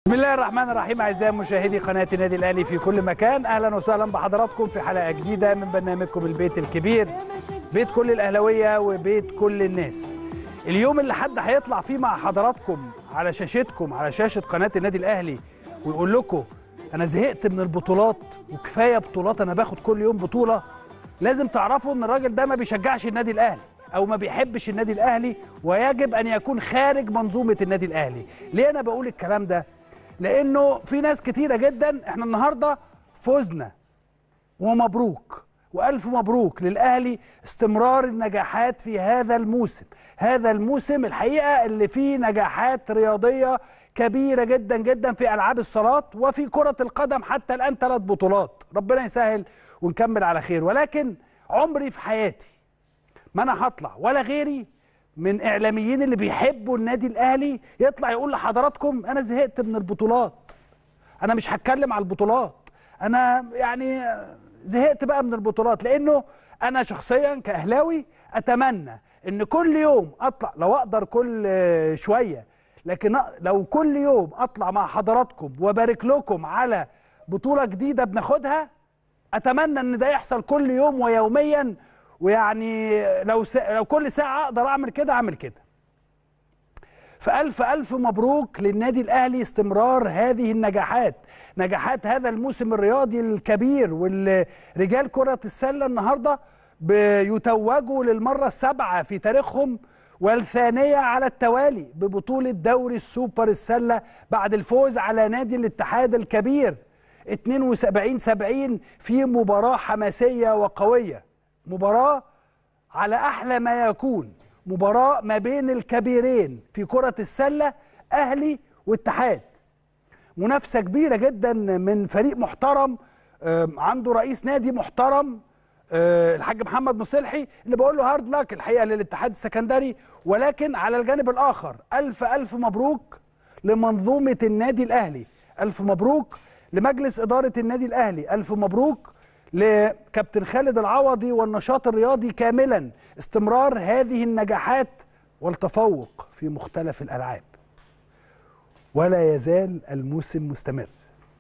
بسم الله الرحمن الرحيم اعزائي مشاهدي قناه النادي الاهلي في كل مكان اهلا وسهلا بحضراتكم في حلقه جديده من برنامجكم البيت الكبير بيت كل الاهلاويه وبيت كل الناس اليوم اللي حد هيطلع فيه مع حضراتكم على شاشتكم على شاشه قناه النادي الاهلي ويقول لكم انا زهقت من البطولات وكفايه بطولات انا باخد كل يوم بطوله لازم تعرفوا ان الراجل ده ما بيشجعش النادي الاهلي او ما بيحبش النادي الاهلي ويجب ان يكون خارج منظومه النادي الاهلي ليه انا بقول الكلام ده لانه في ناس كتيره جدا احنا النهارده فزنا ومبروك والف مبروك للاهلي استمرار النجاحات في هذا الموسم هذا الموسم الحقيقه اللي فيه نجاحات رياضيه كبيره جدا جدا في العاب الصالات وفي كره القدم حتى الان ثلاث بطولات ربنا يسهل ونكمل على خير ولكن عمري في حياتي ما انا هطلع ولا غيري من اعلاميين اللي بيحبوا النادي الاهلي يطلع يقول لحضراتكم انا زهقت من البطولات انا مش هتكلم على البطولات انا يعني زهقت بقى من البطولات لانه انا شخصيا كاهلاوي اتمنى ان كل يوم اطلع لو اقدر كل شويه لكن لو كل يوم اطلع مع حضراتكم وبارك لكم على بطوله جديده بناخدها اتمنى ان ده يحصل كل يوم ويوميا ويعني لو س... لو كل ساعه اقدر اعمل كده اعمل كده فألف ألف مبروك للنادي الأهلي استمرار هذه النجاحات نجاحات هذا الموسم الرياضي الكبير والرجال كرة السلة النهاردة بيتوجوا للمرة السابعة في تاريخهم والثانية على التوالي ببطولة دوري السوبر السلة بعد الفوز على نادي الاتحاد الكبير 72 70 في مباراة حماسية وقوية مباراة على أحلى ما يكون مباراة ما بين الكبيرين في كرة السلة أهلي واتحاد منافسة كبيرة جدا من فريق محترم عنده رئيس نادي محترم الحاج محمد مصلحي اللي بقول له هارد لك الحقيقة للاتحاد السكندري ولكن على الجانب الآخر ألف ألف مبروك لمنظومة النادي الأهلي ألف مبروك لمجلس إدارة النادي الأهلي ألف مبروك لكابتن خالد العوضي والنشاط الرياضي كاملا استمرار هذه النجاحات والتفوق في مختلف الالعاب ولا يزال الموسم مستمر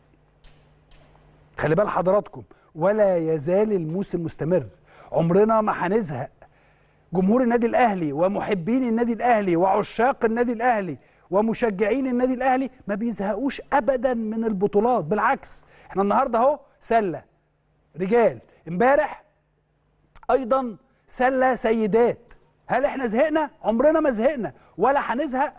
خلي بال حضراتكم ولا يزال الموسم مستمر عمرنا ما هنزهق جمهور النادي الاهلي ومحبين النادي الاهلي وعشاق النادي الاهلي ومشجعين النادي الاهلي ما بيزهقوش ابدا من البطولات بالعكس احنا النهارده اهو سله رجال امبارح ايضا سله سيدات هل احنا زهقنا عمرنا ما زهقنا ولا هنزهق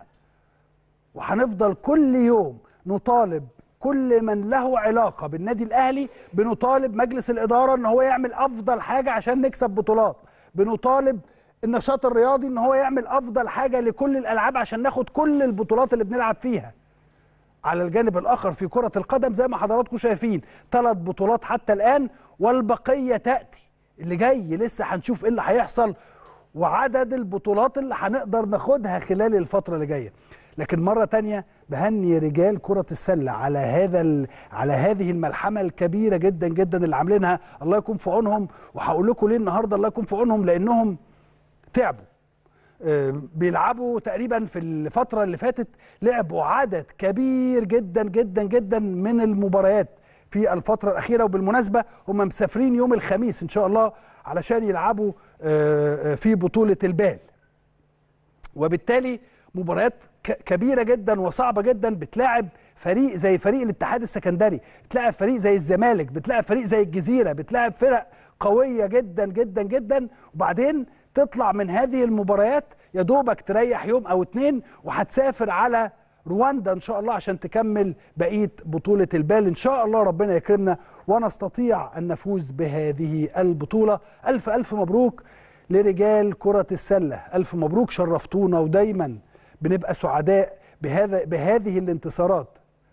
وهنفضل كل يوم نطالب كل من له علاقه بالنادي الاهلي بنطالب مجلس الاداره ان هو يعمل افضل حاجه عشان نكسب بطولات بنطالب النشاط الرياضي ان هو يعمل افضل حاجه لكل الالعاب عشان ناخد كل البطولات اللي بنلعب فيها على الجانب الاخر في كره القدم زي ما حضراتكم شايفين ثلاث بطولات حتى الان والبقيه تاتي اللي جاي لسه هنشوف ايه اللي هيحصل وعدد البطولات اللي هنقدر ناخدها خلال الفتره اللي جايه لكن مره تانية بهني رجال كره السله على هذا ال... على هذه الملحمه الكبيره جدا جدا اللي عاملينها الله يكون في عونهم وهقول لكم ليه النهارده الله يكون في عونهم لانهم تعبوا بيلعبوا تقريبا في الفترة اللي فاتت لعبوا عدد كبير جدا جدا جدا من المباريات في الفترة الأخيرة وبالمناسبة هم مسافرين يوم الخميس إن شاء الله علشان يلعبوا في بطولة البال وبالتالي مباريات كبيرة جدا وصعبة جدا بتلاعب فريق زي فريق الاتحاد السكندري بتلاعب فريق زي الزمالك بتلاعب فريق زي الجزيرة بتلاعب فرق قوية جدا جدا جدا وبعدين تطلع من هذه المباريات يا دوبك تريح يوم او اتنين وهتسافر على رواندا ان شاء الله عشان تكمل بقيه بطوله البال ان شاء الله ربنا يكرمنا ونستطيع ان نفوز بهذه البطوله الف الف مبروك لرجال كره السله الف مبروك شرفتونا ودايما بنبقى سعداء بهذا بهذه الانتصارات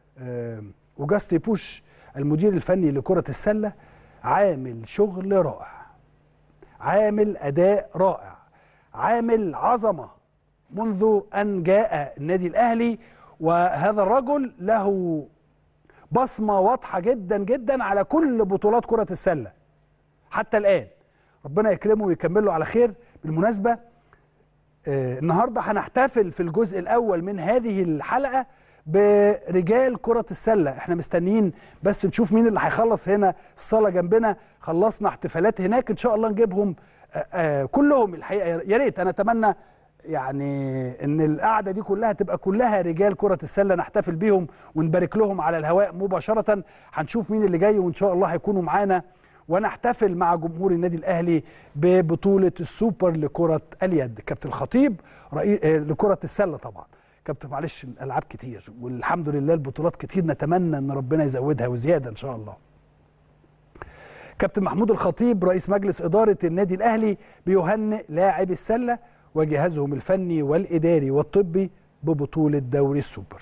وجاستي بوش المدير الفني لكره السله عامل شغل رائع عامل اداء رائع عامل عظمه منذ ان جاء النادي الاهلي وهذا الرجل له بصمه واضحه جدا جدا على كل بطولات كره السله حتى الان ربنا يكرمه ويكمله على خير بالمناسبه آه، النهارده هنحتفل في الجزء الاول من هذه الحلقه برجال كره السله احنا مستنيين بس نشوف مين اللي هيخلص هنا الصاله جنبنا خلصنا احتفالات هناك ان شاء الله نجيبهم آه، آه، كلهم الحقيقه يا ريت انا اتمنى يعني ان القعده دي كلها تبقى كلها رجال كره السله نحتفل بيهم ونبارك لهم على الهواء مباشره هنشوف مين اللي جاي وان شاء الله هيكونوا معانا ونحتفل مع جمهور النادي الاهلي ببطوله السوبر لكره اليد كابتن الخطيب رئيس آه، لكره السله طبعا كابتن معلش الالعاب كتير والحمد لله البطولات كتير نتمنى ان ربنا يزودها وزياده ان شاء الله كابتن محمود الخطيب رئيس مجلس اداره النادي الاهلي بيهنئ لاعب السله وجهازهم الفني والاداري والطبي ببطوله دوري السوبر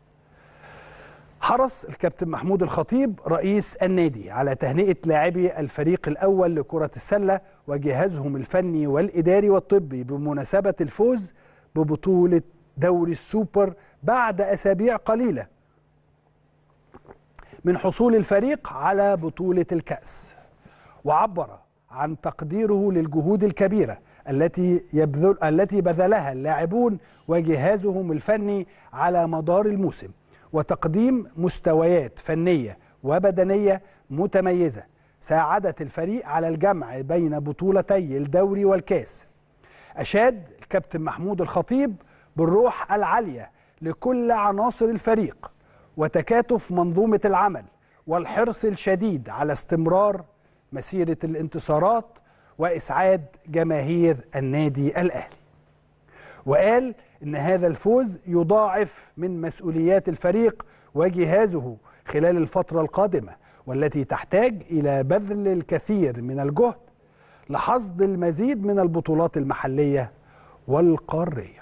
حرص الكابتن محمود الخطيب رئيس النادي على تهنئة لاعبي الفريق الأول لكرة السلة وجهازهم الفني والإداري والطبي بمناسبة الفوز ببطولة دوري السوبر بعد أسابيع قليلة من حصول الفريق على بطولة الكأس وعبر عن تقديره للجهود الكبيرة التي يبذل التي بذلها اللاعبون وجهازهم الفني على مدار الموسم وتقديم مستويات فنيه وبدنيه متميزه ساعدت الفريق على الجمع بين بطولتي الدوري والكاس اشاد الكابتن محمود الخطيب بالروح العاليه لكل عناصر الفريق وتكاتف منظومه العمل والحرص الشديد على استمرار مسيره الانتصارات واسعاد جماهير النادي الاهلي وقال ان هذا الفوز يضاعف من مسؤوليات الفريق وجهازه خلال الفتره القادمه والتي تحتاج الى بذل الكثير من الجهد لحصد المزيد من البطولات المحليه والقاريه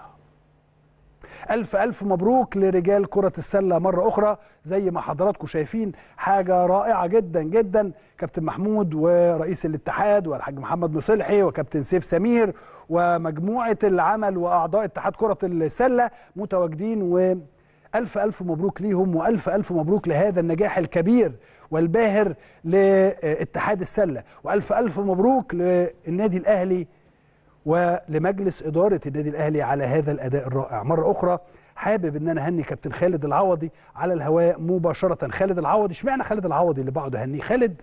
ألف ألف مبروك لرجال كرة السلة مرة أخرى زي ما حضراتكم شايفين حاجة رائعة جدا جدا كابتن محمود ورئيس الاتحاد والحاج محمد مصلحي وكابتن سيف سمير ومجموعة العمل وأعضاء اتحاد كرة السلة متواجدين و ألف ألف مبروك ليهم وألف ألف مبروك لهذا النجاح الكبير والباهر لاتحاد السلة وألف ألف مبروك للنادي الأهلي ولمجلس اداره النادي الاهلي على هذا الاداء الرائع مره اخرى حابب ان انا اهني كابتن خالد العوضي على الهواء مباشره خالد العوضي اشمعنى خالد العوضي اللي بعده اهنيه خالد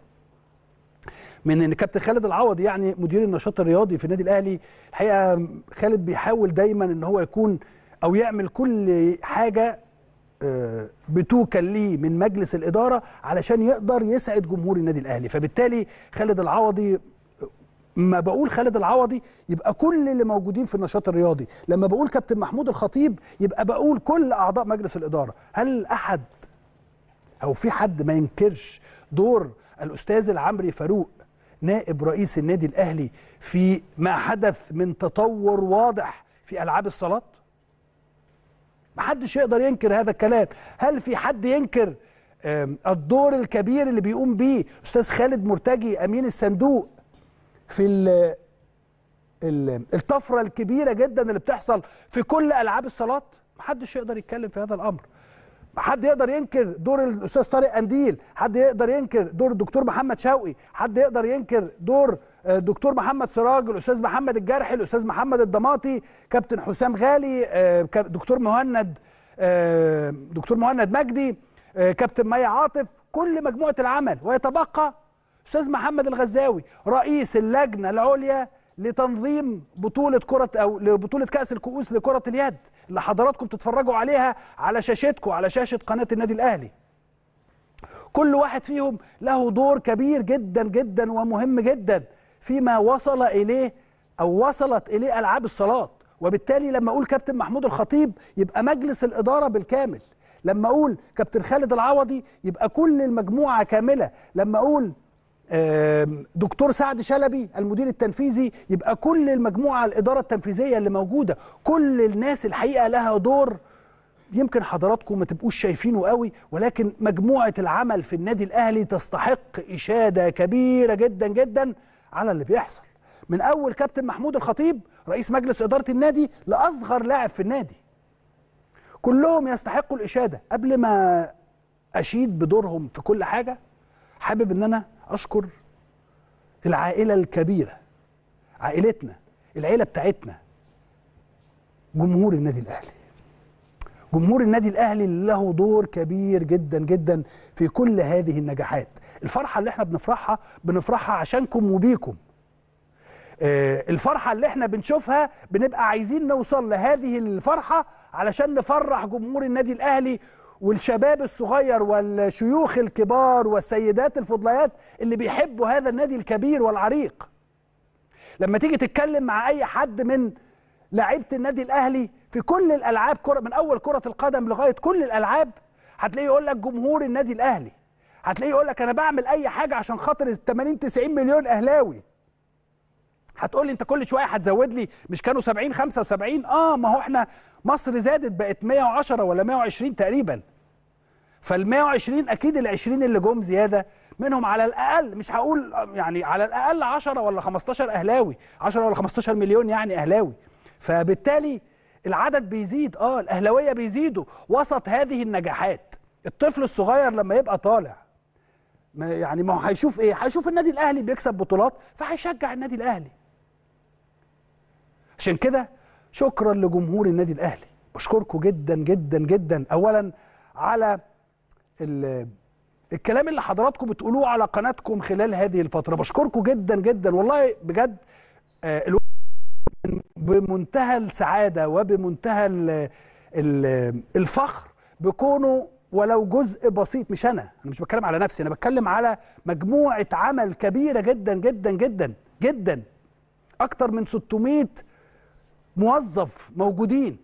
من ان كابتن خالد العوضي يعني مدير النشاط الرياضي في النادي الاهلي الحقيقه خالد بيحاول دايما ان هو يكون او يعمل كل حاجه آه، بتوكل ليه من مجلس الاداره علشان يقدر يسعد جمهور النادي الاهلي فبالتالي خالد العوضي ما بقول خالد العوضي يبقى كل اللي موجودين في النشاط الرياضي لما بقول كابتن محمود الخطيب يبقى بقول كل اعضاء مجلس الاداره هل احد او في حد ما ينكرش دور الاستاذ العمري فاروق نائب رئيس النادي الاهلي في ما حدث من تطور واضح في العاب الصالات ما حدش يقدر ينكر هذا الكلام هل في حد ينكر الدور الكبير اللي بيقوم بيه استاذ خالد مرتجي امين الصندوق في الطفره الكبيره جدا اللي بتحصل في كل العاب الصالات محدش يقدر يتكلم في هذا الامر حد يقدر ينكر دور الاستاذ طارق قنديل حد يقدر ينكر دور الدكتور محمد شوقي حد يقدر ينكر دور الدكتور محمد سراج الاستاذ محمد الجرحي الاستاذ محمد الضماطي كابتن حسام غالي دكتور مهند دكتور مهند مجدي كابتن مي عاطف كل مجموعه العمل ويتبقى استاذ محمد الغزاوي رئيس اللجنه العليا لتنظيم بطوله كره او لبطوله كاس الكؤوس لكره اليد اللي حضراتكم تتفرجوا عليها على شاشتكم على شاشه قناه النادي الاهلي كل واحد فيهم له دور كبير جدا جدا ومهم جدا فيما وصل اليه او وصلت اليه العاب الصالات وبالتالي لما اقول كابتن محمود الخطيب يبقى مجلس الاداره بالكامل لما اقول كابتن خالد العوضي يبقى كل المجموعه كامله لما اقول دكتور سعد شلبي المدير التنفيذي يبقى كل المجموعه الاداره التنفيذيه اللي موجوده كل الناس الحقيقه لها دور يمكن حضراتكم ما تبقوش شايفينه قوي ولكن مجموعه العمل في النادي الاهلي تستحق اشاده كبيره جدا جدا على اللي بيحصل من اول كابتن محمود الخطيب رئيس مجلس اداره النادي لاصغر لاعب في النادي كلهم يستحقوا الاشاده قبل ما اشيد بدورهم في كل حاجه حابب ان انا اشكر العائله الكبيره عائلتنا العيله بتاعتنا جمهور النادي الاهلي جمهور النادي الاهلي له دور كبير جدا جدا في كل هذه النجاحات الفرحه اللي احنا بنفرحها بنفرحها عشانكم وبيكم آه، الفرحه اللي احنا بنشوفها بنبقى عايزين نوصل لهذه الفرحه علشان نفرح جمهور النادي الاهلي والشباب الصغير والشيوخ الكبار والسيدات الفضليات اللي بيحبوا هذا النادي الكبير والعريق لما تيجي تتكلم مع اي حد من لعيبه النادي الاهلي في كل الالعاب كره من اول كره القدم لغايه كل الالعاب هتلاقيه يقول لك جمهور النادي الاهلي هتلاقيه يقول لك انا بعمل اي حاجه عشان خاطر ال 80 90 مليون اهلاوي هتقول لي انت كل شويه هتزود لي مش كانوا 70 75 اه ما هو احنا مصر زادت بقت 110 ولا 120 تقريبا فال 120 اكيد ال 20 اللي جم زياده منهم على الاقل مش هقول يعني على الاقل 10 ولا 15 اهلاوي 10 ولا 15 مليون يعني اهلاوي فبالتالي العدد بيزيد اه الاهلاويه بيزيدوا وسط هذه النجاحات الطفل الصغير لما يبقى طالع ما يعني ما هو هيشوف ايه هيشوف النادي الاهلي بيكسب بطولات فهيشجع النادي الاهلي عشان كده شكرا لجمهور النادي الاهلي بشكركم جدا جدا جدا اولا على ال- الكلام اللي حضراتكم بتقولوه على قناتكم خلال هذه الفتره بشكركم جدا جدا والله بجد آه، الو- بمنتهى السعاده وبمنتهى ال- ال- الفخر بكونه ولو جزء بسيط مش انا انا مش بتكلم على نفسي انا بتكلم على مجموعه عمل كبيره جدا جدا جدا جدا اكتر من 600 موظف موجودين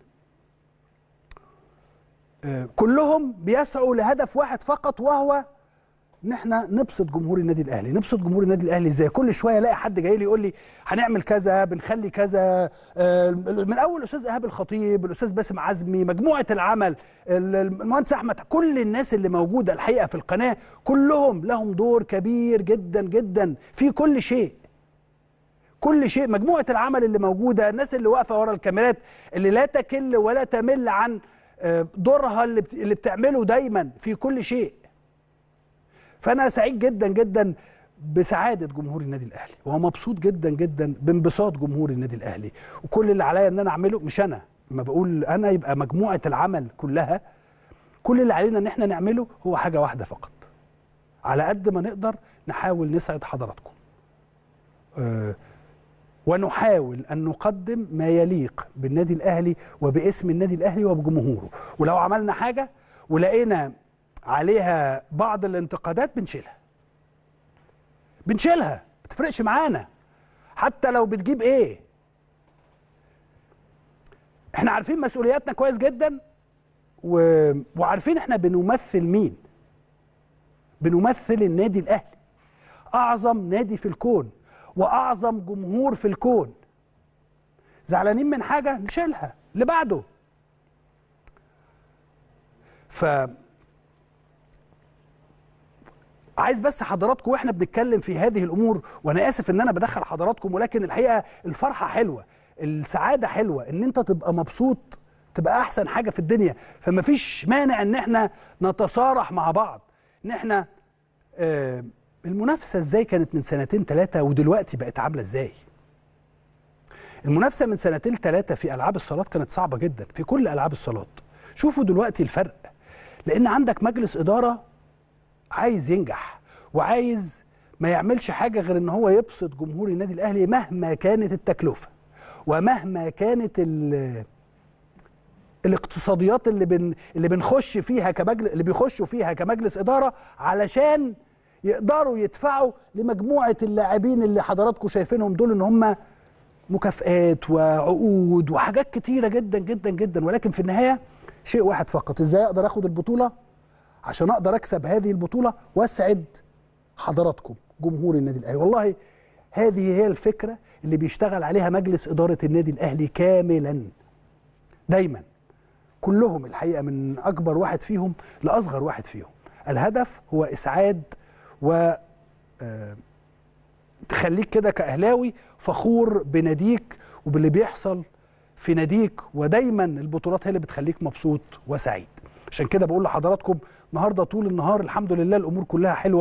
آه، كلهم بيسعوا لهدف واحد فقط وهو ان احنا نبسط جمهور النادي الاهلي نبسط جمهور النادي الاهلي ازاي كل شويه الاقي حد جاي لي يقول لي هنعمل كذا بنخلي كذا آه، من اول الاستاذ ايهاب الخطيب الاستاذ باسم عزمي مجموعه العمل ال- المهندس احمد كل الناس اللي موجوده الحقيقه في القناه كلهم لهم دور كبير جدا جدا في كل شيء كل شيء مجموعه العمل اللي موجوده الناس اللي واقفه ورا الكاميرات اللي لا تكل ولا تمل عن آه، دورها اللي بت- اللي بتعمله دايما في كل شيء فانا سعيد جدا جدا بسعاده جمهور النادي الاهلي ومبسوط جدا جدا بانبساط جمهور النادي الاهلي وكل اللي عليا ان انا اعمله مش انا ما بقول انا يبقى مجموعه العمل كلها كل اللي علينا ان احنا نعمله هو حاجه واحده فقط على قد ما نقدر نحاول نسعد حضراتكم آه، ونحاول ان نقدم ما يليق بالنادي الاهلي وباسم النادي الاهلي وبجمهوره ولو عملنا حاجه ولقينا عليها بعض الانتقادات بنشيلها بنشيلها ما بتفرقش معانا حتى لو بتجيب ايه احنا عارفين مسؤولياتنا كويس جدا و... وعارفين احنا بنمثل مين بنمثل النادي الاهلي اعظم نادي في الكون واعظم جمهور في الكون زعلانين من حاجه نشيلها اللي بعده ف عايز بس حضراتكم واحنا بنتكلم في هذه الامور وانا اسف ان انا بدخل حضراتكم ولكن الحقيقه الفرحه حلوه السعاده حلوه ان انت تبقى مبسوط تبقى احسن حاجه في الدنيا فما فيش مانع ان احنا نتصارح مع بعض ان احنا آه المنافسه ازاي كانت من سنتين ثلاثه ودلوقتي بقت عامله ازاي المنافسه من سنتين ثلاثه في العاب الصالات كانت صعبه جدا في كل العاب الصالات شوفوا دلوقتي الفرق لان عندك مجلس اداره عايز ينجح وعايز ما يعملش حاجه غير ان هو يبسط جمهور النادي الاهلي مهما كانت التكلفه ومهما كانت ال الاقتصاديات اللي بن اللي بنخش فيها كمجلس اللي بيخشوا فيها كمجلس اداره علشان يقدروا يدفعوا لمجموعه اللاعبين اللي حضراتكم شايفينهم دول ان هم مكافآت وعقود وحاجات كتيره جدا جدا جدا ولكن في النهايه شيء واحد فقط ازاي اقدر اخد البطوله عشان اقدر اكسب هذه البطوله واسعد حضراتكم جمهور النادي الاهلي والله هذه هي الفكره اللي بيشتغل عليها مجلس اداره النادي الاهلي كاملا دايما كلهم الحقيقه من اكبر واحد فيهم لاصغر واحد فيهم الهدف هو اسعاد و آه، تخليك كده كاهلاوي فخور بناديك وباللي بيحصل في ناديك ودايما البطولات هي اللي بتخليك مبسوط وسعيد عشان كده بقول لحضراتكم النهارده طول النهار الحمد لله الامور كلها حلوه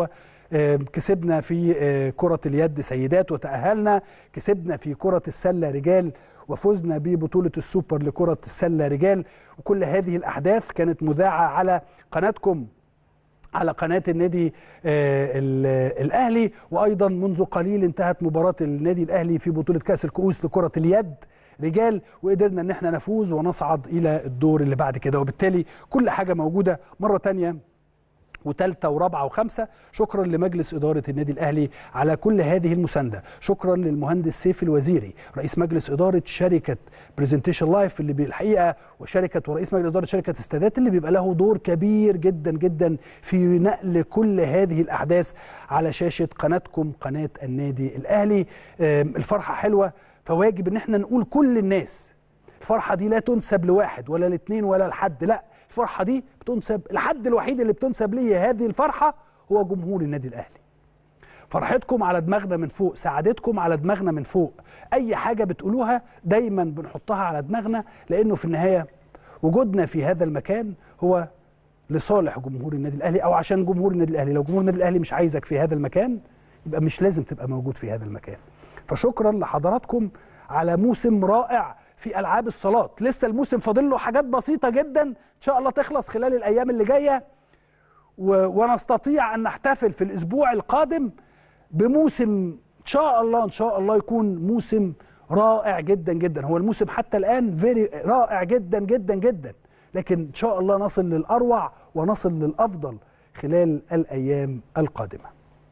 آه، كسبنا في آه، كرة اليد سيدات وتأهلنا كسبنا في كرة السلة رجال وفزنا ببطولة السوبر لكرة السلة رجال وكل هذه الأحداث كانت مذاعة على قناتكم على قناة النادي آه، ال- الأهلي وأيضا منذ قليل انتهت مباراة النادي الأهلي في بطولة كأس الكؤوس لكرة اليد رجال وقدرنا ان احنا نفوز ونصعد الى الدور اللي بعد كده وبالتالي كل حاجة موجودة مرة تانية وثالثه ورابعه وخمسه شكرا لمجلس اداره النادي الاهلي على كل هذه المسانده شكرا للمهندس سيف الوزيري رئيس مجلس اداره شركه برزنتيشن لايف اللي بالحقيقه وشركه ورئيس مجلس اداره شركه استادات اللي بيبقى له دور كبير جدا جدا في نقل كل هذه الاحداث على شاشه قناتكم قناه النادي الاهلي آم، الفرحه حلوه فواجب ان احنا نقول كل الناس الفرحه دي لا تنسب لواحد ولا لاثنين ولا لحد لا الفرحه دي بتنسب الحد الوحيد اللي بتنسب ليه هذه الفرحه هو جمهور النادي الاهلي فرحتكم على دماغنا من فوق سعادتكم على دماغنا من فوق اي حاجه بتقولوها دايما بنحطها على دماغنا لانه في النهايه وجودنا في هذا المكان هو لصالح جمهور النادي الاهلي او عشان جمهور النادي الاهلي لو جمهور النادي الاهلي مش عايزك في هذا المكان يبقى مش لازم تبقى موجود في هذا المكان فشكرا لحضراتكم على موسم رائع في العاب الصالات لسه الموسم فاضل له حاجات بسيطه جدا ان شاء الله تخلص خلال الايام اللي جايه و... ونستطيع ان نحتفل في الاسبوع القادم بموسم ان شاء الله ان شاء الله يكون موسم رائع جدا جدا هو الموسم حتى الان فيري رائع جدا جدا جدا لكن ان شاء الله نصل للاروع ونصل للافضل خلال الايام القادمه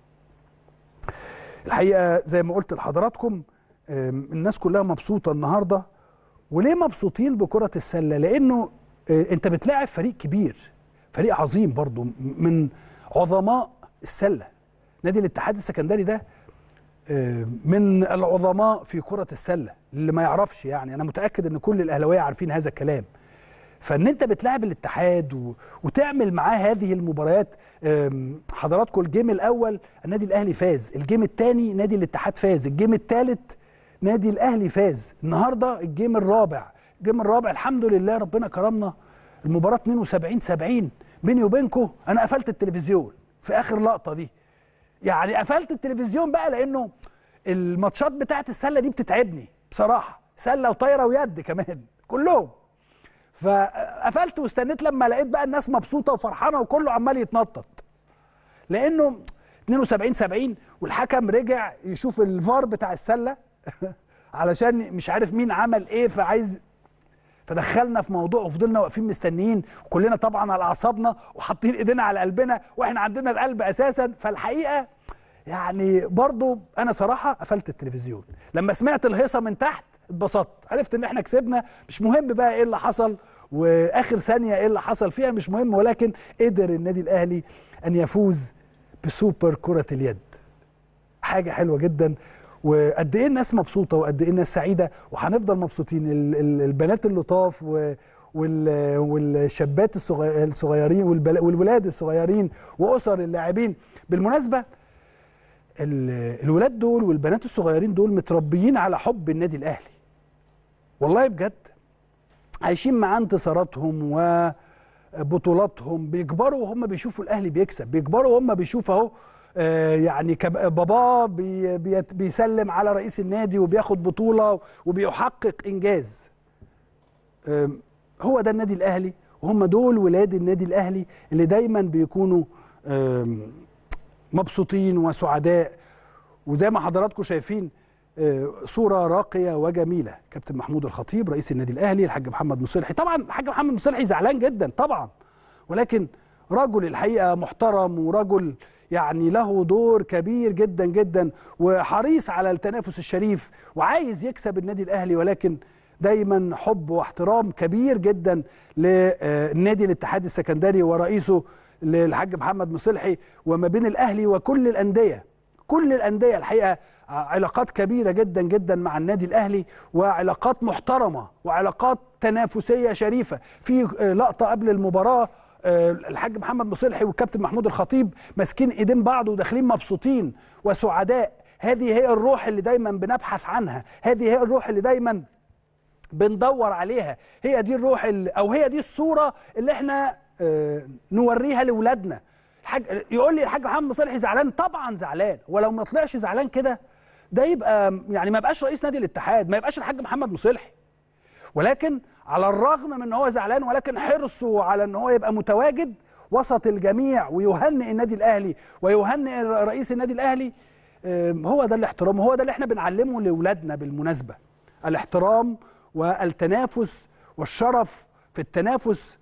الحقيقه زي ما قلت لحضراتكم آم، الناس كلها مبسوطه النهارده وليه مبسوطين بكره السله لانه آه، انت بتلاعب فريق كبير فريق عظيم برضو م- من عظماء السله نادي الاتحاد السكندري ده آه، من العظماء في كره السله اللي ما يعرفش يعني انا متاكد ان كل الاهلاويه عارفين هذا الكلام فان انت بتلاعب الاتحاد و... وتعمل معاه هذه المباريات أم، حضراتكم الجيم الاول النادي الاهلي فاز الجيم الثاني نادي الاتحاد فاز الجيم الثالث نادي الاهلي فاز النهارده الجيم الرابع الجيم الرابع الحمد لله ربنا كرمنا المباراه 72 70 بيني وبينكم انا قفلت التلفزيون في اخر لقطه دي يعني قفلت التلفزيون بقى لانه الماتشات بتاعت السله دي بتتعبني بصراحه سله وطايره ويد كمان كلهم فقفلت واستنيت لما لقيت بقى الناس مبسوطه وفرحانه وكله عمال يتنطط لانه 72 70 والحكم رجع يشوف الفار بتاع السله علشان مش عارف مين عمل ايه فعايز فدخلنا في موضوع وفضلنا واقفين مستنيين وكلنا طبعا على اعصابنا وحاطين ايدينا على قلبنا واحنا عندنا القلب اساسا فالحقيقه يعني برضو انا صراحه قفلت التلفزيون لما سمعت الهيصه من تحت اتبسطت عرفت ان احنا كسبنا مش مهم بقى ايه اللي حصل واخر ثانيه ايه اللي حصل فيها مش مهم ولكن قدر النادي الاهلي ان يفوز بسوبر كره اليد حاجه حلوه جدا وقد ايه الناس مبسوطه وقد ايه الناس سعيده وهنفضل مبسوطين ال- ال- البنات اللطاف و وال- والشابات الصغي- الصغيرين والبل- والولاد الصغيرين واسر اللاعبين بالمناسبه ال- الولاد دول والبنات الصغيرين دول متربيين على حب النادي الاهلي والله بجد عايشين معاه انتصاراتهم وبطولاتهم بيكبروا وهم بيشوفوا الاهلي بيكسب بيكبروا وهم بيشوفوا اهو آه، يعني كب- باباه بي بيت- بيسلم على رئيس النادي وبياخد بطوله وبيحقق انجاز آم، هو ده النادي الاهلي وهم دول ولاد النادي الاهلي اللي دايما بيكونوا آم، مبسوطين وسعداء وزي ما حضراتكم شايفين آه، صوره راقيه وجميله كابتن محمود الخطيب رئيس النادي الاهلي الحاج محمد مصلحي طبعا الحاج محمد مصلحي زعلان جدا طبعا ولكن رجل الحقيقه محترم ورجل يعني له دور كبير جدا جدا وحريص على التنافس الشريف وعايز يكسب النادي الاهلي ولكن دايما حب واحترام كبير جدا للنادي الاتحاد السكندري ورئيسه للحاج محمد مصلحي وما بين الاهلي وكل الانديه كل الانديه الحقيقه علاقات كبيره جدا جدا مع النادي الاهلي وعلاقات محترمه وعلاقات تنافسيه شريفه في لقطه قبل المباراه آه، الحاج محمد مصلحي والكابتن محمود الخطيب ماسكين ايدين بعض وداخلين مبسوطين وسعداء هذه هي الروح اللي دايما بنبحث عنها هذه هي الروح اللي دايما بندور عليها هي دي الروح اللي او هي دي الصوره اللي احنا آه، نوريها لاولادنا الحاج يقول لي الحاج محمد صالحي زعلان طبعا زعلان ولو ما طلعش زعلان كده ده يبقى يعني ما يبقاش رئيس نادي الاتحاد ما يبقاش الحاج محمد مصلحي ولكن على الرغم من ان هو زعلان ولكن حرصه على ان هو يبقى متواجد وسط الجميع ويهنئ النادي الاهلي ويهنئ رئيس النادي الاهلي هو ده الاحترام هو ده اللي احنا بنعلمه لاولادنا بالمناسبه الاحترام والتنافس والشرف في التنافس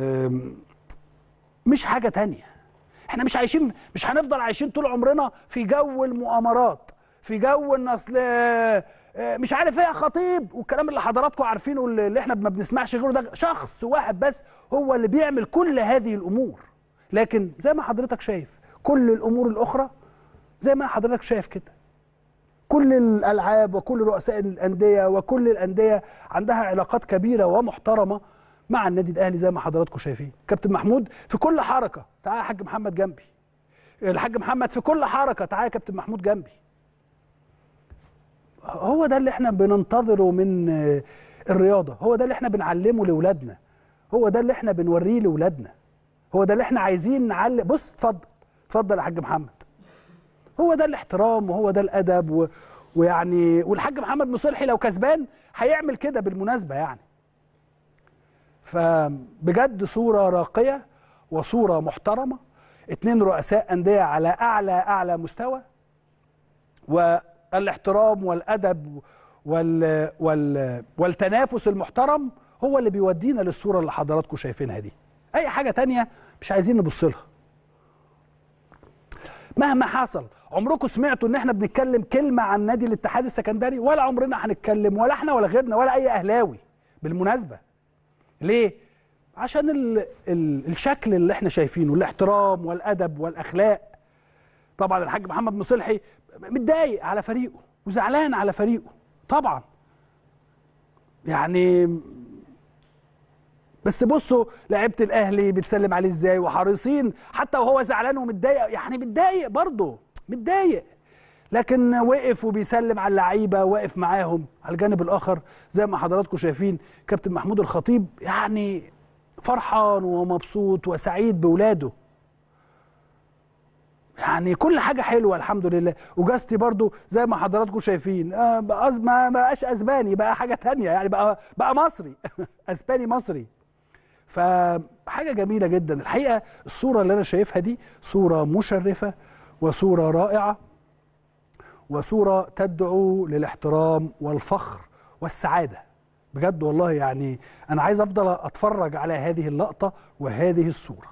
مش حاجه تانية احنا مش عايشين مش هنفضل عايشين طول عمرنا في جو المؤامرات في جو ان اصل مش عارف ايه خطيب والكلام اللي حضراتكم عارفينه اللي احنا ما بنسمعش غيره ده شخص واحد بس هو اللي بيعمل كل هذه الامور لكن زي ما حضرتك شايف كل الامور الاخرى زي ما حضرتك شايف كده كل الالعاب وكل رؤساء الانديه وكل الانديه عندها علاقات كبيره ومحترمه مع النادي الاهلي زي ما حضراتكم شايفين كابتن محمود في كل حركه تعالى يا حاج محمد جنبي الحاج محمد في كل حركه تعالى يا كابتن محمود جنبي هو ده اللي احنا بننتظره من الرياضه هو ده اللي احنا بنعلمه لاولادنا هو ده اللي احنا بنوريه لاولادنا هو ده اللي احنا عايزين نعلم بص اتفضل اتفضل يا حاج محمد هو ده الاحترام وهو ده الادب و... ويعني والحاج محمد مصلحي لو كسبان هيعمل كده بالمناسبه يعني فبجد صوره راقيه وصوره محترمه اتنين رؤساء انديه على اعلى اعلى مستوى والاحترام والادب وال... وال... والتنافس المحترم هو اللي بيودينا للصوره اللي حضراتكم شايفينها دي اي حاجه تانية مش عايزين نبص لها مهما حصل عمركم سمعتوا ان احنا بنتكلم كلمه عن نادي الاتحاد السكندري ولا عمرنا هنتكلم ولا احنا ولا غيرنا ولا اي اهلاوي بالمناسبه ليه عشان ال ال الشكل اللي احنا شايفينه الاحترام والادب والاخلاق طبعا الحاج محمد مصلحي متضايق على فريقه وزعلان على فريقه طبعا يعني بس بصوا لعيبه الاهلي بتسلم عليه ازاي وحريصين حتى وهو زعلان ومتضايق يعني متضايق برضه متضايق لكن وقف وبيسلم على اللعيبه واقف معاهم على الجانب الاخر زي ما حضراتكم شايفين كابتن محمود الخطيب يعني فرحان ومبسوط وسعيد باولاده يعني كل حاجه حلوه الحمد لله وجاستي برضو زي ما حضراتكم شايفين آه ما بقاش اسباني بقى حاجه تانية يعني بقى بقى مصري اسباني مصري فحاجه جميله جدا الحقيقه الصوره اللي انا شايفها دي صوره مشرفه وصوره رائعه وصوره تدعو للاحترام والفخر والسعاده بجد والله يعني انا عايز افضل اتفرج على هذه اللقطه وهذه الصوره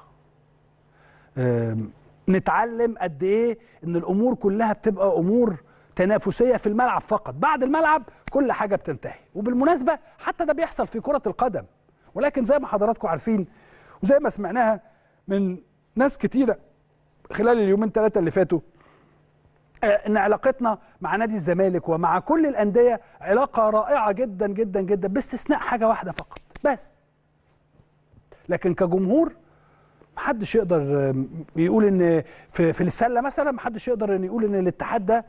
نتعلم قد ايه ان الامور كلها بتبقى امور تنافسيه في الملعب فقط بعد الملعب كل حاجه بتنتهي وبالمناسبه حتى ده بيحصل في كره القدم ولكن زي ما حضراتكم عارفين وزي ما سمعناها من ناس كتيره خلال اليومين ثلاثه اللي فاتوا ان علاقتنا مع نادي الزمالك ومع كل الانديه علاقه رائعه جدا جدا جدا باستثناء حاجه واحده فقط بس لكن كجمهور محدش يقدر يقول ان في, في السله مثلا محدش يقدر ان يقول ان الاتحاد ده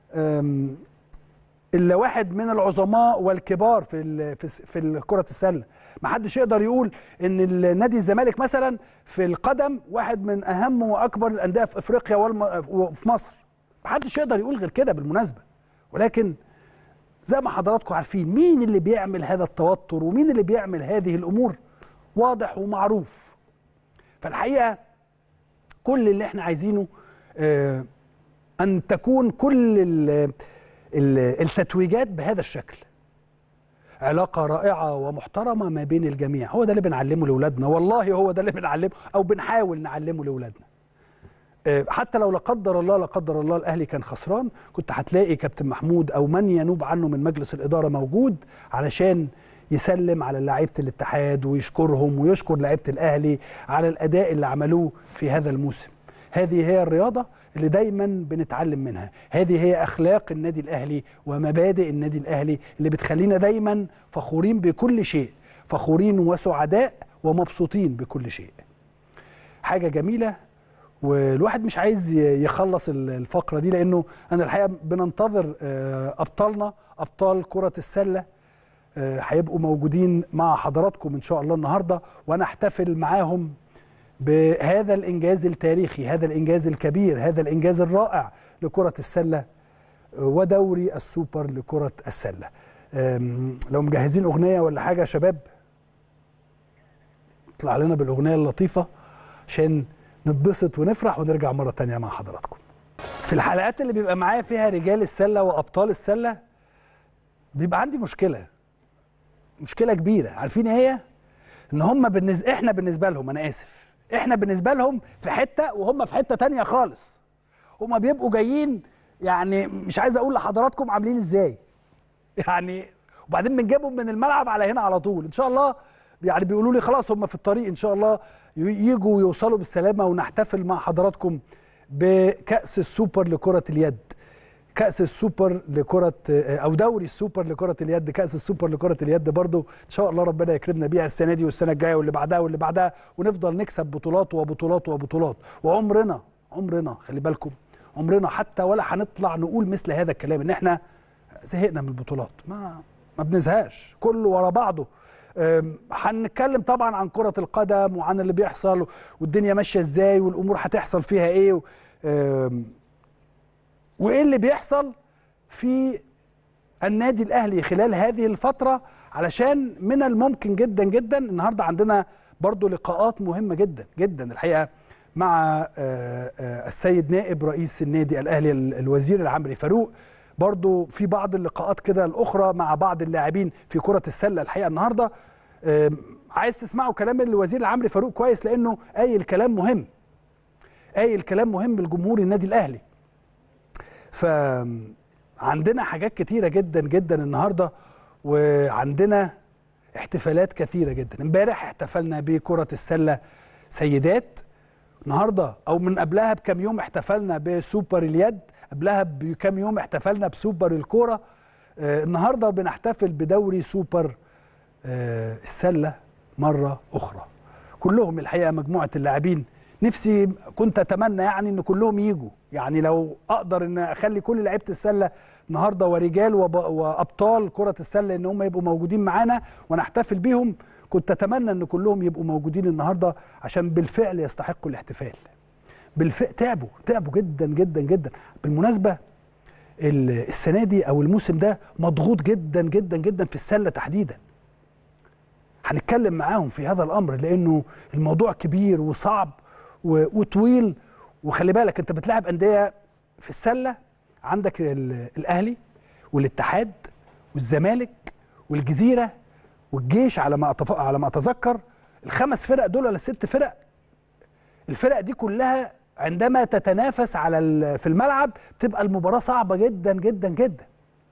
الا واحد من العظماء والكبار في في في كره السله ما حدش يقدر يقول ان النادي الزمالك مثلا في القدم واحد من اهم واكبر الانديه في افريقيا وفي مصر ما حدش يقدر يقول غير كده بالمناسبه ولكن زي ما حضراتكم عارفين مين اللي بيعمل هذا التوتر ومين اللي بيعمل هذه الامور واضح ومعروف فالحقيقه كل اللي احنا عايزينه آه ان تكون كل التتويجات بهذا الشكل علاقة رائعة ومحترمة ما بين الجميع هو ده اللي بنعلمه لأولادنا والله هو ده اللي بنعلمه أو بنحاول نعلمه لأولادنا حتى لو لا قدر الله لا قدر الله الأهلي كان خسران كنت هتلاقي كابتن محمود أو من ينوب عنه من مجلس الإدارة موجود علشان يسلم على لعيبة الاتحاد ويشكرهم ويشكر لعيبة الأهلي على الأداء اللي عملوه في هذا الموسم هذه هي الرياضة اللي دايما بنتعلم منها هذه هي اخلاق النادي الاهلي ومبادئ النادي الاهلي اللي بتخلينا دايما فخورين بكل شيء فخورين وسعداء ومبسوطين بكل شيء حاجه جميله والواحد مش عايز يخلص الفقره دي لانه انا الحقيقه بننتظر ابطالنا ابطال كره السله هيبقوا موجودين مع حضراتكم ان شاء الله النهارده وانا احتفل معاهم بهذا الانجاز التاريخي هذا الانجاز الكبير هذا الانجاز الرائع لكره السله ودوري السوبر لكره السله أم، لو مجهزين اغنيه ولا حاجه يا شباب اطلع لنا بالاغنيه اللطيفه عشان نتبسط ونفرح ونرجع مره تانية مع حضراتكم في الحلقات اللي بيبقى معايا فيها رجال السله وابطال السله بيبقى عندي مشكله مشكله كبيره عارفين ايه هي ان هم بالنسبه احنا بالنسبه لهم انا اسف احنا بالنسبه لهم في حته وهم في حته تانية خالص هم بيبقوا جايين يعني مش عايز اقول لحضراتكم عاملين ازاي يعني وبعدين بنجيبهم من الملعب على هنا على طول ان شاء الله يعني بيقولوا لي خلاص هم في الطريق ان شاء الله يجوا ويوصلوا بالسلامه ونحتفل مع حضراتكم بكأس السوبر لكرة اليد كأس السوبر لكرة أو دوري السوبر لكرة اليد كأس السوبر لكرة اليد برضو إن شاء الله ربنا يكرمنا بيها السنة دي والسنة الجاية واللي بعدها واللي بعدها ونفضل نكسب بطولات وبطولات وبطولات وعمرنا عمرنا خلي بالكم عمرنا حتى ولا هنطلع نقول مثل هذا الكلام إن إحنا زهقنا من البطولات ما ما بنزهقش كله ورا بعضه أم، هنتكلم طبعا عن كرة القدم وعن اللي بيحصل والدنيا ماشية ازاي والامور هتحصل فيها ايه و- أم، وايه اللي بيحصل في النادي الاهلي خلال هذه الفترة علشان من الممكن جدا جدا النهارده عندنا برضو لقاءات مهمة جدا جدا الحقيقة مع آه، آه، السيد نائب رئيس النادي الاهلي ال- الوزير العمري فاروق برضو في بعض اللقاءات كده الاخرى مع بعض اللاعبين في كرة السلة الحقيقة النهارده آم، عايز تسمعوا كلام الوزير العمري فاروق كويس لانه قايل كلام مهم قايل كلام مهم لجمهور النادي الاهلي فعندنا حاجات كتيره جدا جدا النهارده وعندنا احتفالات كثيره جدا امبارح احتفلنا بكره السله سيدات النهارده او من قبلها بكام يوم احتفلنا بسوبر اليد قبلها بكام يوم احتفلنا بسوبر الكوره آه، النهارده بنحتفل بدوري سوبر آه، السله مره اخرى كلهم الحقيقه مجموعه اللاعبين نفسي كنت اتمنى يعني ان كلهم يجوا يعني لو اقدر ان اخلي كل لعيبه السله النهارده ورجال وب- وابطال كره السله ان هم يبقوا موجودين معانا ونحتفل بيهم كنت اتمنى ان كلهم يبقوا موجودين النهارده عشان بالفعل يستحقوا الاحتفال بالفعل تعبوا تعبوا جدا جدا جدا بالمناسبه ال- السنه دي او الموسم ده مضغوط جدا جدا جدا في السله تحديدا هنتكلم معاهم في هذا الامر لانه الموضوع كبير وصعب و- وطويل وخلي بالك انت بتلعب انديه في السله عندك ال- الاهلي والاتحاد والزمالك والجزيره والجيش على ما أتف- على ما اتذكر الخمس فرق دول ولا الست فرق الفرق دي كلها عندما تتنافس على ال- في الملعب تبقى المباراه صعبه جدا جدا جدا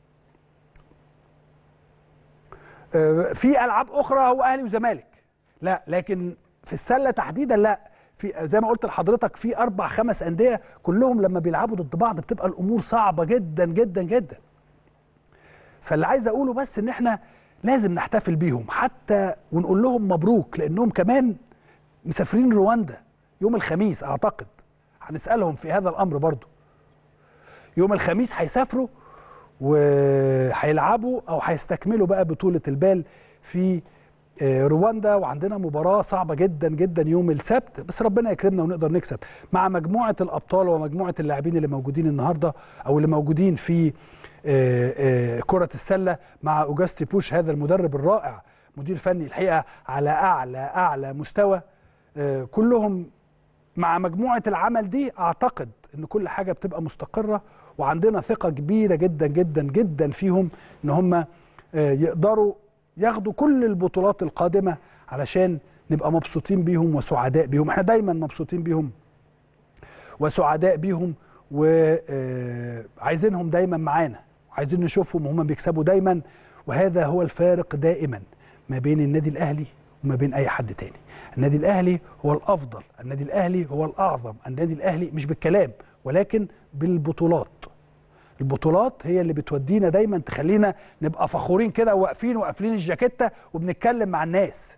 آه، في العاب اخرى هو اهلي وزمالك لا لكن في السله تحديدا لا في زي ما قلت لحضرتك في اربع خمس انديه كلهم لما بيلعبوا ضد بعض بتبقى الامور صعبه جدا جدا جدا فاللي عايز اقوله بس ان احنا لازم نحتفل بيهم حتى ونقول لهم مبروك لانهم كمان مسافرين رواندا يوم الخميس اعتقد هنسالهم في هذا الامر برضو يوم الخميس هيسافروا وهيلعبوا او هيستكملوا بقى بطوله البال في آه، رواندا وعندنا مباراه صعبه جدا جدا يوم السبت بس ربنا يكرمنا ونقدر نكسب مع مجموعه الابطال ومجموعه اللاعبين اللي موجودين النهارده او اللي موجودين في آه، آه، كره السله مع اوجاستي بوش هذا المدرب الرائع مدير فني الحقيقه على اعلى اعلى مستوى آه، كلهم مع مجموعه العمل دي اعتقد ان كل حاجه بتبقى مستقره وعندنا ثقه كبيره جدا جدا جدا فيهم ان هم آه، يقدروا ياخدوا كل البطولات القادمه علشان نبقى مبسوطين بيهم وسعداء بيهم احنا دايما مبسوطين بيهم وسعداء بيهم وعايزينهم دايما معانا عايزين نشوفهم وهم بيكسبوا دايما وهذا هو الفارق دائما ما بين النادي الاهلي وما بين اي حد تاني النادي الاهلي هو الافضل النادي الاهلي هو الاعظم النادي الاهلي مش بالكلام ولكن بالبطولات البطولات هي اللي بتودينا دايما تخلينا نبقى فخورين كده واقفين وقافلين الجاكيته وبنتكلم مع الناس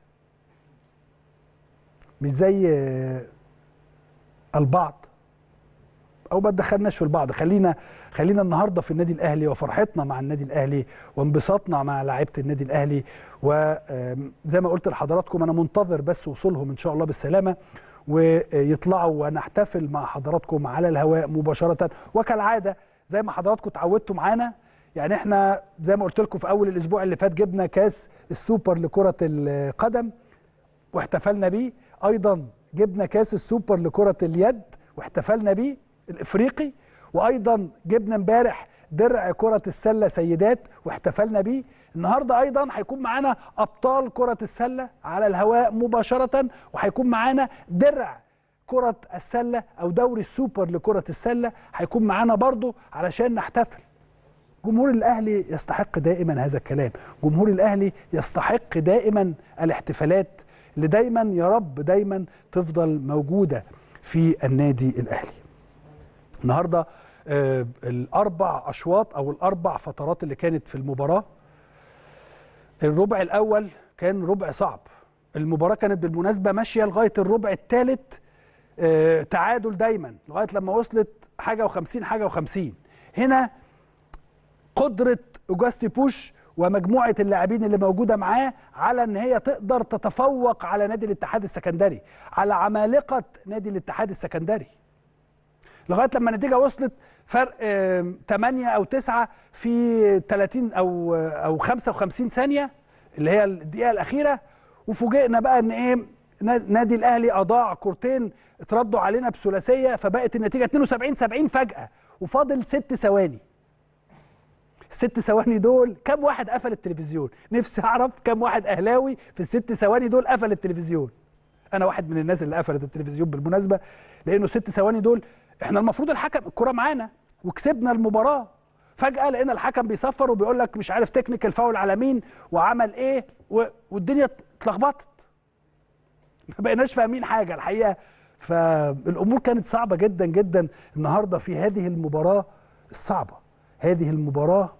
مش زي آه، البعض او ما تدخلناش في البعض خلينا خلينا النهارده في النادي الاهلي وفرحتنا مع النادي الاهلي وانبساطنا مع لعيبه النادي الاهلي وزي ما قلت لحضراتكم انا منتظر بس وصولهم ان شاء الله بالسلامه ويطلعوا ونحتفل مع حضراتكم على الهواء مباشره وكالعاده زي ما حضراتكم اتعودتوا معانا يعني احنا زي ما قلت لكم في اول الاسبوع اللي فات جبنا كاس السوبر لكره القدم واحتفلنا بيه ايضا جبنا كاس السوبر لكره اليد واحتفلنا بيه الافريقي وايضا جبنا امبارح درع كره السله سيدات واحتفلنا بيه النهارده ايضا هيكون معانا ابطال كره السله على الهواء مباشره وهيكون معانا درع كره السله او دوري السوبر لكره السله هيكون معانا برضو علشان نحتفل جمهور الاهلي يستحق دائما هذا الكلام جمهور الاهلي يستحق دائما الاحتفالات اللي دايما يا رب دايما تفضل موجوده في النادي الاهلي النهارده آه الاربع اشواط او الاربع فترات اللي كانت في المباراه الربع الاول كان ربع صعب المباراه كانت بالمناسبه ماشيه لغايه الربع الثالث آه تعادل دايما لغايه لما وصلت حاجه و50 حاجه و50 هنا قدره اوجاستي بوش ومجموعه اللاعبين اللي موجوده معاه على ان هي تقدر تتفوق على نادي الاتحاد السكندري على عمالقه نادي الاتحاد السكندري لغايه لما النتيجه وصلت فرق 8 او 9 في 30 او او 55 ثانيه اللي هي الدقيقه الاخيره وفوجئنا بقى ان ايه نادي الاهلي اضاع كورتين اتردوا علينا بثلاثيه فبقت النتيجه 72 70 فجاه وفاضل ست ثواني الست ثواني دول كم واحد قفل التلفزيون نفسي اعرف كم واحد اهلاوي في الست ثواني دول قفل التلفزيون انا واحد من الناس اللي قفلت التلفزيون بالمناسبه لانه الست ثواني دول احنا المفروض الحكم الكره معانا وكسبنا المباراه فجاه لقينا الحكم بيصفر وبيقول لك مش عارف تكنيكال فاول على مين وعمل ايه و... والدنيا اتلخبطت ما بقيناش فاهمين حاجه الحقيقه فالامور كانت صعبه جدا جدا النهارده في هذه المباراه الصعبه هذه المباراه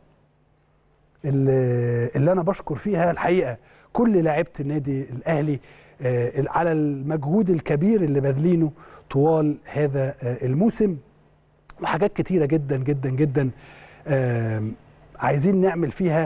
اللي, اللي انا بشكر فيها الحقيقه كل لاعيبه النادي الاهلي على المجهود الكبير اللي باذلينه طوال هذا الموسم وحاجات كتيره جدا جدا جدا عايزين نعمل فيها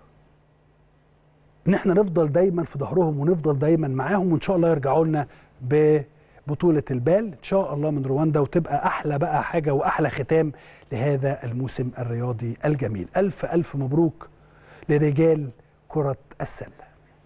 ان احنا نفضل دايما في ظهرهم ونفضل دايما معاهم وان شاء الله يرجعوا لنا ببطوله البال ان شاء الله من رواندا وتبقى احلى بقى حاجه واحلى ختام لهذا الموسم الرياضي الجميل الف الف مبروك لرجال كره السله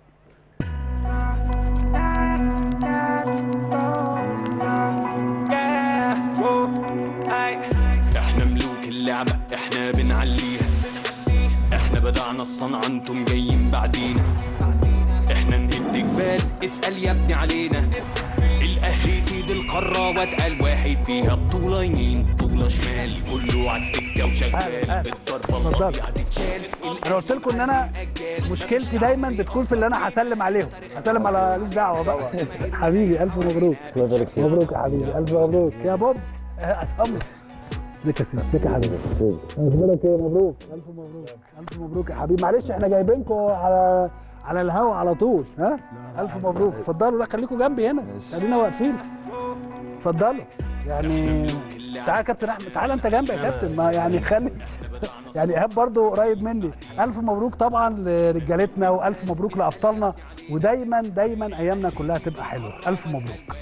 احنا ملوك اللعبة احنا بنعليها احنا بدعنا الصنعة انتم جايين بعدينا احنا نهد جبال اسأل يا ابني علينا الاهلي سيد القارة واتقل واحد فيها بطولة يمين بطولة شمال كله عالسكة وشغال الضربة القاضية هتتشال انا قلت لكم ان انا مشكلتي دايما بتكون في اللي انا هسلم عليهم هسلم على ليش دعوه بقى حبيبي الف مبروك الله يبارك فيك مبروك يا حبيبي الف مبروك يا بوب اسامه ازيك يا سيدي ازيك يا حبيبي اخبارك ايه مبروك الف مبروك الف مبروك يا حبيبي معلش احنا جايبينكم على على الهوا على طول ها الف مبروك اتفضلوا لا خليكم جنبي هنا خلينا واقفين اتفضلوا يعني تعالى يا كابتن احمد تعالى انت جنبي يا كابتن ما يعني خلي يعني ايهاب برضو قريب مني الف مبروك طبعا لرجالتنا والف مبروك لابطالنا ودايما دايما ايامنا كلها تبقى حلوه الف مبروك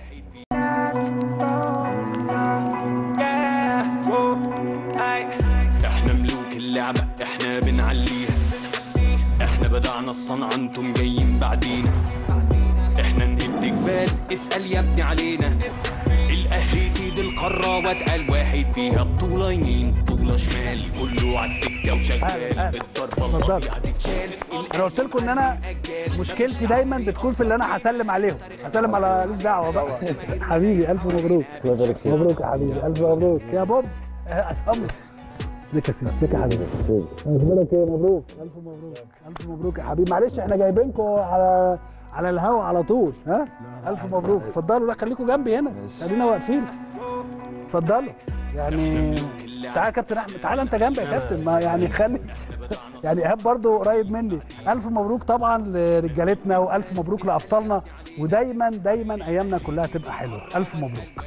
احنا ملوك اللعبة احنا بنعليها احنا بدعنا الصنعة انتم جايين بعدينا احنا نهد جبال اسأل يا ابني علينا الاهلي سيد القارة واتقل واحد فيها بطولة يمين بطولة شمال كله عالسكة وشغال الضربة القاضية هتتشال انا قلت لكم ان انا مشكلتي دايما بتكون في اللي انا هسلم عليهم هسلم على ليش دعوه بقى حبيبي الف مبروك الله يبارك فيك مبروك يا حبيبي الف مبروك يا بوب اسامه ازيك يا سيدي ازيك يا حبيبي اخبارك ايه مبروك الف مبروك الف مبروك يا حبيبي معلش احنا جايبينكم على على الهوا على طول ها الف مبروك اتفضلوا لا خليكم جنبي هنا خلينا واقفين اتفضلوا يعني تعالى يا كابتن احمد تعالى انت جنبي يا كابتن ما يعني خلي يعني ايهاب برضو قريب مني الف مبروك طبعا لرجالتنا والف مبروك لابطالنا ودايما دايما ايامنا كلها تبقى حلوه الف مبروك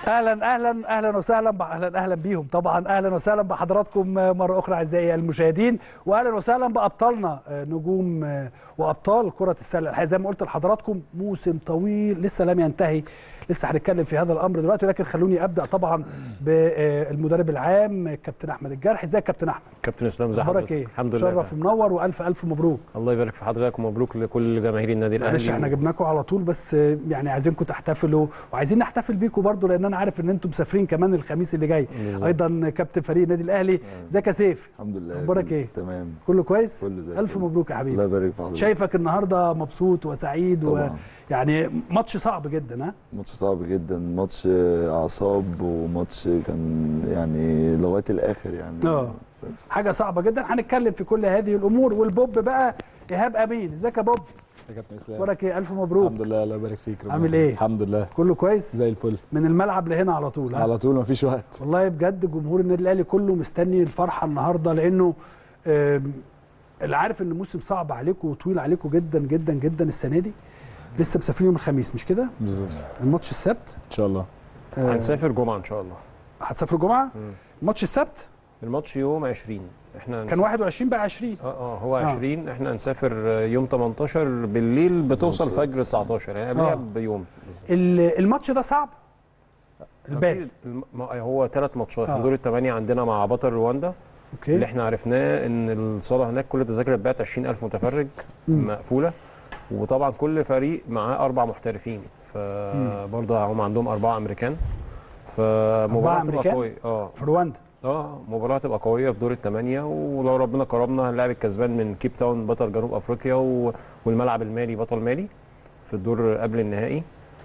اهلا اهلا اهلا وسهلا ب- اهلا اهلا بيهم طبعا اهلا وسهلا بحضراتكم مره اخرى اعزائي المشاهدين واهلا وسهلا بابطالنا آه، نجوم آه، وابطال كره السله الحقيقه زي ما قلت لحضراتكم موسم طويل لسه لم ينتهي لسه هنتكلم في هذا الامر دلوقتي ولكن خلوني ابدا طبعا بالمدرب العام كابتن احمد الجرح ازيك يا كابتن احمد كابتن اسلام زي اخبارك حضرتك ايه الحمد لله شرف ومنور والف الف مبروك الله يبارك في حضرتك ومبروك لكل جماهير النادي الاهلي معلش احنا جبناكم على طول بس آه، يعني عايزينكم تحتفلوا وعايزين نحتفل بيكم برضو لان انا عارف ان انتم مسافرين كمان الخميس اللي جاي بالظبط. ايضا كابتن فريق النادي الاهلي ازيك يا سيف الحمد لله أخبارك كله إيه؟ تمام كله كويس كله زي الف الفل. مبروك يا الله حبيبي يبارك في حضرتك شايفك النهارده مبسوط وسعيد طبعا ويعني ماتش صعب جدا ها ماتش صعب جدا ماتش اعصاب وماتش كان يعني لغايه الاخر يعني اه حاجه صعبه جدا هنتكلم في كل هذه الامور والبوب بقى ايهاب امين ازيك يا بوب يا كابتن اسلام اخبارك ايه الف مبروك الحمد لله الله يبارك فيك ربنا عامل يخليك. إيه؟ الحمد لله كله كويس زي الفل من الملعب لهنا على طول ها على طول مفيش وقت والله بجد جمهور النادي الاهلي كله مستني الفرحه النهارده لانه آم، اللي عارف ان موسم صعب عليكم وطويل عليكم جدا جدا جدا السنه دي لسه مسافرين يوم الخميس مش كده بالظبط الماتش السبت ان شاء الله آه، هنسافر جمعه ان شاء الله هتسافروا جمعه الماتش السبت الماتش يوم 20 احنا كان هنسافر- 21 بقى 20 اه اه هو آه. 20 احنا هنسافر يوم 18 بالليل بتوصل نوصل. فجر 19 يعني قبلها آه. بيوم بالظبط. ال- الماتش ده صعب البال أكيد الم- ما- هو ثلاث ماتشات آه. دور الثمانيه عندنا مع بطل رواندا اللي اوكي احنا عرفناه ان الصاله هناك كل التذاكر اتباعت 20000 متفرج مم. مقفوله وطبعا كل فريق معاه اربع محترفين فبرضه هم عندهم اربعه امريكان فمباراه أمريكان؟ تبقى قويه اه في رواندا اه مباراه تبقى قويه في دور الثمانيه ولو ربنا كرمنا هنلاعب الكسبان من كيب تاون بطل جنوب افريقيا و... والملعب المالي بطل مالي في الدور قبل النهائي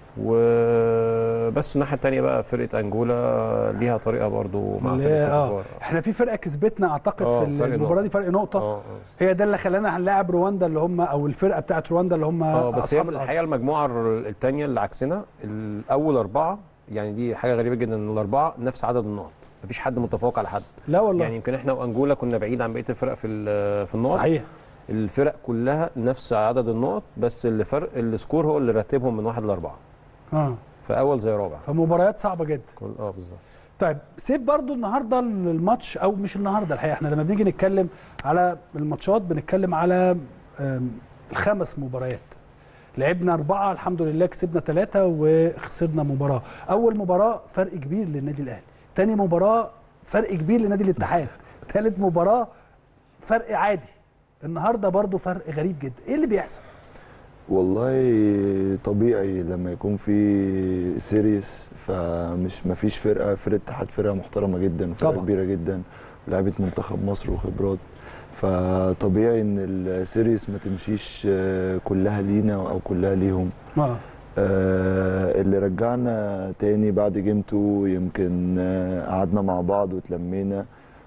وبس الناحيه الثانيه بقى فرقه انجولا ليها طريقه برضو مع اللي فرقه هي- اه كوتيفوار. احنا في فرقه كسبتنا اعتقد آه، في فرق المباراه نقطة. دي فرق نقطه اه هي ده اللي خلانا هنلاعب رواندا اللي هم او الفرقه بتاعت رواندا اللي هم اه بس هي أصحاب الأرض. الحقيقه المجموعه الثانيه اللي عكسنا الاول اربعه يعني دي حاجه غريبه جدا ان الاربعه نفس عدد النقط مفيش حد متفوق على حد لا والله يعني يمكن احنا وانجولا كنا بعيد عن بقيه الفرق في ال- في النقط صحيح الفرق كلها نفس عدد النقط بس اللي فرق السكور هو اللي رتبهم من واحد لاربعه اه فاول زي رابع فمباريات صعبه جدا كل اه بالظبط طيب سيب برضو النهارده الماتش او مش النهارده الحقيقه احنا لما بنيجي نتكلم على الماتشات بنتكلم على آم، الخمس مباريات لعبنا أربعة الحمد لله كسبنا ثلاثة وخسرنا مباراة أول مباراة فرق كبير للنادي الأهلي تاني مباراة فرق كبير لنادي الاتحاد ثالث مباراة فرق عادي النهارده برضو فرق غريب جدا ايه اللي بيحصل والله طبيعي لما يكون في سيريس فمش ما فيش فرقه فرقه اتحاد فرقه محترمه جدا وفرقه طبعا. كبيره جدا ولعيبه منتخب مصر وخبرات فطبيعي ان السيريس ما تمشيش آه، كلها لينا او كلها ليهم اه آه، اللي رجعنا تاني بعد جيم 2 يمكن آه، قعدنا مع بعض وتلمينا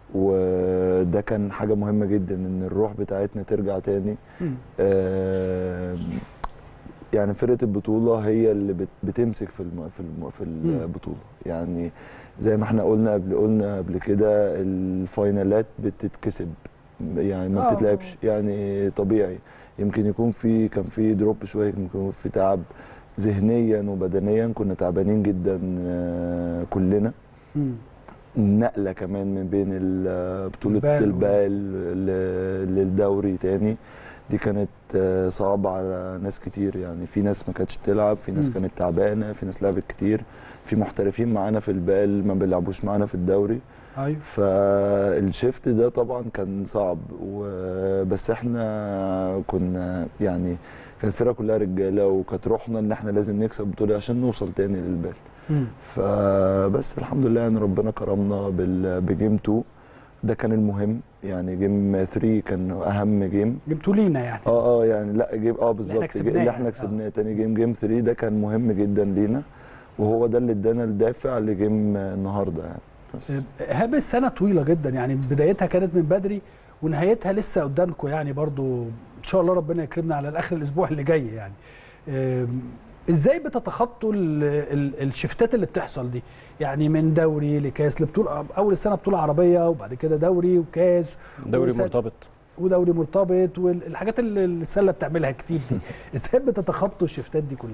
وده كان حاجة مهمة جدا ان الروح بتاعتنا ترجع تاني مم. آه، يعني فرقة البطولة هي اللي بت- بتمسك في الم في الم في البطولة يعني زي ما احنا قلنا قبل قلنا قبل كده الفاينالات بتتكسب يعني ما آه. بتتلعبش يعني طبيعي يمكن يكون في كان في دروب شوية يمكن يكون في تعب ذهنيا وبدنيا كنا تعبانين جدا آه، كلنا مم. نقله كمان من بين ال- بطوله البال. البال ل- للدوري تاني دي كانت آه، صعبه على ناس كتير يعني في ناس ما كانتش بتلعب في ناس مم. كانت تعبانه في ناس لعبت كتير في محترفين معانا في البال ما بيلعبوش معانا في الدوري ايوه فالشيفت ده طبعا كان صعب و- بس احنا كنا يعني كان الفرقه كلها رجاله وكانت روحنا ان احنا لازم نكسب بطوله عشان نوصل تاني للبال مم. فبس الحمد لله ان ربنا كرمنا بال- بجيم 2 ده كان المهم يعني جيم 3 كان اهم جيم جبتوا لينا يعني اه اه يعني لا جيم اه بالظبط كسبناه اللي يعني. احنا كسبناه تاني جيم جيم 3 ده كان مهم جدا لينا وهو ده اللي ادانا الدافع لجيم النهارده يعني ايهاب السنه طويله جدا يعني بدايتها كانت من بدري ونهايتها لسه قدامكم يعني برضو ان شاء الله ربنا يكرمنا على الاخر الاسبوع اللي جاي يعني أم، ازاي بتتخطوا ال- ال- الشفتات اللي بتحصل دي يعني من دوري لكاس لبطوله اول السنه بطوله عربيه وبعد كده دوري وكاس دوري وسد- مرتبط ودوري مرتبط والحاجات اللي السله بتعملها كتير دي ازاي بتتخطوا الشفتات دي كلها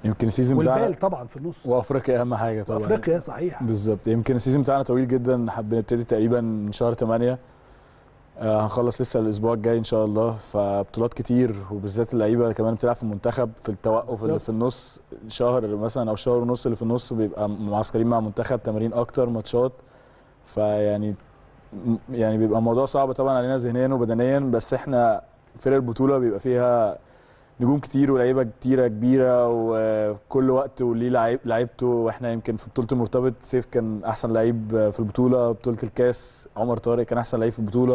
يمكن السيزون بتاعنا والبال طبعا في النص وافريقيا اهم حاجه طبعا افريقيا صحيح بالظبط يمكن السيزون بتاعنا طويل جدا حابين نبتدي تقريبا من شهر 8 آه هنخلص لسه الاسبوع الجاي ان شاء الله فبطولات كتير وبالذات اللعيبه اللي كمان بتلعب في المنتخب في التوقف اللي بالظبط. في النص شهر مثلا او شهر ونص اللي في النص بيبقى معسكرين مع منتخب تمارين اكتر ماتشات فيعني م- يعني بيبقى الموضوع صعب طبعا علينا ذهنيا وبدنيا بس احنا فرق البطوله بيبقى فيها نجوم كتير ولاعيبه كتيره كبيره وكل وقت وليه لعيب لعيبته واحنا يمكن في بطوله المرتبط سيف كان احسن لعيب في البطوله بطوله الكاس عمر طارق كان احسن لعيب في البطوله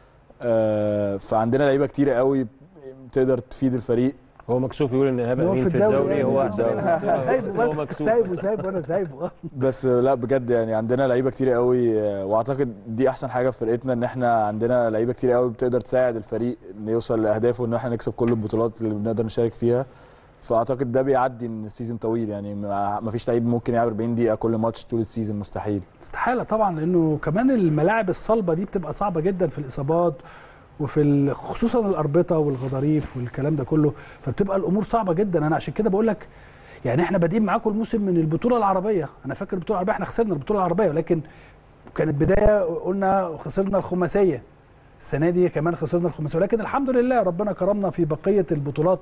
آه، فعندنا لعيبه كتيره قوي تقدر تفيد الفريق هو مكسوف يقول ان ايهاب هو امين في في الدوري الدوري يعني. هو احسن واحد في الدوري. سايبه بس هو بس مكسوف سايبه سايبه وانا سايبه بس لا بجد يعني عندنا لعيبه كتير قوي آه، واعتقد دي احسن حاجه في فرقتنا ان احنا عندنا لعيبه كتير قوي بتقدر تساعد الفريق انه يوصل لاهدافه وان احنا نكسب كل البطولات اللي بنقدر نشارك فيها فاعتقد ده بيعدي ان السيزون طويل يعني ما ما فيش لعيب ممكن يلعب 40 دقيقه كل ماتش طول السيزون مستحيل استحاله طبعا لانه كمان الملاعب الصلبه دي بتبقى صعبه جدا في الاصابات وفي ال- خصوصا الاربطه والغضاريف والكلام ده كله فبتبقى الامور صعبه جدا انا عشان كده بقول لك يعني احنا بادئين معاكم الموسم من البطوله العربيه انا فاكر البطوله العربيه احنا خسرنا البطوله العربيه ولكن كانت بدايه قلنا خسرنا الخماسيه السنه دي كمان خسرنا الخماسيه ولكن الحمد لله ربنا كرمنا في بقيه البطولات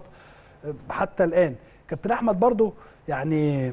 حتى الان كابتن احمد برضو يعني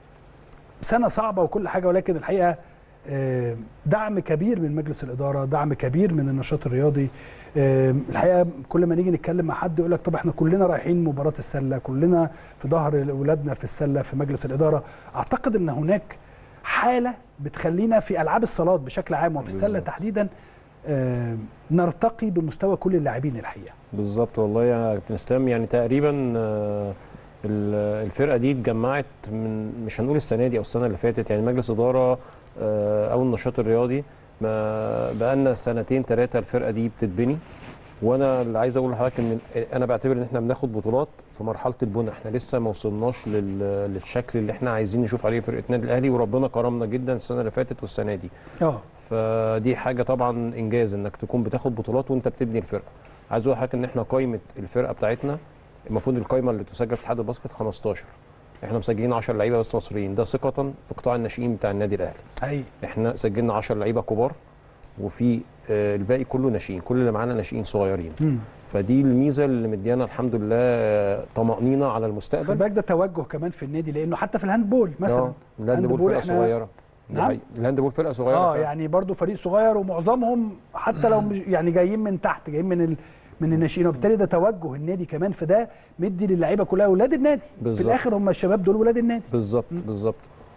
سنه صعبه وكل حاجه ولكن الحقيقه آه، دعم كبير من مجلس الاداره دعم كبير من النشاط الرياضي آه، الحقيقه كل ما نيجي نتكلم مع حد يقول لك طب احنا كلنا رايحين مباراه السله كلنا في ظهر اولادنا في السله في مجلس الاداره اعتقد ان هناك حاله بتخلينا في العاب الصالات بشكل عام وفي السله بالظبط. تحديدا آه، نرتقي بمستوى كل اللاعبين الحقيقه بالظبط والله يا كابتن اسلام يعني تقريبا آه، ال- الفرقه دي اتجمعت من مش هنقول السنه دي او السنه اللي فاتت يعني مجلس اداره آه، او النشاط الرياضي ما بقالنا سنتين ثلاثه الفرقه دي بتتبني وانا اللي عايز اقول لحضرتك ان انا بعتبر ان احنا بناخد بطولات في مرحله البناء احنا لسه ما وصلناش لل- للشكل اللي احنا عايزين نشوف عليه فرقه النادي الاهلي وربنا كرمنا جدا السنه اللي فاتت والسنه دي اه فدي حاجه طبعا انجاز انك تكون بتاخد بطولات وانت بتبني الفرقه عايز اقول لحضرتك ان احنا قائمه الفرقه بتاعتنا المفروض القائمه اللي تسجل في اتحاد الباسكت 15 احنا مسجلين 10 لعيبه بس مصريين ده ثقه في قطاع الناشئين بتاع النادي الاهلي حقيقي احنا سجلنا 10 لعيبه كبار وفي آه، الباقي كله ناشئين كل اللي معانا ناشئين صغيرين مم. فدي الميزه اللي مديانا الحمد لله آه، طمانينه على خلي المستقبل بالك ده توجه كمان في النادي لانه حتى في الهاندبول مثلا آه، الهاند هاندبول بول فرقه إحنا- صغيره دي نعم؟ حقيقة. الهاند بول فرقه صغيره اه فعلا. يعني برضو فريق صغير ومعظمهم حتى لو مش يعني جايين من تحت جايين من ال من الناشئين وبالتالي ده توجه النادي كمان فده مدي للعيبه كلها اولاد النادي بالظبط. في الاخر هم الشباب دول ولاد النادي بالظبط بالظبط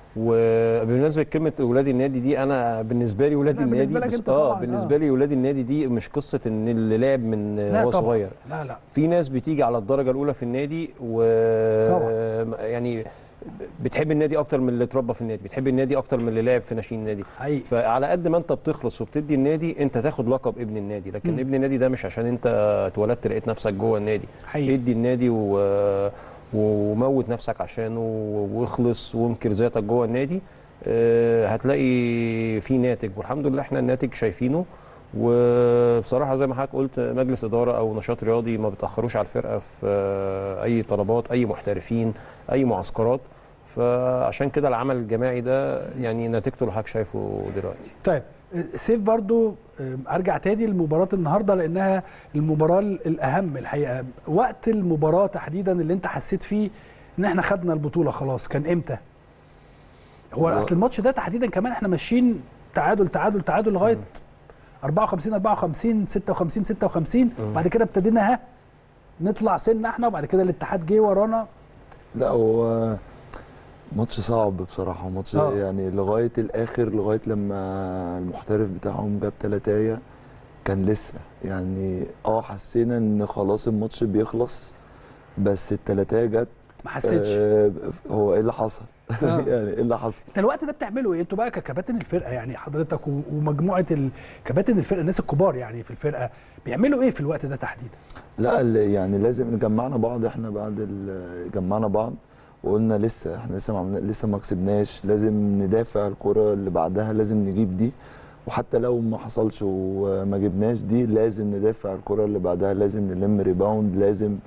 وبالنسبه لكلمه اولاد النادي دي انا بالنسبه لي ولاد لا، النادي بالنسبة لك بس أنت اه طبعاً، بالنسبه آه. لي ولاد النادي دي مش قصه ان اللي لعب من لا هو طبعاً. صغير لا لا في ناس بتيجي على الدرجه الاولى في النادي و طبعاً. يعني بتحب النادي اكتر من اللي اتربى في النادي بتحب النادي اكتر من اللي لعب في ناشئين النادي حقيقي فعلى قد ما انت بتخلص وبتدي النادي انت تاخد لقب ابن النادي لكن مم. ابن النادي ده مش عشان انت اتولدت لقيت نفسك جوه النادي حقيقي ادي النادي و... وموت نفسك عشانه واخلص وانكر ذاتك جوه النادي آه، هتلاقي في ناتج والحمد لله احنا الناتج شايفينه وبصراحه زي ما حضرتك قلت مجلس اداره او نشاط رياضي ما بتاخروش على الفرقه في آه، اي طلبات اي محترفين اي معسكرات فعشان كده العمل الجماعي ده يعني نتيجته اللي حضرتك شايفه دلوقتي طيب سيف برضو آه، ارجع تاني لمباراه النهارده لانها المباراه الاهم الحقيقه وقت المباراه تحديدا اللي انت حسيت فيه ان احنا خدنا البطوله خلاص كان امتى هو هو- اصل الماتش ده تحديدا كمان احنا ماشيين تعادل تعادل تعادل لغايه 54 54 56 56 بعد كده ابتدينا ها نطلع سنه احنا وبعد كده الاتحاد جه ورانا لا هو ماتش صعب بصراحه ماتش آه. يعني لغايه الاخر لغايه لما المحترف بتاعهم جاب تلاتايه كان لسه يعني اه حسينا ان خلاص الماتش بيخلص بس التلاتايه جت ما حسيتش آه هو ايه اللي حصل؟ آه. يعني ايه اللي حصل؟ انت الوقت ده بتعملوا ايه؟ انتوا بقى ككباتن الفرقه يعني حضرتك و- ومجموعه ال- كباتن الفرقه الناس الكبار يعني في الفرقه بيعملوا ايه في الوقت ده تحديدا؟ لا ال- يعني لازم جمعنا بعض احنا بعد ال- جمعنا بعض وقلنا لسه احنا لسه ما عملنا لسه ما كسبناش لازم ندافع الكرة اللي بعدها لازم نجيب دي وحتى لو ما حصلش وما جبناش دي لازم ندافع الكرة اللي بعدها لازم نلم ريباوند لازم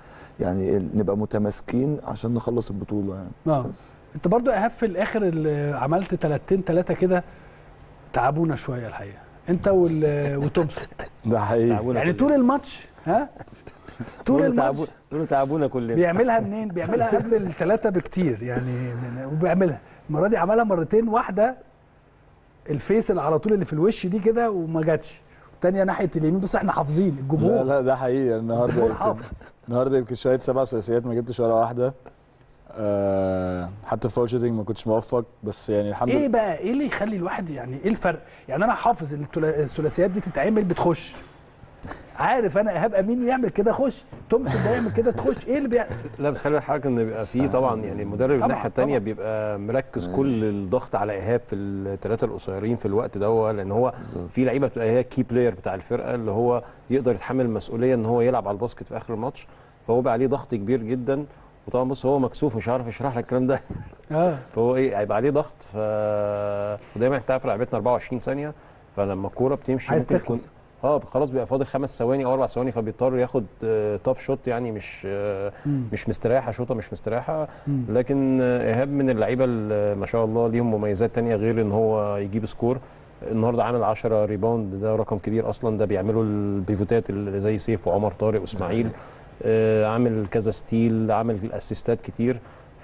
يعني ال- نبقى متماسكين عشان نخلص البطوله يعني اه انت برضو يا ايهاب في الاخر اللي عملت تلاتين تلاتة كده تعبونا شويه الحقيقه انت وال- وتومسون ده حقيقي تعبونا يعني كلنا. طول الماتش ها طول دول الماتش تعبونا دول تعبونا كلنا بيعملها منين بيعملها قبل الثلاثه بكتير يعني من- وبيعملها المره دي عملها مرتين واحده الفيس اللي على طول اللي في الوش دي كده وما جاتش الثانيه ناحيه اليمين بص احنا حافظين لا الجمهور لا ده حقيقي النهارده الجمهور يمكن حافظ النهارده يمكن شايت سبع ثلاثيات ما جبتش ولا واحده أه حتى فاول شوتنج ما كنتش موفق بس يعني الحمد ايه لله بقى ايه اللي يخلي الواحد يعني ايه الفرق يعني انا حافظ إن التلا- الثلاثيات دي تتعمل بتخش عارف انا ايهاب امين يعمل كده خش تومسون ده يعمل كده تخش ايه اللي بيحصل لا بس خلي بالك ان بيبقى فيه طبعا يعني المدرب طبعاً، الناحيه الثانيه طبعاً. بيبقى مركز كل الضغط على ايهاب في الثلاثه القصيرين في الوقت ده لان هو في لعيبه بتبقى هي كي بلاير بتاع الفرقه اللي هو يقدر يتحمل المسؤوليه ان هو يلعب على الباسكت في اخر الماتش فهو بقى عليه ضغط كبير جدا وطبعا بص هو مكسوف مش عارف يشرح لك الكلام ده اه فهو ايه هيبقى عليه ضغط ف ودايما انت عارف لعبتنا 24 ثانيه فلما الكوره بتمشي عايز ممكن تكون تخلص. اه خلاص بيبقى فاضل خمس ثواني او اربع ثواني فبيضطر ياخد تاف شوت يعني مش آه، مم. مش مستريحه شوطه مش مستريحه مم. لكن آه، ايهاب من اللعيبه اللي ما شاء الله ليهم مميزات تانية غير ان هو يجيب سكور النهارده عامل 10 ريباوند ده رقم كبير اصلا ده بيعملوا البيفوتات اللي زي سيف وعمر طارق واسماعيل آه، عامل كذا ستيل عامل اسيستات كتير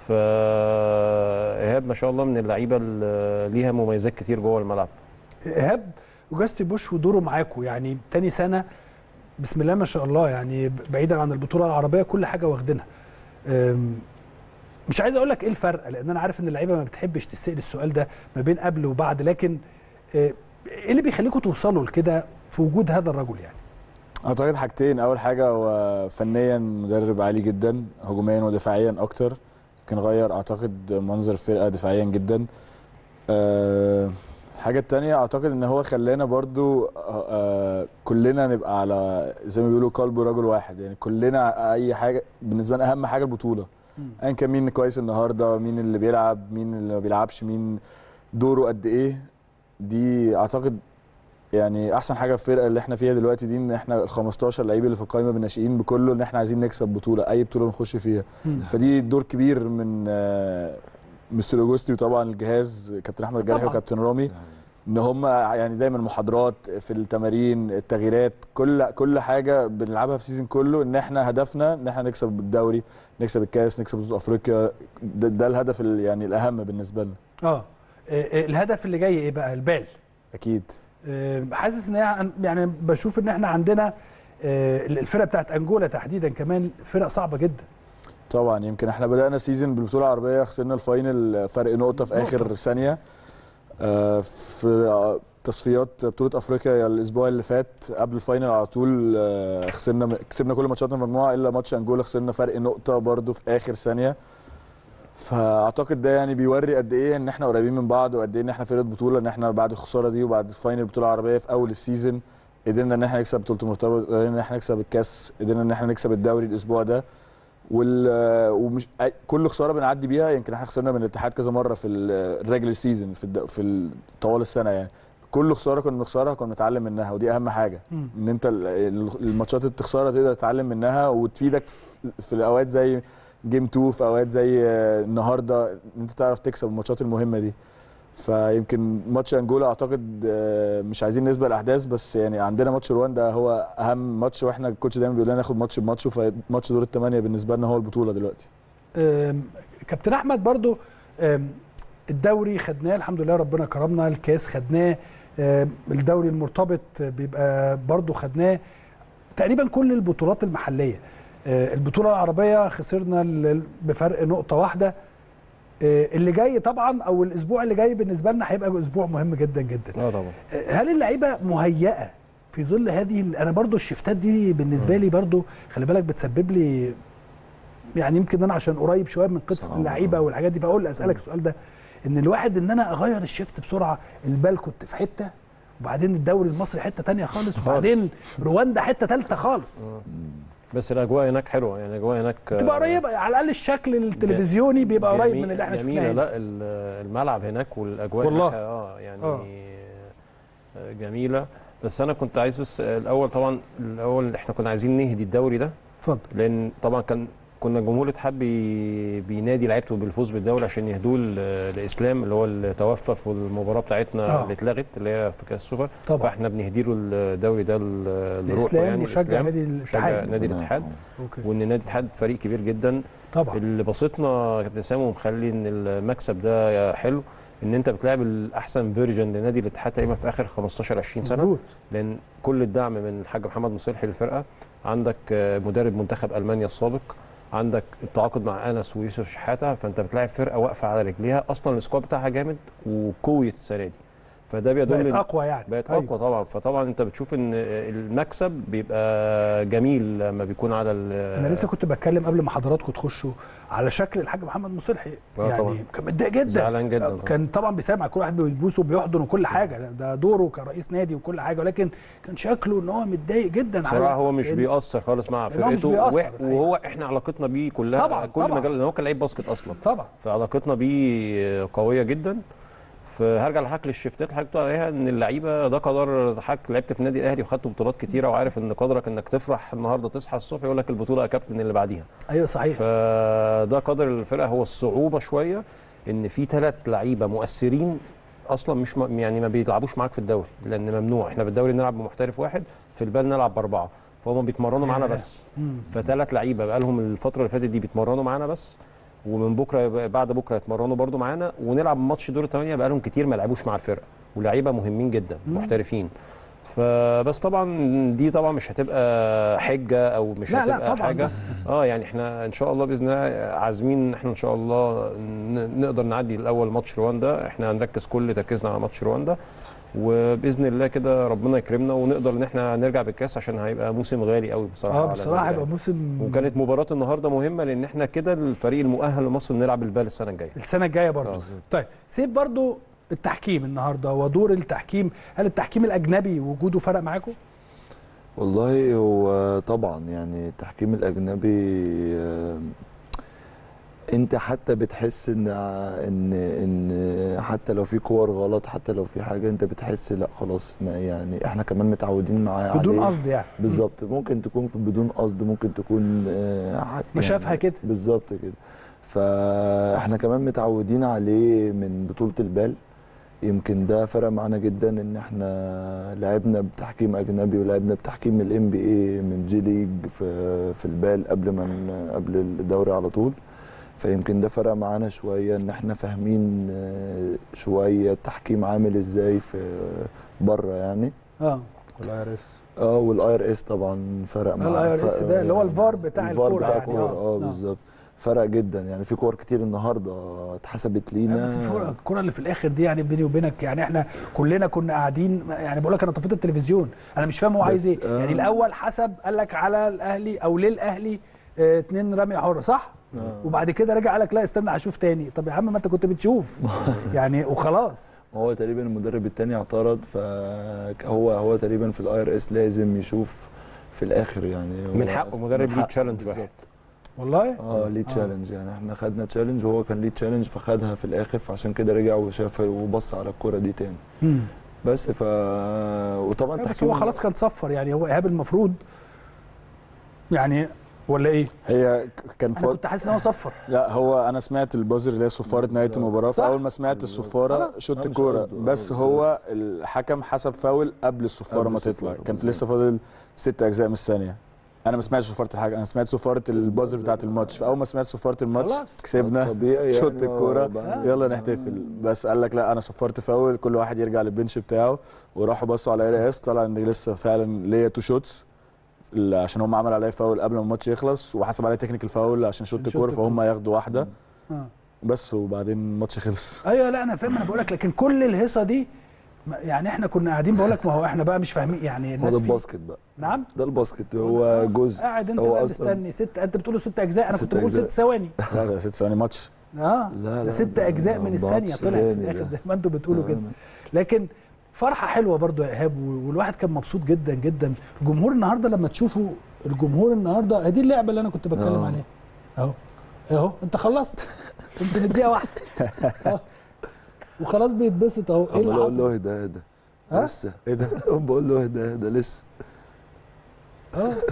فايهاب ما شاء الله من اللعيبه اللي ليها مميزات كتير جوه الملعب ايهاب وجاستي بوش ودوره معاكم يعني تاني سنه بسم الله ما شاء الله يعني بعيدا عن البطوله العربيه كل حاجه واخدينها أم، مش عايز اقول لك ايه الفرق لان انا عارف ان اللعيبه ما بتحبش تسال السؤال ده ما بين قبل وبعد لكن آه، ايه اللي بيخليكم توصلوا لكده في وجود هذا الرجل يعني اعتقد حاجتين اول حاجه هو فنيا مدرب عالي جدا هجوميا ودفاعيا اكتر كان غير اعتقد منظر الفرقه دفاعيا جدا أه الحاجه التانية اعتقد ان هو خلانا برضو أه آه، كلنا نبقى على زي ما بيقولوا قلب رجل واحد يعني كلنا اي حاجه بالنسبه لنا اهم حاجه البطوله ايا كان مين كويس النهارده مين اللي بيلعب مين اللي ما بيلعبش مين دوره قد ايه دي اعتقد يعني احسن حاجه في الفرقه اللي احنا فيها دلوقتي دي ان احنا ال 15 لعيب اللي في القائمه بالناشئين بكله ان احنا عايزين نكسب بطوله اي بطوله نخش فيها مم. فدي دور كبير من آه، مستر اوجوستي وطبعا الجهاز كابتن احمد جرحي طبعاً. وكابتن رامي ان هم يعني دايما محاضرات في التمارين التغييرات كل كل حاجه بنلعبها في السيزون كله ان احنا هدفنا ان احنا نكسب الدوري نكسب الكاس نكسب بطوله افريقيا ده, ده الهدف ال- يعني الاهم بالنسبه لنا اه آه، آه، الهدف اللي جاي ايه بقى البال اكيد آه، حاسس ان هي يعني بشوف ان احنا عندنا آه، الفرقه بتاعت انجولا تحديدا كمان فرق صعبه جدا طبعا يمكن احنا بدانا سيزون بالبطوله العربيه خسرنا الفاينل فرق نقطه في اخر نقطة. ثانيه آه، في تصفيات بطوله افريقيا الاسبوع اللي فات قبل الفاينل على طول آه، خسرنا كسبنا كل ماتشاتنا المجموعه الا ماتش انجولا خسرنا فرق نقطه برضو في اخر ثانيه فاعتقد ده يعني بيوري قد ايه ان احنا قريبين من بعض وقد ايه ان احنا فرقه بطوله ان احنا بعد الخساره دي وبعد الفاينل البطوله العربيه في اول السيزون قدرنا ان احنا نكسب بطوله المرتبط قدرنا ان احنا نكسب الكاس قدرنا ان احنا نكسب الدوري الاسبوع ده وال ومش أي- كل خساره بنعدي بيها يمكن احنا خسرنا من الاتحاد كذا مره في الريجلر سيزون في الد... في ال- طوال السنه يعني كل خساره كنا بنخسرها كنا بنتعلم منها ودي اهم حاجه مم. ان انت ال- ال- الماتشات اللي بتخسرها تقدر تتعلم منها وتفيدك في- في الاوقات زي جيم 2 في اوقات زي آه، النهارده ان انت تعرف تكسب الماتشات المهمه دي فيمكن ماتش انجولا اعتقد آه، مش عايزين نسبق الاحداث بس يعني عندنا ماتش رواندا هو اهم ماتش واحنا الكوتش دايما بيقول لنا ناخد ماتش بماتش فماتش دور الثمانيه بالنسبه لنا هو البطوله دلوقتي آم، كابتن احمد برضو آم، الدوري خدناه الحمد لله ربنا كرمنا الكاس خدناه آم، الدوري المرتبط بيبقى برضو خدناه تقريبا كل البطولات المحليه آه، البطوله العربيه خسرنا ال- بفرق نقطه واحده آه، اللي جاي طبعا او الاسبوع اللي جاي بالنسبه لنا هيبقى اسبوع مهم جدا جدا اه طبعا آه، هل اللعيبه مهيئه في ظل هذه ال- انا برضو الشفتات دي بالنسبه لي برضو خلي بالك بتسبب لي يعني يمكن انا عشان قريب شويه من قصه صعب. اللعيبه والحاجات دي بقول اسالك السؤال ده ان الواحد ان انا اغير الشفت بسرعه البال كنت في حته وبعدين الدوري المصري حته تانية خالص وبعدين رواندا حته ثالثه خالص بس الاجواء هناك حلوه يعني الاجواء هناك تبقى قريبه على الاقل الشكل التلفزيوني بيبقى قريب جميل- من اللي احنا جميله شفناه لا ال- الملعب هناك والاجواء والله. هناك اه يعني آه. آه، جميله بس انا كنت عايز بس الاول طبعا الاول احنا كنا عايزين نهدي الدوري ده اتفضل لان طبعا كان كنا جمهور الاتحاد بي... بينادي لعيبته بالفوز بالدوري عشان يهدوه ل- لاسلام اللي هو اللي توفى في المباراه بتاعتنا آه. اللي اتلغت اللي هي في كاس السوبر طبعا. فاحنا بنهدي له الدوري ده ل- لروحه الاسلام يعني مشجع الإسلام. نادي مشجع الاتحاد نادي الاتحاد اوكي وان نادي الاتحاد فريق كبير جدا طبعا اللي بسطنا كابتن سامي ومخلي ان المكسب ده حلو ان انت بتلعب الاحسن فيرجن لنادي الاتحاد تقريبا في اخر 15 20 سنه مظبوط لان كل الدعم من الحاج محمد مصلحي للفرقه عندك آه، مدرب منتخب المانيا السابق عندك التعاقد مع انس ويوسف شحاته فانت بتلاعب فرقه واقفه على رجليها اصلا السكواد بتاعها جامد وقويه السنه دي فده بيدل بقت إن- اقوى يعني بقت أيوة. اقوى طبعا فطبعا انت بتشوف ان المكسب بيبقى جميل لما بيكون على ال- انا لسه كنت بتكلم قبل ما حضراتكم تخشوا على شكل الحاج محمد مصلحي آه يعني طبعا. كان متضايق جدا زعلان جدا طبعا. كان طبعا بيسامع كل واحد بيبوسه وبيحضن وكل حاجه ده دوره كرئيس نادي وكل حاجه ولكن كان شكله ان هو متضايق جدا بصراحه هو مش لأن- بيأثر خالص مع لأن هو مش فرقته بيأثر وح- الحقيقة. وهو احنا علاقتنا بيه كلها طبعاً، كل طبعاً. مجال لان هو كان لعيب باسكت اصلا طبعا فعلاقتنا بيه قويه جدا فهرجع لحضرتك للشفتات اللي حضرتك بتقول عليها ان اللعيبه ده قدر حضرتك لعبت في النادي الاهلي وخدت بطولات كتيره وعارف ان قدرك انك تفرح النهارده تصحى الصبح يقول لك البطوله يا كابتن اللي بعديها ايوه صحيح فده قدر الفرقه هو الصعوبه شويه ان في ثلاث لعيبه مؤثرين اصلا مش م... يعني ما بيلعبوش معاك في الدوري لان ممنوع احنا في الدوري نلعب بمحترف واحد في البال نلعب باربعه فهم بيتمرنوا معانا ياه. بس مم. فثلاث لعيبه بقى لهم الفتره اللي فاتت دي بيتمرنوا معانا بس ومن بكره يبقى- بعد بكره يتمرنوا برضو معانا ونلعب ماتش دور الثمانيه بقى لهم كتير ما لعبوش مع الفرقه ولعيبه مهمين جدا محترفين فبس طبعا دي طبعا مش هتبقى حجه او مش لا، لا، هتبقى طبعاً. حاجه اه يعني احنا ان شاء الله باذن الله عازمين ان احنا ان شاء الله ن- نقدر نعدي الاول ماتش رواندا احنا هنركز كل تركيزنا على ماتش رواندا وباذن الله كده ربنا يكرمنا ونقدر ان احنا نرجع بالكاس عشان هيبقى موسم غالي قوي بصراحه اه على بصراحه النادي هيبقى الأهلي. موسم وكانت مباراه النهارده مهمه لان احنا كده الفريق المؤهل لمصر نلعب البال السنه الجايه السنه الجايه برضه آه. طيب سيب برضه التحكيم النهارده ودور التحكيم هل التحكيم الاجنبي وجوده فرق معاكم؟ والله هو طبعا يعني التحكيم الاجنبي آه، انت حتى بتحس ان ان ان حتى لو في كور غلط حتى لو في حاجه انت بتحس لا خلاص ما يعني احنا كمان متعودين معاه بدون عليه. قصد يعني بالظبط ممكن تكون في بدون قصد ممكن تكون آه، ح- ما شافها كده. بالظبط كده فاحنا كمان متعودين عليه من بطولة البال يمكن ده فرق معانا جدا ان احنا لعبنا بتحكيم اجنبي ولعبنا بتحكيم الام بي اي من جي ليج في في البال قبل ما ن- قبل الدوري على طول فيمكن ده فرق معانا شويه ان احنا فاهمين آه، شويه التحكيم عامل ازاي في بره يعني اه والايرس اه والاي ار اس طبعا فرق معانا ال IRS فرق- ده اللي هو الفار بتاع الفار الكورة بتاع يعني، الكوره آه. اه آه. بالظبط فرق جدا يعني في كور كتير النهارده اتحسبت لا، لينا بس الفرق- الكرة اللي في الاخر دي يعني بيني وبينك يعني احنا كلنا كنا قاعدين يعني بقول لك انا طفيت التلفزيون انا مش فاهم هو عايز بس، ايه آه. يعني الاول حسب قال لك على الاهلي او للاهلي اه اتنين رميه حره صح؟ وبعد كده رجع قال لك لا استنى هشوف تاني طب يا عم ما انت كنت بتشوف يعني وخلاص هو تقريبا المدرب التاني اعترض فهو هو تقريبا في الاي ار اس لازم يشوف في الاخر يعني هو من حقه أصلاً- مدرب من ليه حقه تشالنج بالظبط. واحد والله اه ليه تشالنج يعني احنا خدنا تشالنج وهو كان ليه تشالنج فخدها في الاخر فعشان كده رجع وشاف وبص على الكرة دي تاني مم. بس ف وطبعا لا، بس تحكيم هو خلاص كان صفر يعني هو ايهاب المفروض يعني ولا ايه؟ هي ك- كان انا فاض... كنت حاسس ان هو صفر لا هو انا سمعت البازر اللي هي صفاره نهايه المباراه صح. فاول ما سمعت الصفاره خلاص. شوت آه، مش الكوره قصده، آه، بس بالظبط. هو الحكم حسب فاول قبل الصفاره قبل ما الصفارة، تطلع كانت بالظبط. لسه فاضل ست اجزاء من الثانيه انا ما سمعتش صفاره الحكم انا سمعت صفاره البازر بتاعت الماتش فاول ما سمعت صفاره الماتش خلاص. كسبنا طبيعي شوت يعني، الكوره وبعد- يلا نحتفل بس قال لك لا انا صفرت فاول كل واحد يرجع للبنش بتاعه وراحوا بصوا على ار اس طلع ان لسه فعلا ليا تو شوتس عشان هم عملوا عليا فاول قبل ما الماتش يخلص وحسب عليا تكنيكال فاول عشان شوت شوت الكوره فهم ياخدوا واحده آه. بس وبعدين الماتش خلص ايوه لا انا فاهم انا بقول لك لكن كل الهيصه دي ما- يعني احنا كنا قاعدين بقول لك ما هو احنا بقى مش فاهمين يعني هو الناس ده في- الباسكت بقى نعم ده الباسكت هو جزء قاعد انت هو بقى أصلاً- مستني ست انت بتقول ست اجزاء انا ست كنت بقول أجزاء. ست ثواني لا ده ست ثواني ماتش اه لا، ده لا، ست ده اجزاء من ماتش الثانيه طلعت في تاني الاخر ده. زي ما انتم بتقولوا آه. كده لكن فرحه حلوه برضو يا ايهاب و- والواحد كان مبسوط جدا جدا الجمهور النهارده لما تشوفوا الجمهور النهارده دي اللعبه اللي انا كنت بتكلم آه. عليها اهو اهو انت خلصت انت مديها واحده أهو. وخلاص بيتبسط اهو ايه عمال اللي اقول حصل له اهدى اهدى ها؟ لسه ايه ده بقول له اهدى اهدى لسه اه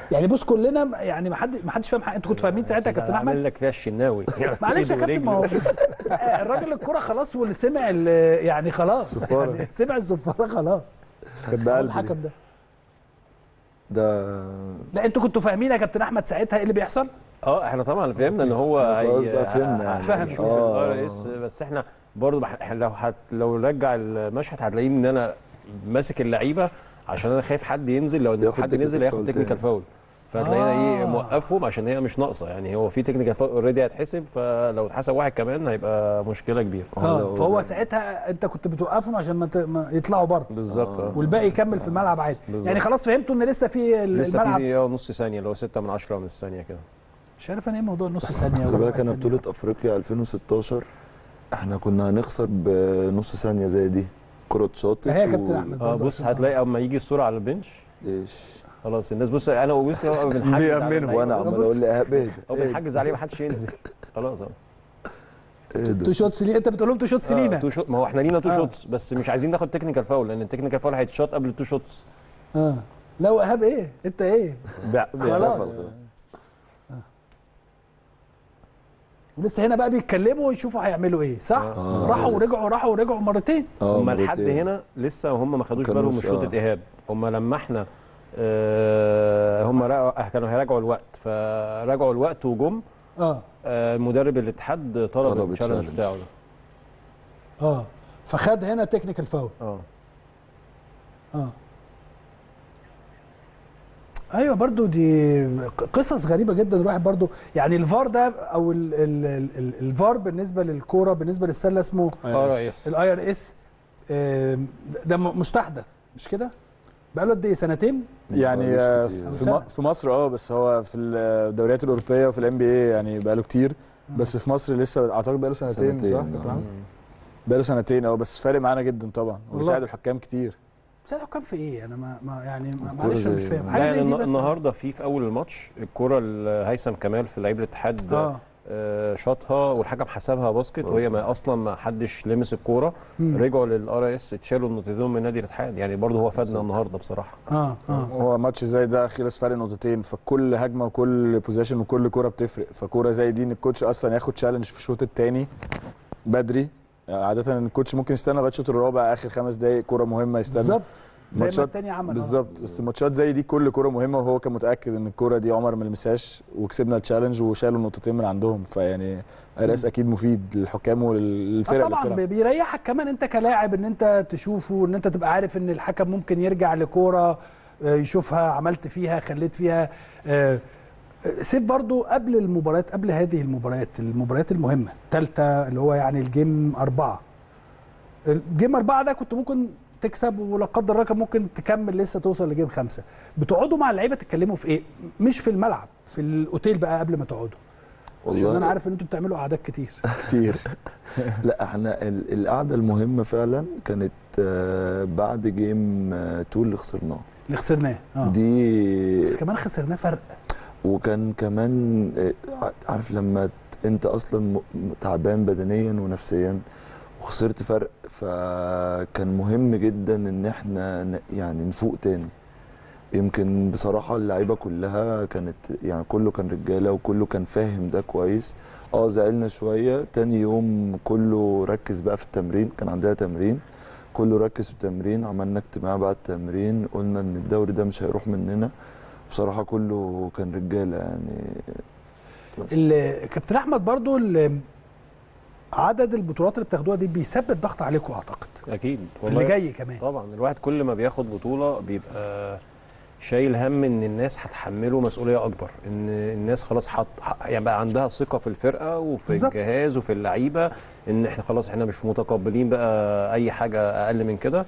يعني بص كلنا يعني ما حد ما حدش فاهم حاجه انتوا كنتوا فاهمين ساعتها يا كابتن احمد عامل لك فيها الشناوي معلش يا إيده كابتن ما هو ورجله. آه، الراجل الكرة خلاص واللي سمع ال- يعني خلاص الصفارة. يعني سمع الصفارة خلاص بس كانت هو بقلب الحكم ده ده لا انتوا كنتوا فاهمين يا كابتن احمد ساعتها ايه اللي بيحصل؟ اه احنا طبعا فهمنا ان هو خلاص هي- بقى فهمنا يعني. فهم. هيشوف آه. الار اس بس احنا برضه بح- إحنا لو هت لو رجع المشهد هتلاقيه ان انا ماسك اللعيبه عشان انا خايف حد ينزل لو لو ياخد حد نزل technical هياخد foul تكنيكال تاني. فاول فهتلاقينا آه. ايه موقفهم عشان هي مش ناقصه يعني هو في تكنيكال فاول اوريدي هيتحسب فلو اتحسب واحد كمان هيبقى مشكله كبيره اه لو- فهو ساعتها انت كنت بتوقفهم عشان ما, ت... ما يطلعوا بره بالظبط اه والباقي يكمل في الملعب عادي بالظبط. يعني خلاص فهمتوا ان لسه في ال- لسه الملعب في اه نص ثانيه اللي هو 6 من 10 من الثانيه كده مش عارف انا ايه موضوع النص ثانيه خلي وربع بالك انا ثانية. بطولة افريقيا 2016 احنا كنا هنخسر بنص ثانية زي دي كرة شاطت اهي يا كابتن احمد اه برضه بص عشان- هتلاقي اما يجي الصوره على البنش ايش خلاص الناس بص انا وبص هو بنحجز على بيأمنوا. اللعيبة. وانا عمال اقول لي اهب اهدى هو اهدى، بنحجز عليه ما حدش ينزل خلاص اه اهدى تو شوتس ليه انت بتقول لهم تو شوتس آه، لينا تو شوت ما هو احنا لينا تو آه. شوتس بس مش عايزين ناخد تكنيكال فاول لان التكنيكال فاول هيتشاط قبل التو شوتس اه لا وإيهاب ايه انت ايه بيع- خلاص. خلاص ولسه هنا بقى بيتكلموا ويشوفوا هيعملوا ايه صح آه. راحوا لسه. ورجعوا راحوا ورجعوا مرتين اه هم لحد مرتين. هنا لسه هم ما خدوش كانوش- بالهم من شوطه آه. ايهاب هم لما احنا آه هم رأوا- كانوا هيراجعوا الوقت فراجعوا الوقت وجم اه آه مدرب الاتحاد طلب طلب التشالنج التشالنج. بتاعه ده اه فخد هنا تكنيكال فاول اه اه ايوه برضو دي قصص غريبه جدا الواحد برضو يعني الفار ده او ال- ال- ال- ال- الفار بالنسبه للكوره بالنسبه للسله اسمه اه رئيس الاي ار اس ده م- مستحدث مش كده؟ بقاله قد ايه سنتين؟ يعني بقالوش آه، كتير. في, م- في مصر اه بس هو في الدوريات الاوروبيه وفي الام بي اي يعني بقاله كتير بس في مصر لسه اعتقد بقاله سنتين, سنتين، صح آه. كابتن عمرو؟ بقاله سنتين اه بس فارق معانا جدا طبعا وبيساعد الحكام كتير بس الحكام في ايه؟ انا ما, ما يعني ما- الكورة معلش أنا زي- مش فاهم لا حاجه يعني زي دي الن- بس النهارده في في اول الماتش الكره اللي هيثم كمال في لعيب الاتحاد اه آه، شاطها والحكم حسبها باسكت وهي ما اصلا ما حدش لمس الكوره مم. رجعوا للار اس اتشالوا النقطتين من نادي الاتحاد يعني برضه هو فادنا النهارده بصراحه اه اه هو ماتش زي ده خلص فرق نقطتين فكل هجمه وكل بوزيشن وكل كوره بتفرق فكوره زي دي ان الكوتش اصلا ياخد تشالنج في الشوط الثاني بدري عاده الكوتش ممكن يستنى لغايه الشوط الرابع اخر خمس دقائق كوره مهمه يستنى بالظبط زي ما ماتشات- التاني عمل آه. بالظبط بس ماتشات زي دي كل كوره مهمه وهو كان متاكد ان الكوره دي عمر ما لمسهاش وكسبنا التشالنج وشالوا النقطتين من عندهم فيعني ارقص اكيد مفيد للحكام وللفرق آه اللي طبعا بتلعب بيريحك كمان انت كلاعب ان انت تشوفه ان انت تبقى عارف ان الحكم ممكن يرجع لكوره آه، يشوفها عملت فيها خليت فيها آه، آه، سيف برضو قبل المباريات قبل هذه المباريات المباريات المهمه ثالثه اللي هو يعني الجيم اربعه الجيم اربعه ده كنت ممكن تكسب ولا قدر الله كان ممكن تكمل لسه توصل لجيم خمسه بتقعدوا مع اللعيبه تتكلموا في ايه؟ مش في الملعب في الاوتيل بقى قبل ما تقعدوا عشان والله انا عارف ان انتوا بتعملوا قعدات كتير كتير لا احنا ال- القعده المهمه فعلا كانت آه، بعد جيم 2 اللي خسرناه اللي خسرناه اه دي بس كمان خسرناه فرق وكان كمان آه، عارف لما ت- انت اصلا م- م- تعبان بدنيا ونفسيا وخسرت فرق فكان مهم جدا ان احنا ن- يعني نفوق تاني يمكن بصراحة اللعيبة كلها كانت يعني كله كان رجالة وكله كان فاهم ده كويس اه زعلنا شوية تاني يوم كله ركز بقى في التمرين كان عندنا تمرين كله ركز في التمرين عملنا اجتماع بعد التمرين قلنا ان الدوري ده مش هيروح مننا بصراحة كله كان رجالة يعني بس. ال- كابتن احمد برضو ال- عدد البطولات اللي بتاخدوها دي بيسبب ضغط عليكم اعتقد اكيد في اللي جاي كمان طبعا الواحد كل ما بياخد بطوله بيبقى شايل هم ان الناس هتحمله مسؤوليه اكبر ان الناس خلاص حط يعني بقى عندها ثقه في الفرقه وفي بالظبط. الجهاز وفي اللعيبه ان احنا خلاص احنا مش متقبلين بقى اي حاجه اقل من كده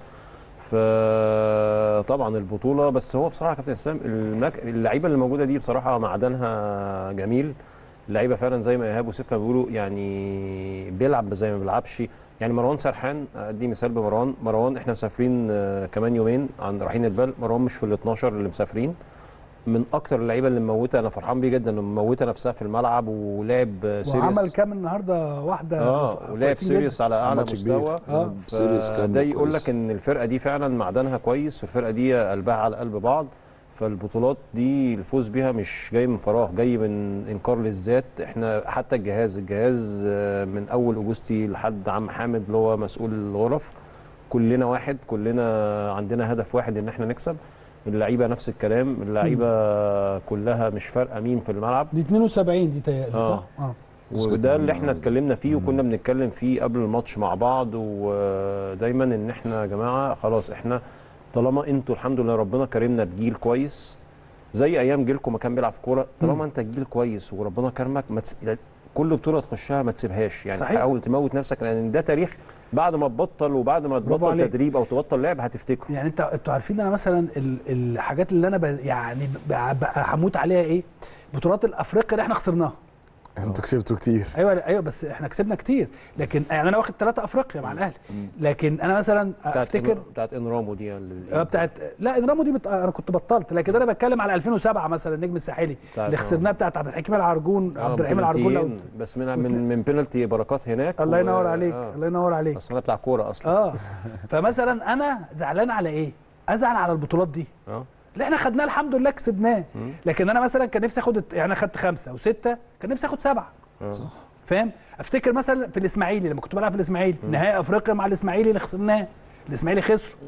فطبعا البطوله بس هو بصراحه يا كابتن اسلام المك... اللعيبه اللي موجوده دي بصراحه معدنها جميل اللعيبه فعلا زي ما ايهاب وسيف كانوا بيقولوا يعني بيلعب زي ما بيلعبش يعني مروان سرحان ادي مثال بمروان مروان احنا مسافرين آه، كمان يومين عند رايحين البال مروان مش في ال 12 اللي مسافرين من اكتر اللعيبه اللي مموته انا فرحان بيه جدا انه مموته نفسها في الملعب ولعب آه، سيريس وعمل كام النهارده واحده اه ولعب كويسين سيريس على اعلى ماتش كبير. مستوى آه. سيريس كان ده يقول كويس. لك ان الفرقه دي فعلا معدنها كويس والفرقه دي قلبها على قلب بعض فالبطولات دي الفوز بيها مش جاي من فراغ جاي من انكار للذات احنا حتى الجهاز الجهاز آه، من اول اوجستي لحد عم حامد اللي هو مسؤول الغرف كلنا واحد كلنا عندنا هدف واحد ان احنا نكسب اللعيبه نفس الكلام اللعيبه كلها مش فارقه مين في الملعب دي 72 دي تهيألي آه. صح؟ اه وده اللي احنا اتكلمنا فيه وكنا بنتكلم فيه قبل الماتش مع بعض ودايما ان احنا يا جماعه خلاص احنا طالما انتوا الحمد لله ربنا كرمنا بجيل كويس زي ايام جيلكم ما كان بيلعب في كوره طالما انت جيل كويس وربنا كرمك ما تس... كل بطوله تخشها ما تسيبهاش يعني صحيح. حاول تموت نفسك لان ده تاريخ بعد ما تبطل وبعد ما برافو تبطل عليك. تدريب او تبطل لعب هتفتكره يعني انت انتوا عارفين انا مثلا ال- الحاجات اللي انا ب... يعني ب- بقى هموت عليها ايه؟ بطولات الافريقيا اللي احنا خسرناها انتوا كسبتوا كتير ايوه ايوه بس احنا كسبنا كتير لكن يعني انا واخد ثلاثه افريقيا مع الاهلي لكن انا مثلا بتاعت افتكر بتاعت انرامو دي اللي- اه بتاعت لا انرامو دي بت... انا كنت بطلت لكن انا بتكلم على 2007 مثلا النجم الساحلي بتاعت- اللي خسرناها بتاعت عبد الحكيم العرجون آه، عبد الرحيم العرجون لو... بلنتيين، بس من من من بينالتي بركات هناك الله و- ينور عليك آه. الله ينور عليك اصل انا بتاع كوره اصلا اه فمثلا انا زعلان على ايه؟ ازعل على البطولات دي اه اللي احنا خدناه الحمد لله كسبناه لكن انا مثلا كان نفسي اخد يعني انا خدت خمسه وسته كان نفسي اخد سبعه آه. فاهم افتكر مثلا في الاسماعيلي لما كنت بلعب في الاسماعيلي نهائي افريقيا مع الاسماعيلي اللي خسرناه الاسماعيلي خسروا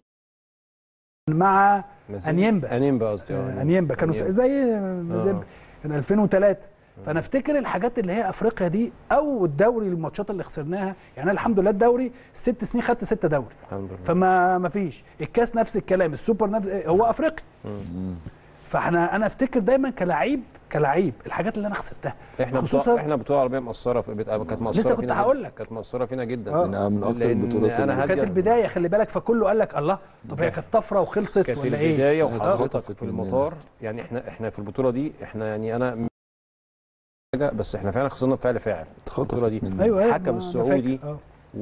مع مازال- انيمبا انيمبا قصدي آه، آه، انيمبا كانوا أنيمبا. زي زي آه. كان 2003 فانا افتكر الحاجات اللي هي افريقيا دي او الدوري الماتشات اللي خسرناها يعني أنا الحمد لله الدوري ست سنين خدت ستة دوري الحمد لله فما ما فيش الكاس نفس الكلام السوبر نفس هو افريقيا فاحنا انا افتكر دايما كلاعب كلاعب الحاجات اللي انا خسرتها احنا خصوصاً- بطوله احنا بطوله عربيه مؤثره في بت- كانت مؤثره لسه كنت فينا هقول جداً. لك. كانت مؤثره فينا جدا آه. من من اكتر لأن البطولات أنا اللي- هدي- كانت البدايه خلي بالك فكله قال لك الله طب هي كانت طفره وخلصت كانت ولا ايه البدايه آه. وحضرتك خطفت في مننا. المطار يعني احنا احنا في البطوله دي احنا يعني انا حاجه بس احنا فعلا خسرنا بفعل فاعل البطوله دي اتخطفت مننا. ايوه ايوه الحكم ما أنا السعودي فاكر. آه.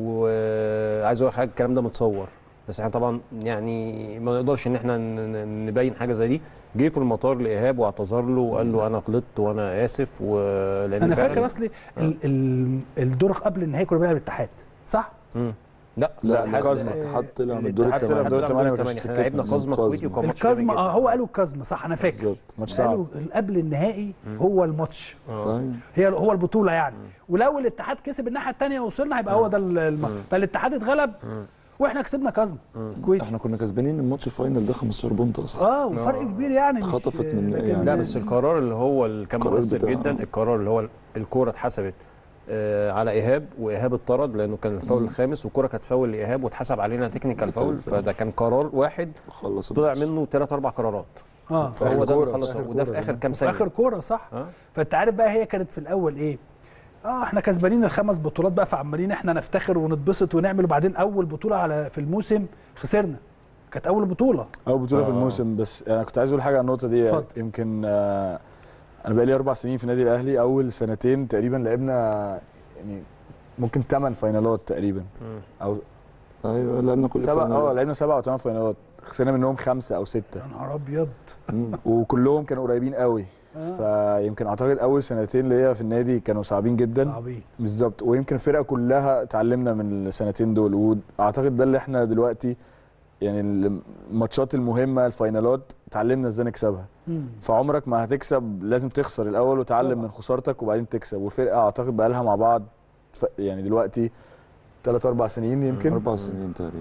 وعايز اقول حاجه الكلام ده متصور بس احنا طبعا يعني ما نقدرش ان احنا ن- ن- نبين حاجه زي دي جه في المطار لايهاب واعتذر له وقال له انا غلطت وانا اسف ولان انا فعلاً- فاكر اصلي ال- ال- الدور قبل النهائي كنا بنلعب الاتحاد صح؟ مم. لا لا الاتحاد- الاتحاد الاتحاد طلع من الدور الاتحاد طلع من الثمانية الدور الثمانية ما الثمانية. كانش احنا لعبنا سكتنا. قزمه كويتي وكان ماتش الكازما جامد اه هو قالوا الكازما صح انا فاكر بالظبط ماتش صعب قالوا قبل النهائي هو الماتش آه. أيوة. هي هو البطوله يعني ولو الاتحاد كسب الناحيه الثانيه وصلنا هيبقى هو ده الماتش فالاتحاد اتغلب واحنا كسبنا كازما كويت احنا كنا كسبانين الماتش الفاينل ده 15 بونت اصلا اه وفرق كبير يعني مش- اتخطفت من- لكن- يعني- لا بس القرار اللي هو اللي كان القرار مؤثر بتاع- جدا القرار اللي هو الكوره اتحسبت آه على ايهاب وايهاب اتطرد لانه كان الفاول الخامس والكوره كانت فاول لايهاب واتحسب علينا تكنيكال فاول فاول. فده كان قرار واحد خلص طلع الماتش. منه ثلاث اربع قرارات اه في فهو آخر ده اللي كورة، خلص في آخر وده في كورة اخر ده. كام في ثانيه اخر كوره صح اه فانت عارف بقى هي كانت في الاول ايه اه احنا كسبانين الخمس بطولات بقى فعمالين احنا نفتخر ونتبسط ونعمل وبعدين اول بطوله على في الموسم خسرنا كانت اول بطوله اول بطوله في آه. الموسم بس انا كنت عايز اقول حاجه عن النقطه دي اتفضل. يمكن آه، انا بقالي اربع سنين في النادي الاهلي اول سنتين تقريبا لعبنا يعني ممكن ثمان فاينالات تقريبا مم. او ايوه لعبنا كل سبع اه الفاينالات. لعبنا سبع او ثمان فاينالات خسرنا منهم خمسه او سته يا نهار ابيض مم. وكلهم كانوا قريبين قوي آه. فيمكن اعتقد اول سنتين ليا في النادي كانوا صعبين جدا صعبين بالظبط ويمكن الفرقه كلها اتعلمنا من السنتين دول واعتقد ده اللي احنا دلوقتي يعني الماتشات المهمه الفاينالات اتعلمنا ازاي نكسبها مم. فعمرك ما هتكسب لازم تخسر الاول وتعلم طبعا. من خسارتك وبعدين تكسب والفرقه اعتقد بقى لها مع بعض ف- يعني دلوقتي ثلاث اربع سنين يمكن اربع سنين تقريبا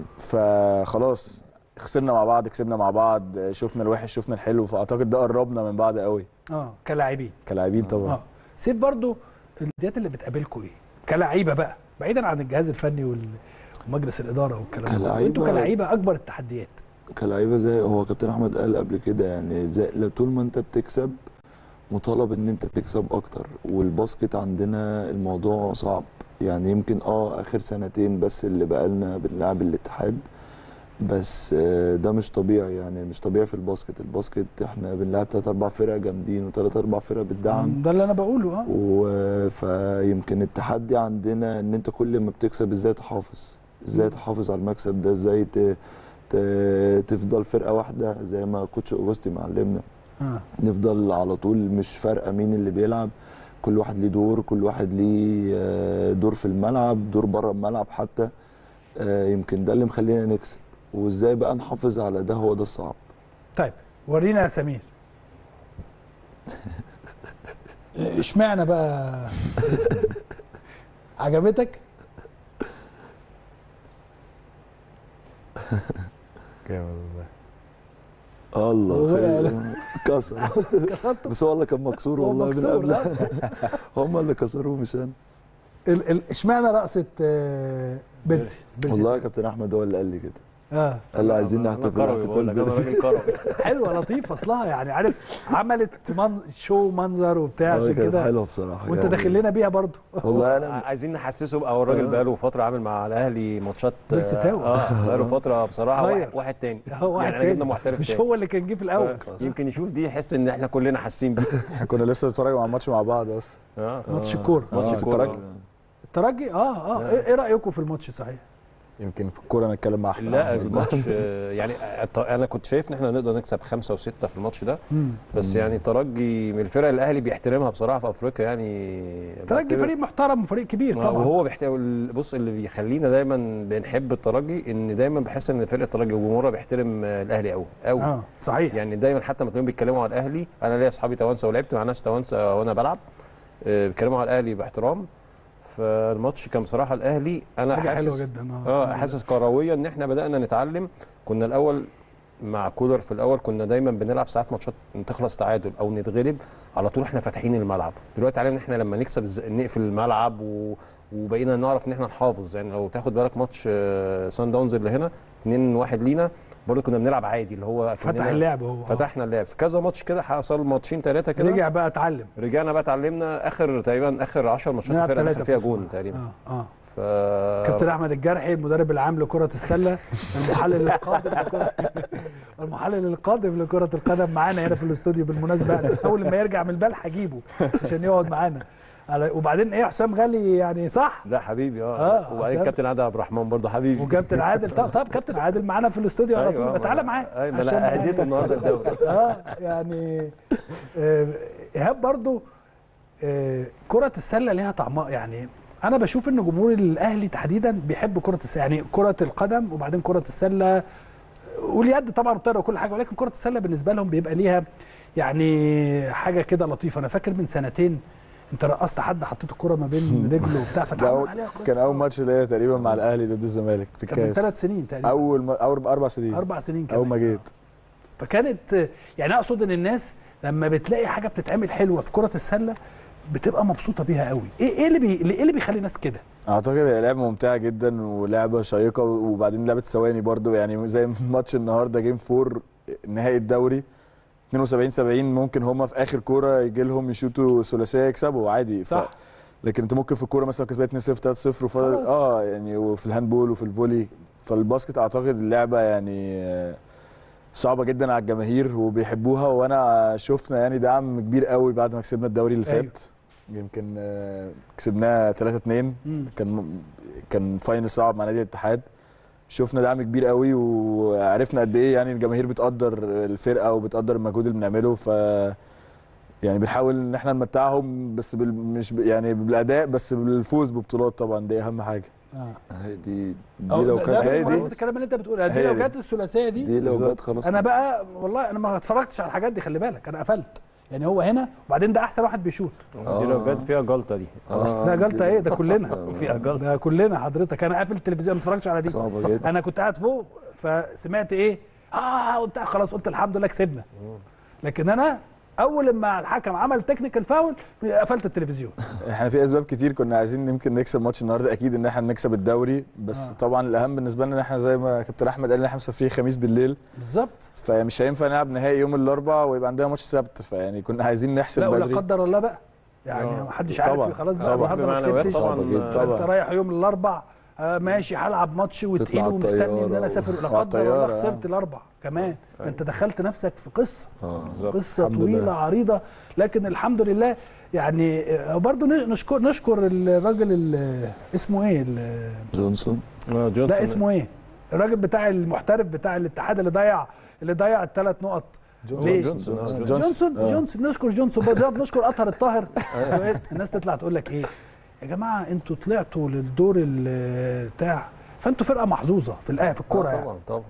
فخلاص خسرنا مع بعض كسبنا مع بعض شفنا الوحش شفنا الحلو فاعتقد ده قربنا من بعض قوي اه كلاعبين كلاعبين طبعا اه سيف برضو الديات اللي بتقابلكم ايه كلاعيبه بقى بعيدا عن الجهاز الفني وال- ومجلس الاداره والكلام ده كلاعيبة- انتوا كلاعيبه اكبر التحديات كلاعيبه زي هو كابتن احمد قال قبل كده يعني زي لو طول ما انت بتكسب مطالب ان انت تكسب اكتر والباسكت عندنا الموضوع صعب يعني يمكن اه اخر سنتين بس اللي بقالنا بنلعب الاتحاد بس آه، ده مش طبيعي يعني مش طبيعي في الباسكت الباسكت احنا بنلعب تلات اربع فرق جامدين وتلات اربع فرق بتدعم ده اللي انا بقوله اه و- فيمكن التحدي عندنا ان انت كل ما بتكسب ازاي تحافظ ازاي تحافظ على المكسب ده ازاي ت... ت... تفضل فرقه واحده زي ما كوتش اوجوستي معلمنا اه نفضل على طول مش فارقه مين اللي بيلعب كل واحد ليه دور كل واحد ليه آه، دور في الملعب دور بره الملعب حتى آه، يمكن ده اللي مخلينا نكسب وازاي بقى نحافظ على ده هو ده الصعب طيب ورينا يا سمير اشمعنى بقى عجبتك جامد والله الله هو خير كسر كسرته بس هو والله كان مكسور هو والله من مكسور، قبل آه. هم اللي كسروه مش انا ال- ال- اشمعنى رقصه آه، بيرسي بيرسي والله يا كابتن احمد هو اللي قال لي كده اه قال لي عايزين أنا نحتفل كروي احتفال بقول لك، أنا بيرسي راجل كروي. حلوه لطيفه اصلها يعني عارف عملت من شو منظر وبتاع آه، عشان كانت كده حلوه بصراحه وانت يعني. داخل لنا بيها برضو والله انا عايزين نحسسه بقى هو الراجل آه. بقاله فتره عامل مع الاهلي ماتشات بيرسي تاو. اه بقاله فتره بصراحه اتغير. واحد, واحد تاني هو واحد يعني احنا جبنا تاني. محترف مش تاني. هو اللي كان جه في الاول يمكن يشوف دي يحس ان احنا كلنا حاسين بيه احنا كنا لسه بنتفرج على الماتش مع بعض اصلا اه ماتش الكوره ماتش آه، الكورة. الترجي. الترجي اه اه ايه إيه رايكم في الماتش صحيح يمكن في الكوره نتكلم مع احمد لا الماتش آه، يعني الط- انا كنت شايف ان احنا نقدر نكسب خمسه وسته في الماتش ده مم. بس يعني الترجي من الفرق اللي الاهلي بيحترمها بصراحه في افريقيا يعني الترجي بعتبر- فريق محترم وفريق كبير آه، طبعا وهو بيحتوي بص اللي بيخلينا دايما بنحب الترجي ان دايما بحس ان فرقه الترجي وجمهورها بيحترم آه، الاهلي قوي قوي اه صحيح يعني دايما حتى لما تلاقيهم بيتكلموا على الاهلي انا ليا اصحابي توانسه ولعبت مع ناس توانسه وانا بلعب آه، بيتكلموا على الاهلي باحترام فالماتش كان بصراحه الاهلي انا حاجه حلوه حاسس جدا اه حاسس كرويا ان احنا بدانا نتعلم كنا الاول مع كولر في الاول كنا دايما بنلعب ساعات ماتشات تخلص تعادل او نتغلب على طول احنا فاتحين الملعب دلوقتي علينا ان احنا لما نكسب الز- نقفل الملعب و... وبقينا نعرف ان احنا نحافظ يعني لو تاخد بالك ماتش آه، سان داونز اللي هنا 2 1 لينا برضه كنا بنلعب عادي اللي هو فتح كأننا اللعب هو آه. فتحنا اللعب في كذا ماتش كده حصل ماتشين ثلاثه كده رجع بقى اتعلم رجعنا بقى اتعلمنا اخر تقريبا اخر 10 ماتشات نلعب الفرقه ثلاثة دخل فيها في الأسبوع. جون تقريبا اه اه ف كابتن احمد الجرحي المدرب العام لكره السله المحلل القادم لكرة المحلل القادم لكره القدم معانا هنا في الاستوديو بالمناسبه اول ما يرجع من البال هجيبه عشان يقعد معانا على- وبعدين ايه حسام غالي يعني صح ده حبيبي اه, آه، وبعدين حسام. كابتن عادل عبد الرحمن برضه حبيبي وكابتن عادل طب, طب كابتن عادل معانا في الاستوديو على أيوة، طول ما- تعالى معاه ايوه ما عشان انا يعني- هديته النهارده الدوري اه يعني آه، ايهاب برضو آه، كرة السلة ليها طعمها يعني انا بشوف ان جمهور الاهلي تحديدا بيحب كرة السلة يعني كرة القدم وبعدين كرة السلة واليد طبعا والطايره وكل حاجه ولكن كرة السلة بالنسبة لهم بيبقى ليها يعني حاجة كده لطيفة انا فاكر من سنتين انت رقصت حد حطيت الكرة ما بين رجله وبتاع ده فتعمل أول- عليها قصة. كان اول ماتش ليا تقريبا مع الاهلي ضد الزمالك في كان من الكاس ثلاث سنين تقريبا اول ما اول اربع سنين اربع سنين كمان اول ما جيت فكانت يعني اقصد ان الناس لما بتلاقي حاجه بتتعمل حلوه في كره السله بتبقى مبسوطه بيها قوي ايه ايه اللي بي... ايه اللي بيخلي الناس كده اعتقد هي لعبه ممتعه جدا ولعبه شيقه وبعدين لعبه ثواني برضو يعني زي ماتش النهارده جيم فور نهائي الدوري 72 70 ممكن هما في اخر كوره يجي لهم يشوطوا ثلاثيه يكسبوا عادي ف... صح. لكن انت ممكن في الكوره مثلا كسبت 2 0 3 0 وفضل خلاص. اه يعني وفي الهاندبول وفي الفولي فالباسكت اعتقد اللعبه يعني آه، صعبه جدا على الجماهير وبيحبوها وانا شفنا يعني دعم كبير قوي بعد ما كسبنا الدوري اللي أيوة. فات يمكن آه، كسبناه 3 2 مم. كان كان فاينل صعب مع نادي الاتحاد شفنا دعم كبير قوي وعرفنا قد ايه يعني الجماهير بتقدر الفرقه وبتقدر المجهود اللي بنعمله ف يعني بنحاول ان احنا نمتعهم بس بال... مش ب... يعني بالاداء بس بالفوز ببطولات طبعا دي اهم حاجه اه هي دي أو دي لو ده- كانت ده هي بالمناسبة دي. الكلام اللي انت بتقوله دي هي لو دي. جت الثلاثيه دي, دي لو بالظبط. جت خلاص انا بقى والله انا ما اتفرجتش على الحاجات دي خلي بالك انا قفلت يعني هو هنا وبعدين ده احسن واحد بيشوط دي لو جت فيها جلطه دي آه، ده جلطه دي- ايه ده كلنا فيها جلطه ده كلنا حضرتك انا قافل التلفزيون ما اتفرجتش على دي صعبه جدا انا كنت قاعد فوق فسمعت ايه اه وبتاع خلاص قلت الحمد لله كسبنا لكن انا اول ما الحكم عمل تكنيكال فاول قفلت التلفزيون احنا في اسباب كتير كنا عايزين يمكن نكسب ماتش النهارده اكيد ان احنا نكسب الدوري بس آه. آه. طبعا الاهم بالنسبه لنا ان احنا زي ما كابتن احمد قال ان احنا مسافرين خميس بالليل بالظبط فمش هينفع نلعب نهائي يوم الاربعاء ويبقى عندنا ماتش سبت فيعني كنا عايزين نحسب لا ولا بدري قدر الله بقى يعني آه. ما حدش عارف طبعاً. خلاص بقى طبعاً. النهارده ما بمعنويات كسبتش طبعا صعبة جدا. انت طبعاً. رايح يوم الاربع آه ماشي هلعب ماتش وتقيل تطلع ومستني ان الطيارة انا و- اسافر لا على قدر الله الطيارة، خسرت الاربع كمان أيوة. انت دخلت نفسك في قصه اه بالظبط قصه الحمد طويله لله. عريضه لكن الحمد لله يعني آه، برضو نشكر نشكر الراجل ال- اسمه ايه ال- جونسون آه، جونسون. لا اسمه ايه الراجل بتاع المحترف بتاع الاتحاد اللي ضيع اللي ضيع الثلاث نقط ليه؟ جونسون آه، جونسون. جونسون. جونسون آه. جونسون نشكر جونسون بالظبط نشكر اطهر الطاهر أصل إيه؟ الناس تطلع تقول لك ايه يا جماعه انتوا طلعتوا للدور ال- بتاع فانتوا فرقه محظوظه في الآ- في الكوره آه، يعني طبعا طبعا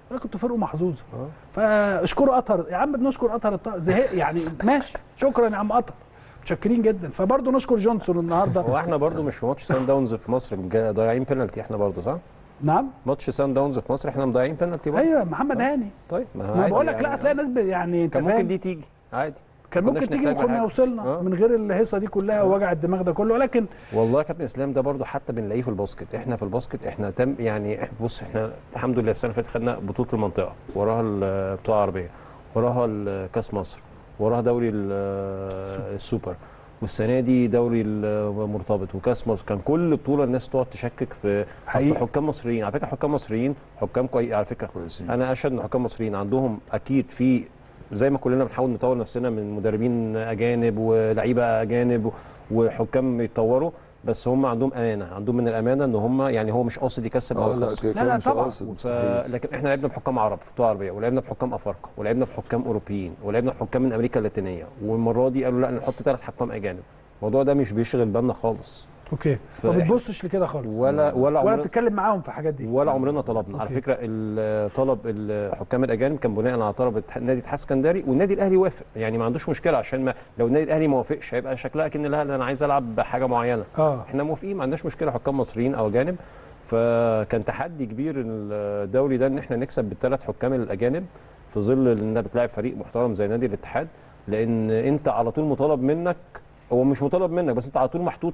انا كنت فرقه محظوظه فاشكروا قطر يا عم بنشكر قطر الط- زهق يعني ماشي شكرا يا عم قطر متشكرين جدا فبرضه نشكر جونسون النهارده هو احنا برضو مش في ماتش سان داونز في مصر جا- ضايعين بينالتي احنا برضو صح؟ نعم ماتش سان داونز في مصر احنا مضيعين بينالتي برضو ايوه محمد هاني طيب ما, ما عادي بقول لك لا يعني. اصل هي ناس ب- يعني انت كان فاهم؟ ممكن دي تيجي عادي كان كناش ممكن تيجي نحتاج وكنا حاجة. وصلنا آه. من غير الهيصه دي كلها ووجع الدماغ ده كله ولكن والله يا كابتن اسلام ده برضو حتى بنلاقيه في الباسكت احنا في الباسكت احنا تم يعني إح- بص احنا الحمد لله السنه اللي فاتت خدنا بطوله المنطقه وراها البطوله العربيه وراها ال- كاس مصر وراها دوري ال- السوبر والسنه دي دوري المرتبط وكاس مصر كان كل بطوله الناس تقعد تشكك في اصل حقيقي. حكام مصريين على فكره حكام مصريين حكام كويس على فكره كويسين. انا اشهد ان حكام مصريين عندهم اكيد في زي ما كلنا بنحاول نطور نفسنا من مدربين اجانب ولعيبه اجانب وحكام يتطوروا بس هم عندهم امانه عندهم من الامانه ان هم يعني هو مش قاصد يكسب اه او لا يخسر كده لا، لا، كده مش طبعا. قاصد ف... مستحيل لكن احنا لعبنا بحكام عرب في البطوله العربيه ولعبنا بحكام افارقه ولعبنا بحكام اوروبيين ولعبنا بحكام من امريكا اللاتينيه والمره دي قالوا لا نحط ثلاث حكام اجانب الموضوع ده مش بيشغل بالنا خالص اوكي ما فإحنا- بتبصش لكده خالص ولا ولا ولا عمرنا بتتكلم معاهم في الحاجات دي ولا عمرنا طلبنا على أوكي. فكره ال- طلب الحكام الاجانب كان بناء على طلب الاتحاد- نادي الاتحاد السكندري والنادي الاهلي وافق يعني ما عندوش مشكله عشان ما لو النادي الاهلي ما وافقش هيبقى شكلها كان لا ده انا عايز العب بحاجه معينه اه احنا موافقين ما عندناش مشكله حكام مصريين او اجانب فكان تحدي كبير الدوري ده ان احنا نكسب بالثلاث حكام الاجانب في ظل ان انت بتلاعب فريق محترم زي نادي الاتحاد لان انت على طول مطالب منك هو مش مطالب منك بس انت على طول محطوط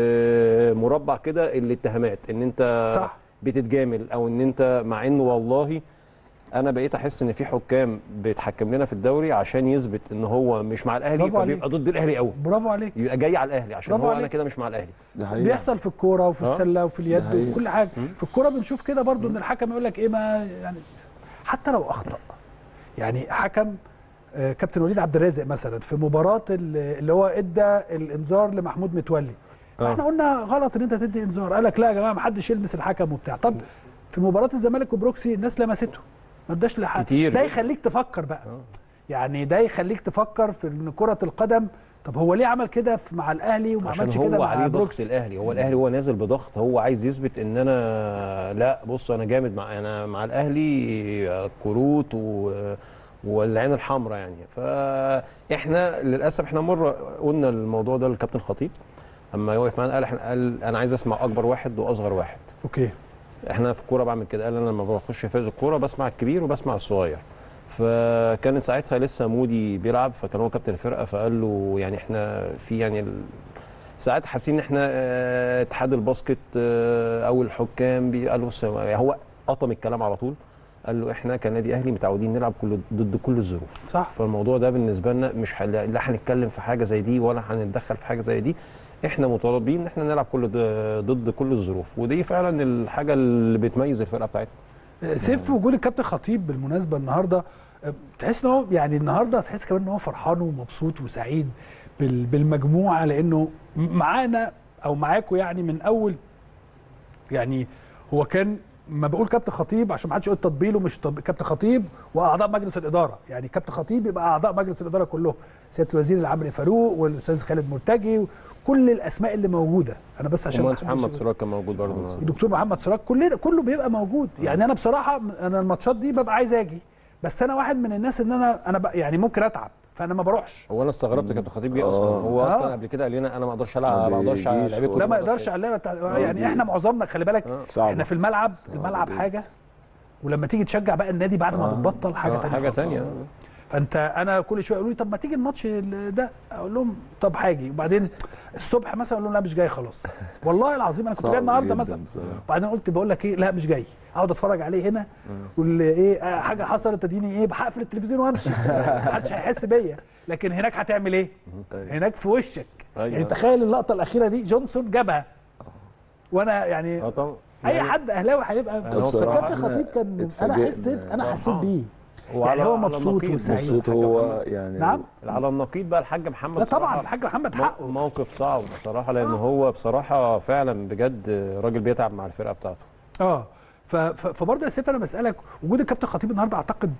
في مربع كده الاتهامات ان انت صح. بتتجامل او ان انت مع انه والله انا بقيت احس ان في حكام بيتحكم لنا في الدوري عشان يثبت ان هو مش مع الاهلي برافو فبيبقى ضد الاهلي قوي برافو عليك يبقى جاي على الاهلي عشان برافو هو انا عليك. كده مش مع الاهلي ده حقيقي بيحصل في الكوره وفي آه. السله وفي اليد ده حقيقي. وفي كل حاجه في الكوره بنشوف كده برضو ان الحكم يقول لك ايه ما يعني حتى لو اخطا يعني حكم آه، كابتن وليد عبد الرازق مثلا في مباراه ال- اللي هو ادى الانذار لمحمود متولي آه. احنا قلنا غلط ان انت تدي انذار قال لك لا يا جماعه ما حدش يلمس الحكم وبتاع طب في مباراه الزمالك وبروكسي الناس لمسته ما اداش لحد كتير. ده يخليك تفكر بقى يعني ده يخليك تفكر في ان كره القدم طب هو ليه عمل كده في- مع الاهلي وما عشان عملش كده هو مع عليه ضغط بروكسي الاهلي هو الاهلي هو نازل بضغط هو عايز يثبت ان انا لا بص انا جامد مع انا مع الاهلي كروت و والعين الحمراء يعني فاحنا للاسف احنا مره قلنا الموضوع ده للكابتن خطيب اما يوقف معانا قال احنا قال انا عايز اسمع اكبر واحد واصغر واحد اوكي احنا في الكوره بعمل كده قال انا لما بخش فرقه الكوره بسمع الكبير وبسمع الصغير فكان ساعتها لسه مودي بيلعب فكان هو كابتن الفرقه فقال له يعني احنا في يعني ال... ساعات حاسين ان احنا اه، اتحاد الباسكت اه، او الحكام بي- قال له بص هو قطم الكلام على طول قال له احنا كنادي اهلي متعودين نلعب كل ضد كل الظروف صح فالموضوع ده بالنسبه لنا مش ح- لا هنتكلم في حاجه زي دي ولا هنتدخل في حاجه زي دي احنا مطالبين ان احنا نلعب كل ضد- ضد كل الظروف ودي فعلا الحاجه اللي بتميز الفرقه بتاعتنا سيف في وجود الكابتن خطيب بالمناسبه النهارده أه، تحس ان هو يعني النهارده تحس كمان ان هو فرحان ومبسوط وسعيد بال- بالمجموعه لانه معانا او معاكم يعني من اول يعني هو كان ما بقول كابتن خطيب عشان ما حدش يقول تطبيله مش طب... كابتن خطيب واعضاء مجلس الاداره يعني كابتن خطيب يبقى اعضاء مجلس الاداره كلهم سياده الوزير العمري فاروق والاستاذ خالد مرتجي وكل الاسماء اللي موجوده انا بس عشان المهندس حدش محمد يقول- سراج كان موجود برضه النهارده. الدكتور محمد سراج كلنا كله بيبقى موجود يعني انا بصراحه انا الماتشات دي ببقى عايز اجي بس انا واحد من الناس ان انا انا بقى يعني ممكن اتعب فانا ما بروحش هو انا استغربت كابتن خطيب جه اصلا آه. هو آه. اصلا قبل كده قال لنا انا ما اقدرش العب ما اقدرش بيجيش لعيبه خالص. لا ما يقدرش على اللعبه بتاع يعني احنا معظمنا خلي بالك صعبة. احنا في الملعب صعبة الملعب جدا. حاجه ولما تيجي تشجع بقى النادي بعد ما بتبطل حاجه آه، تانية حاجه خالص. ثانيه فانت انا كل شويه يقولوا لي طب ما تيجي الماتش ال- ده اقول لهم طب هاجي وبعدين الصبح مثلا اقول لهم لا مش جاي خلاص والله العظيم انا كنت جاي صعب النهارده جداً مثلا بصراحة. وبعدين قلت بقول لك ايه لا مش جاي اقعد اتفرج عليه هنا واللي ايه آه، حاجه حصلت اديني ايه هقفل التلفزيون وامشي محدش هيحس بيا لكن هناك هتعمل ايه هناك في وشك أيوة. يعني تخيل اللقطه الاخيره دي جونسون جابها وانا يعني اه طبعا اي حد اهلاوي هيبقى هو بصراحة فكابتن إحنا خطيب كان انا اتفاجئنا حسيت انا يعني. حسيت بيه وعلى- يعني هو على مبسوط النقيض. وسعيد مبسوط الحاج هو محمد. يعني نعم على النقيض بقى الحاج محمد لا طبعا صراحة الحاج محمد مو- حقه موقف صعب بصراحه لان هو بصراحه فعلا بجد راجل بيتعب مع الفرقه بتاعته اه ف- ف- فبرضه يا سيف انا بسالك وجود الكابتن خطيب النهارده اعتقد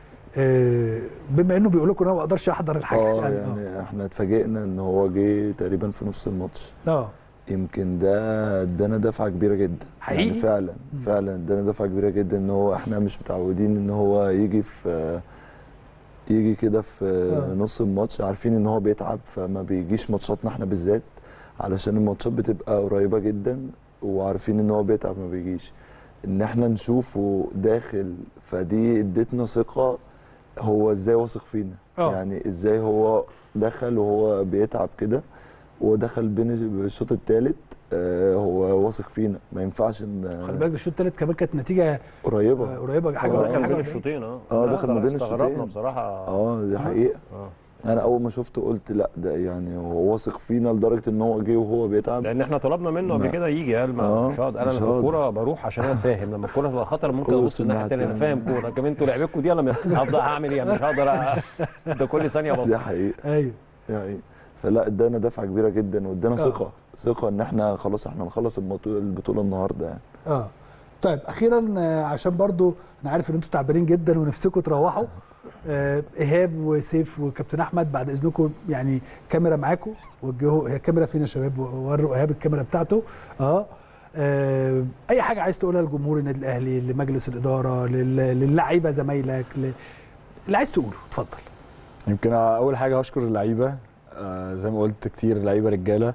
آه، بما انه بيقول لكم انا ما اقدرش احضر الحاجه اه يعني يعني احنا اتفاجئنا ان هو جه تقريبا في نص الماتش اه يمكن ده ادانا دفعه كبيره جدا حقيقي؟ يعني فعلا فعلا ادانا دفعه كبيره جدا ان هو احنا مش متعودين ان هو يجي في يجي كده في آه. نص الماتش عارفين ان هو بيتعب فما بيجيش ماتشاتنا احنا بالذات علشان الماتشات بتبقى قريبه جدا وعارفين ان هو بيتعب ما بيجيش ان احنا نشوفه داخل فدي ادتنا ثقه هو ازاي واثق فينا آه. يعني ازاي هو دخل وهو بيتعب كده ودخل بين الشوط الثالث هو واثق فينا ما ينفعش خلي ان بالك الشوط الثالث كمان كانت نتيجه آه، قريبه قريبه حاجه هو آه. دخل حاجه بين حاجة- الشوطين اه آه، لا، دخل ما بين استغربنا الشوطين. بصراحه اه دي حقيقه اه انا اول ما شفته قلت لا ده يعني هو واثق فينا لدرجه ان هو جه وهو بيتعب لان احنا طلبنا منه قبل ما- كده يجي قال ما آه، مش هقدر انا مش في هقدر. الكوره بروح عشان انا فاهم لما الكوره تبقى خطر ممكن بص ابص الناحيه الناحية الثانيه انا التانية. فاهم كوره لكن انتوا لعبكم دي انا هفضل هعمل ايه أنا مش هقدر أ- ده كل ثانيه بص دي حقيقه ايوه يعني فلا ادانا دفعه كبيره جدا وادانا آه. ثقه ثقه ان احنا خلاص احنا نخلص البطوله البطوله النهارده يعني اه طيب اخيرا آه، عشان برضو انا عارف ان انتوا تعبانين جدا ونفسكم تروحوا آه، ايهاب وسيف وكابتن احمد بعد اذنكم يعني كاميرا معاكم وجهوا هي كاميرا فين يا شباب وروا ايهاب الكاميرا بتاعته اه آه، اي حاجه عايز تقولها لجمهور النادي الاهلي لمجلس الاداره لل- للعيبه زمايلك ل- اللي عايز تقوله اتفضل يمكن اول حاجه هشكر اللعيبه آه زي ما قلت كتير لعيبه رجاله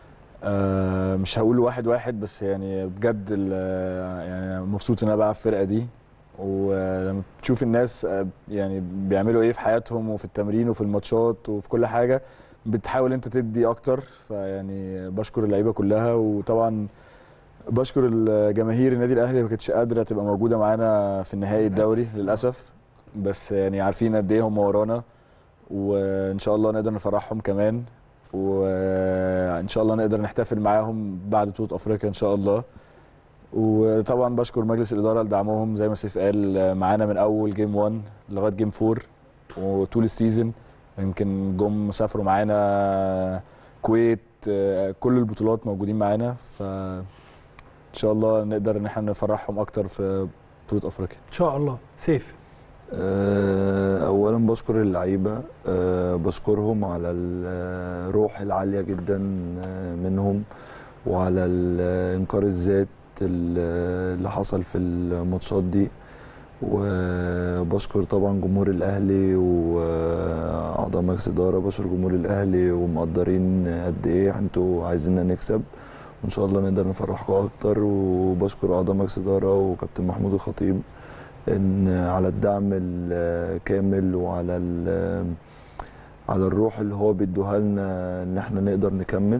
آه مش هقول واحد واحد بس يعني بجد ال- يعني مبسوط ان انا بلعب في الفرقه دي ولما بتشوف الناس آه، يعني بيعملوا ايه في حياتهم وفي التمرين وفي الماتشات وفي كل حاجه بتحاول انت تدي اكتر فيعني بشكر اللعيبه كلها وطبعا بشكر الجماهير النادي الاهلي ما كانتش قادره تبقى موجوده معانا في النهائي الدوري للاسف بس يعني عارفين قد ايه هم ورانا وان شاء الله نقدر نفرحهم كمان وان شاء الله نقدر نحتفل معاهم بعد بطوله افريقيا ان شاء الله وطبعا بشكر مجلس الاداره لدعمهم زي ما سيف قال معانا من اول جيم 1 لغايه جيم 4 وطول السيزون يمكن جم سافروا معانا كويت آه، كل البطولات موجودين معانا ف ان شاء الله نقدر ان احنا نفرحهم اكتر في بطوله افريقيا ان شاء الله سيف آه، اولا بشكر اللعيبه آه، بشكرهم على الروح العاليه جدا آه، منهم وعلى ال- انكار الذات ال- اللي حصل في الماتشات دي وبشكر طبعا جمهور الاهلي واعضاء مجلس اداره بشكر جمهور الاهلي ومقدرين قد ايه انتوا عايزيننا نكسب وان شاء الله نقدر نفرحكم اكتر وبشكر اعضاء مجلس اداره وكابتن محمود الخطيب ان على الدعم الكامل وعلى ال- على الروح اللي هو بيدوها لنا ان احنا نقدر نكمل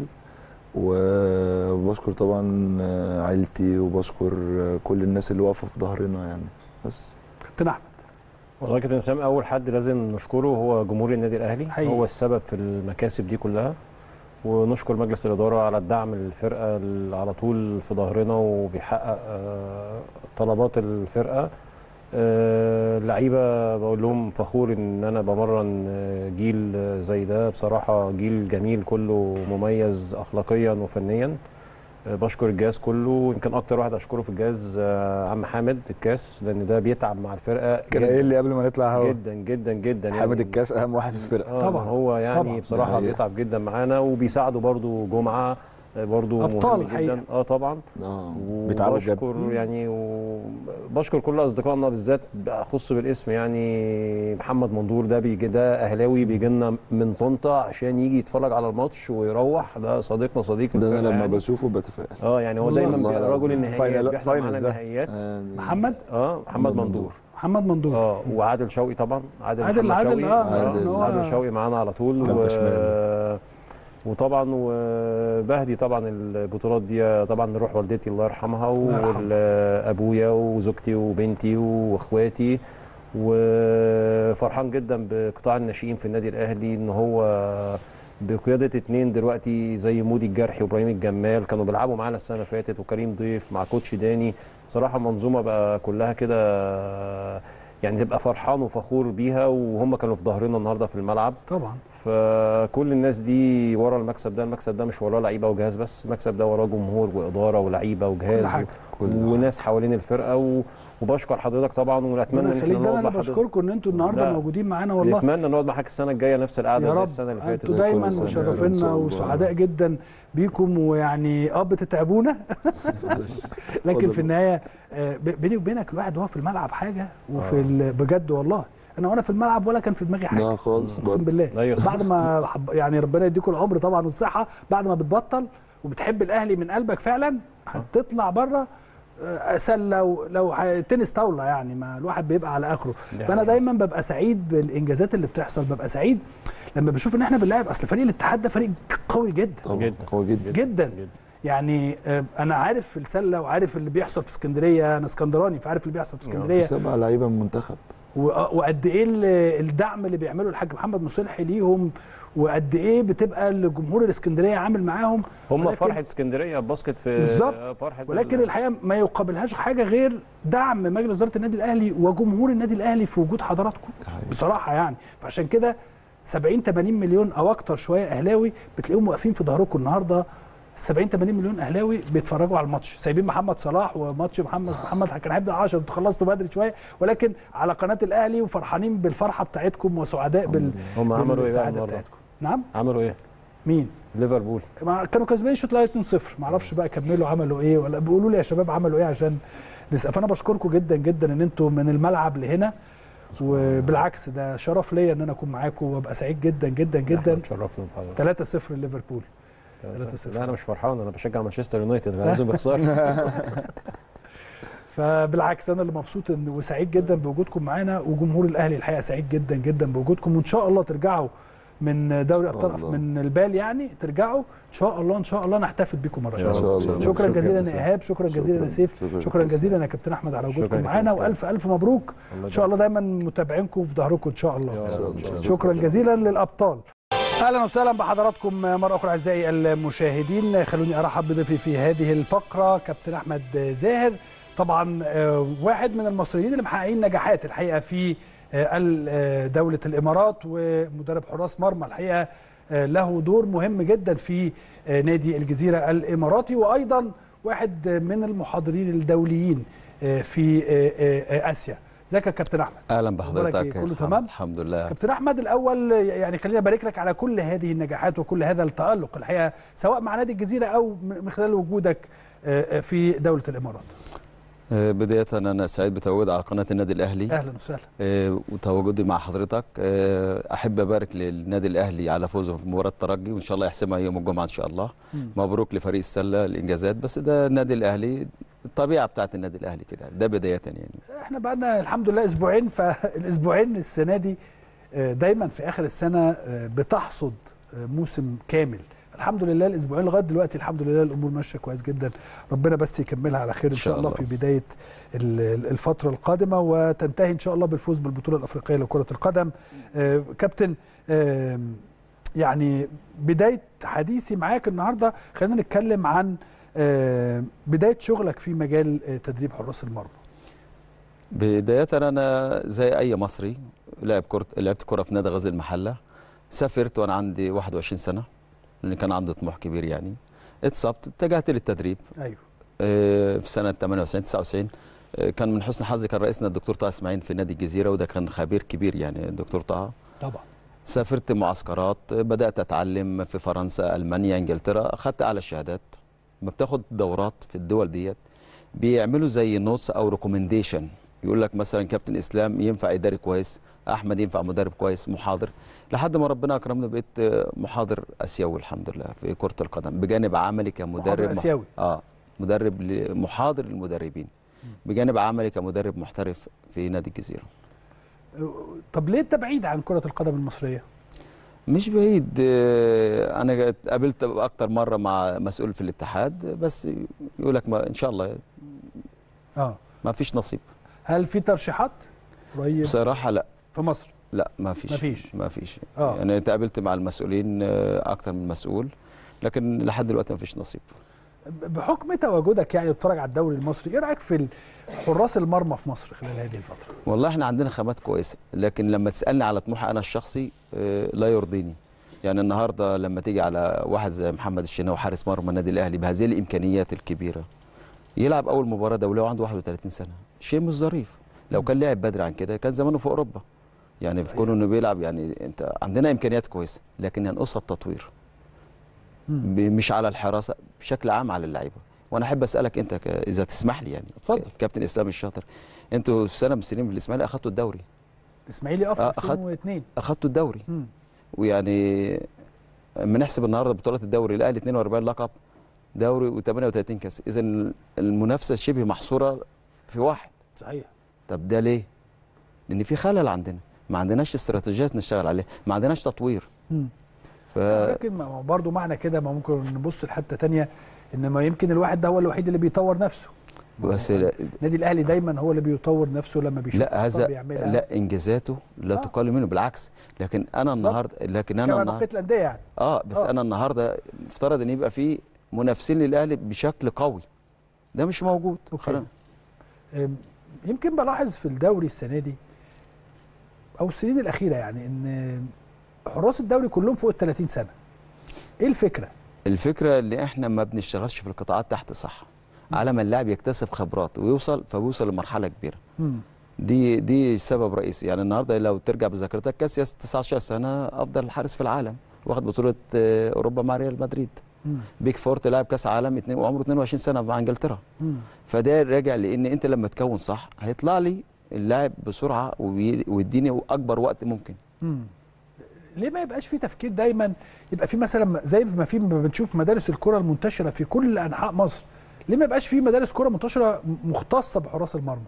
وبشكر طبعا عيلتي وبشكر كل الناس اللي واقفه في ظهرنا يعني بس كابتن احمد والله كابتن اسلام اول حد لازم نشكره هو جمهور النادي الاهلي حقيقي. هو السبب في المكاسب دي كلها ونشكر مجلس الاداره على الدعم الفرقه اللي على طول في ظهرنا وبيحقق آه، طلبات الفرقه آه، اللعيبه بقول لهم فخور ان انا بمرن آه، جيل آه، زي ده بصراحه جيل جميل كله مميز اخلاقيا وفنيا آه، بشكر الجهاز كله يمكن اكتر واحد اشكره في الجهاز آه، عم حامد الكاس لان ده بيتعب مع الفرقه كان جداً. قايل لي قبل ما نطلع هوا جدا جدا جدا حامد يعني الكاس اهم واحد في الفرقه آه طبعاً. هو يعني طبعاً. بصراحه ده بيتعب جدا معانا وبيساعده برضو جمعه آه، برضو أبطال مهم الحقيقة. جدا اه طبعا اه بيتعبوا بجد. وبشكر يعني وبشكر كل اصدقائنا بالذات اخص بالاسم يعني محمد مندور ده بيجي ده اهلاوي بيجي لنا من طنطا عشان يجي يتفرج على الماتش ويروح ده صديقنا صديق ده انا الفرقة لما يعني. بشوفه بتفائل اه يعني هو والله. دايما والله بيبقى رجل العظيم. النهائيات فاينل- بيحضر فاينل معانا ده. النهائيات آه، محمد اه محمد مندور محمد مندور اه وعادل شوقي طبعا عادل, عادل- محمد عادل، شوقي آه، عادل- آه، عادل شوقي معانا على طول كابتن شمال. وطبعا وبهدي طبعا البطولات دي طبعا روح والدتي الله يرحمها الله يرحمها. وابويا وزوجتي وبنتي واخواتي وفرحان جدا بقطاع الناشئين في النادي الاهلي ان هو بقياده اتنين دلوقتي زي مودي الجرحي وابراهيم الجمال كانوا بيلعبوا معانا السنه اللي فاتت وكريم ضيف مع كوتش داني صراحه منظومه بقى كلها كده يعني تبقى فرحان وفخور بيها وهم كانوا في ظهرنا النهارده في الملعب طبعا فكل الناس دي ورا المكسب ده المكسب ده مش وراه لعيبه وجهاز بس المكسب ده وراه جمهور واداره ولعيبه كل وجهاز حاجة. كل وناس حوالين الفرقه و... وبشكر حضرتك طبعا ونتمنى ربنا ان يخليك احنا ده نقعد انا مع اللي حضرتك بشكركم ان انتوا النهارده لا. موجودين معانا والله نتمنى نقعد معاك السنه الجايه نفس القعده يا زي رب السنه اللي فاتت انتوا زي دايما كل سنة. إن شاء مشرفينا الله. وسعداء جدا بيكم ويعني اه بتتعبونا لكن في النهايه آه، ب- بيني وبينك الواحد وهو في الملعب حاجه وفي ال- بجد والله انا وانا في الملعب ولا كان في دماغي حاجه لا خالص اقسم برضه. بالله أيوة. بعد ما حب يعني ربنا يديكم العمر طبعا والصحه بعد ما بتبطل وبتحب الاهلي من قلبك فعلا هتطلع بره آه، سله ولو ح- تنس طاوله يعني ما الواحد بيبقى على اخره دي فانا حقيقة. دايما ببقى سعيد بالانجازات اللي بتحصل ببقى سعيد لما بشوف ان احنا بنلاعب اصل فريق الاتحاد ده فريق قوي جدا طبعا جدا. قوي جدا جدا يعني آه، انا عارف في السله وعارف اللي بيحصل في اسكندريه انا اسكندراني فعارف اللي بيحصل في في اسكندريه سبع لعيبه من المنتخب و- وقد ايه ال- الدعم اللي بيعمله الحاج محمد مصلحي ليهم وقد ايه بتبقى الجمهور الاسكندريه عامل معاهم هم ولكن- فرحه اسكندريه الباسكت في بالظبط. فرحه ولكن ال- الحقيقه ما يقابلهاش حاجه غير دعم مجلس اداره النادي الاهلي وجمهور النادي الاهلي في وجود حضراتكم حقيقي. بصراحه يعني فعشان كده 70 80 مليون او اكتر شويه اهلاوي بتلاقيهم واقفين في ظهركم النهارده 70 80 مليون اهلاوي بيتفرجوا على الماتش سايبين محمد صلاح وماتش محمد محمد كان هيبدا 10 انتوا خلصتوا بدري شويه ولكن على قناه الاهلي وفرحانين بالفرحه بتاعتكم وسعداء بال هم عملوا ايه بقى بالسعادة النهارده؟ بتاعتكم نعم عملوا ايه؟ مين ليفربول ما كانوا كسبانين الشوط الاول 2-0 ما اعرفش بقى كملوا عملوا ايه ولا بيقولوا لي يا شباب عملوا ايه عشان نسال فانا بشكركم جدا جدا ان انتوا من الملعب لهنا وبالعكس ده شرف ليا ان انا اكون معاكم وابقى سعيد جدا جدا جدا تشرفنا بحضرتك 3-0 لليفربول 3-0. لا انا مش فرحان انا بشجع مانشستر يونايتد انا لازم بخسر فبالعكس انا اللي مبسوط إن وسعيد جدا بوجودكم معانا وجمهور الاهلي الحقيقه سعيد جدا جدا بوجودكم وان شاء الله ترجعوا من دوري إن شاء ابطال الله. من البال يعني ترجعوا ان شاء الله ان شاء الله نحتفل بيكم مره إن شاء ثانيه الله. شكرا شكراً جزيلا جزيلاً. يا ايهاب شكرا جزيلا يا سيف شكراً شكرا جزيلاً. جزيلا يا كابتن احمد على شكراً وجودكم يا معانا كابتن والف الف مبروك الله ان شاء الله دايما متابعينكم في ظهركم ان شاء الله يا رب. إن شاء الله. شكرا جزيلا للابطال اهلا وسهلا بحضراتكم مره اخرى اعزائي المشاهدين خلوني ارحب بضيفي في هذه الفقره كابتن احمد زاهر طبعا آه، واحد من المصريين اللي محققين نجاحات الحقيقه في آه، ال- آه، دوله الامارات ومدرب حراس مرمى الحقيقه آه، له دور مهم جدا في آه، نادي الجزيره الاماراتي وايضا واحد من المحاضرين الدوليين آه، في آه، آه، آه، اسيا ازيك يا كابتن احمد اهلا أخبارك إيه؟ بحضرتك كله الحمد- تمام؟ الحمد لله كابتن احمد الاول يعني خلينا ابارك لك على كل هذه النجاحات وكل هذا التالق الحقيقه سواء مع نادي الجزيره او من خلال وجودك آه، في دوله الامارات آه، بدايه انا سعيد بتواجدي على قناه النادي الاهلي اهلا وسهلا آه، وتواجدي مع حضرتك آه، احب ابارك للنادي الاهلي على فوزه في مباراه الترجي وان شاء الله يحسمها يوم الجمعه ان شاء الله مم. مبروك لفريق السله الانجازات بس ده النادي الاهلي الطبيعه بتاعت النادي الاهلي كده ده بدايه يعني احنا بقى لنا الحمد لله اسبوعين فالاسبوعين السنه دي آه، دايما في اخر السنه آه، بتحصد آه، موسم كامل الحمد لله الاسبوعين لغايه دلوقتي الحمد لله الامور ماشيه كويس جدا ربنا بس يكملها على خير ان شاء الله في بدايه ال- ال- الفتره القادمه وتنتهي ان شاء الله بالفوز بالبطوله الافريقيه لكره القدم آه، كابتن آم، يعني بدايه حديثي معاك النهارده خلينا نتكلم عن آه، بدايه شغلك في مجال آه، تدريب حراس المرمى بداية أنا زي أي مصري لعب كرة لعبت كرة في نادي غزل المحلة سافرت وأنا عندي 21 سنة لأن كان عندي طموح كبير يعني اتصبت اتجهت للتدريب ايوه آه، في سنة 98 99 آه، كان من حسن حظي كان رئيسنا الدكتور طه اسماعيل في نادي الجزيرة وده كان خبير كبير يعني الدكتور طه طبعا سافرت معسكرات بدأت أتعلم في فرنسا ألمانيا إنجلترا أخدت أعلى الشهادات ما بتاخد دورات في الدول ديت بيعملوا زي نوتس أو ريكومنديشن يقول لك مثلا كابتن إسلام ينفع إداري كويس أحمد ينفع مدرب كويس محاضر لحد ما ربنا أكرمنا بقيت آه، محاضر آسيوي الحمد لله في كرة القدم بجانب عملي كمدرب محاضر مح- آسيوي. اه مدرب ل- محاضر للمدربين بجانب عملي كمدرب محترف في نادي الجزيرة طب ليه انت بعيد عن كره القدم المصريه مش بعيد آه، انا اتقابلت اكتر مره مع مسؤول في الاتحاد بس يقول لك ما ان شاء الله اه ما فيش نصيب هل في ترشيحات قريب بصراحه لا في مصر لا ما فيش مفيش. ما فيش آه. يعني اتقابلت مع المسؤولين آه، اكتر من مسؤول لكن لحد دلوقتي ما فيش نصيب بحكم تواجدك يعني بتتفرج على الدوري المصري ايه رايك في حراس المرمى في مصر خلال هذه الفتره والله احنا عندنا خامات كويسه لكن لما تسالني على طموحي انا الشخصي آه، لا يرضيني يعني النهارده لما تيجي على واحد زي محمد الشناوي حارس مرمى النادي الاهلي بهذه الامكانيات الكبيره يلعب اول مباراه دوليه وعنده 31 سنه شيء مش ظريف لو كان لعب بدري عن كده كان زمانه في اوروبا يعني في كونه انه بيلعب يعني انت عندنا امكانيات كويسه لكن ينقصها التطوير مم. ب- مش على الحراسه بشكل عام على اللعيبه وانا احب اسالك انت ك... اذا تسمح لي يعني اتفضل. ك- كابتن اسلام الشاطر انتوا في سنه من السنين في الاسماعيلي اخدتوا الدوري الاسماعيلي اه في آه، أخد- 2002 اخدتوا الدوري مم. ويعني اما نحسب النهارده بطولات الدوري الاهلي 42 لقب دوري و38 كاس اذا المنافسه شبه محصوره في واحد صحيح طب ده ليه؟ لان في خلل عندنا ما عندناش استراتيجيات نشتغل عليها ما عندناش تطوير مم. ف لكن ما- ما برضه معنى كده ما ممكن نبص لحته تانية ان ما يمكن الواحد ده هو الوحيد اللي بيطور نفسه بس ما هو لا, النادي الاهلي دايما هو اللي بيطور نفسه لما بيشوف لا أخطاء هذا بيعملها. لا انجازاته لا آه. تقال منه بالعكس لكن انا بالظبط. النهارده لكن انا كما النهارده بقيه الانديه يعني اه بس آه. انا النهارده مفترض ان يبقى في منافسين للاهلي بشكل قوي ده مش موجود أوكي. خلاص. أم، يمكن بلاحظ في الدوري السنه دي او السنين الاخيره يعني ان حراس الدوري كلهم فوق ال 30 سنه ايه الفكره؟ الفكره اللي احنا ما بنشتغلش في القطاعات تحت صح على ما اللاعب يكتسب خبرات ويوصل فبيوصل لمرحله كبيره مم. دي دي سبب رئيسي يعني النهارده لو ترجع بذاكرتك كاسياس 19 سنه افضل حارس في العالم واخد بطوله آه، اوروبا مع ريال مدريد مم. بيك فورت لاعب كاس عالم اتنين- وعمره 22 سنه مع انجلترا مم. فده راجع لان انت لما تكون صح هيطلع لي اللاعب بسرعه وبي- ويديني اكبر وقت ممكن مم. ليه ما يبقاش في تفكير دايما يبقى في مثلا زي ما في ما بنشوف مدارس الكره المنتشره في كل انحاء مصر ليه ما يبقاش في مدارس كره منتشره مختصه بحراس المرمى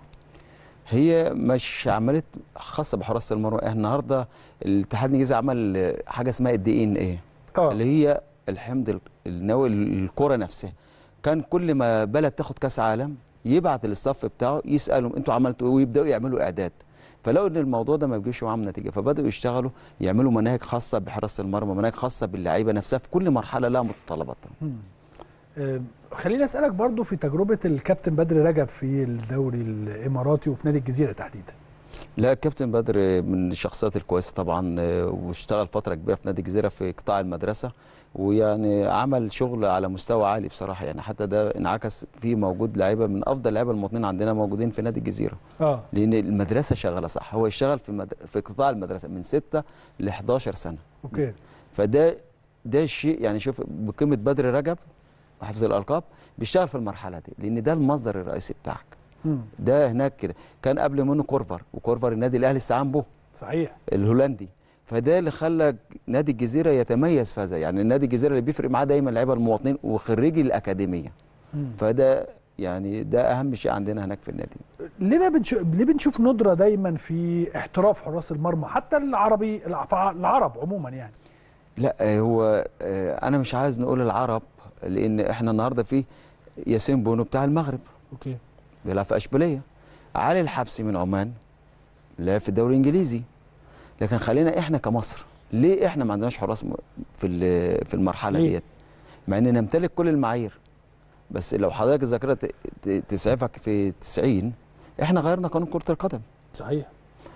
هي مش عمليه خاصه بحراسه المرمى احنا النهارده الاتحاد الانجليزي عمل حاجه اسمها الدي ان ايه اللي هي الحمض النووي الكره نفسها كان كل ما بلد تاخد كاس عالم يبعت للصف بتاعه يسالهم انتوا عملتوا ايه ويبداوا يعملوا اعداد فلقوا ان الموضوع ده ما بيجيبش معاهم نتيجه فبداوا يشتغلوا يعملوا مناهج خاصه بحراسه المرمى مناهج خاصه باللعيبه نفسها في كل مرحله لها متطلباتها مم. آم، خليني اسالك برضو في تجربه الكابتن بدر رجب في الدوري الاماراتي وفي نادي الجزيره تحديدا لا كابتن بدر من الشخصيات الكويسه طبعا آه، واشتغل فتره كبيره في نادي الجزيره في قطاع المدرسه ويعني عمل شغل على مستوى عالي بصراحه يعني حتى ده انعكس فيه موجود لعيبه من افضل لعيبه المواطنين عندنا موجودين في نادي الجزيره اه لان المدرسه شغاله صح هو يشتغل في مد... في قطاع المدرسه من 6 ل 11 سنه اوكي فده ده الشيء يعني شوف بقيمه بدر رجب حفظ الالقاب بيشتغل في المرحله دي لان ده المصدر الرئيسي بتاعك مم. ده هناك كده كان قبل منه كورفر وكورفر النادي الاهلي استعان به صحيح الهولندي فده اللي خلى نادي الجزيره يتميز في هذا يعني نادي الجزيره اللي بيفرق معاه دايما لعيبه المواطنين وخريجي الاكاديميه مم. فده يعني ده اهم شيء عندنا هناك في النادي ليه ما بنشوف ليه بنشوف ندره دايما في احتراف حراس المرمى حتى العربي الع- العرب عموما يعني لا آه، هو آه، انا مش عايز نقول العرب لان احنا النهارده في ياسين بونو بتاع المغرب اوكي بيلعب في اشبيليه علي الحبسي من عمان لعب في الدوري الانجليزي لكن خلينا احنا كمصر ليه احنا ما عندناش حراس م- في ال- في المرحله ليه؟ ديت مع ان نمتلك كل المعايير بس لو حضرتك الذاكره ت- ت- تسعفك في 90 احنا غيرنا قانون كره القدم صحيح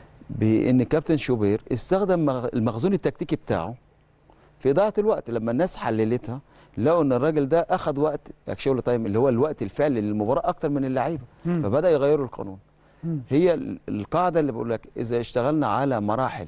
بان كابتن شوبير استخدم مغ- المخزون التكتيكي بتاعه في اضاعه الوقت لما الناس حللتها لقوا ان الراجل ده اخذ وقت اكشول تايم اللي هو الوقت الفعلي للمباراه اكتر من اللعيبه مم. فبدا يغيروا القانون مم. هي ال- القاعده اللي بقول لك اذا اشتغلنا على مراحل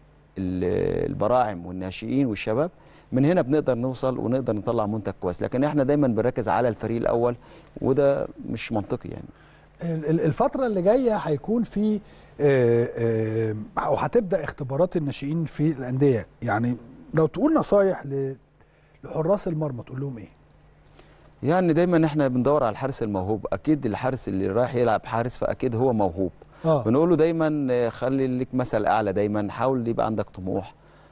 ال- البراعم والناشئين والشباب من هنا بنقدر نوصل ونقدر نطلع منتج كويس لكن احنا دايما بنركز على الفريق الاول وده مش منطقي يعني ال- ال- الفترة اللي جاية هيكون في آه، آه، أو هتبدأ اختبارات الناشئين في الأندية يعني لو تقول نصايح ل- لحراس المرمى تقول لهم إيه؟ يعني دايما احنا بندور على الحارس الموهوب اكيد الحارس اللي رايح يلعب حارس فاكيد هو موهوب اه بنقول له دايما آه، خلي لك مثل اعلى دايما حاول يبقى عندك طموح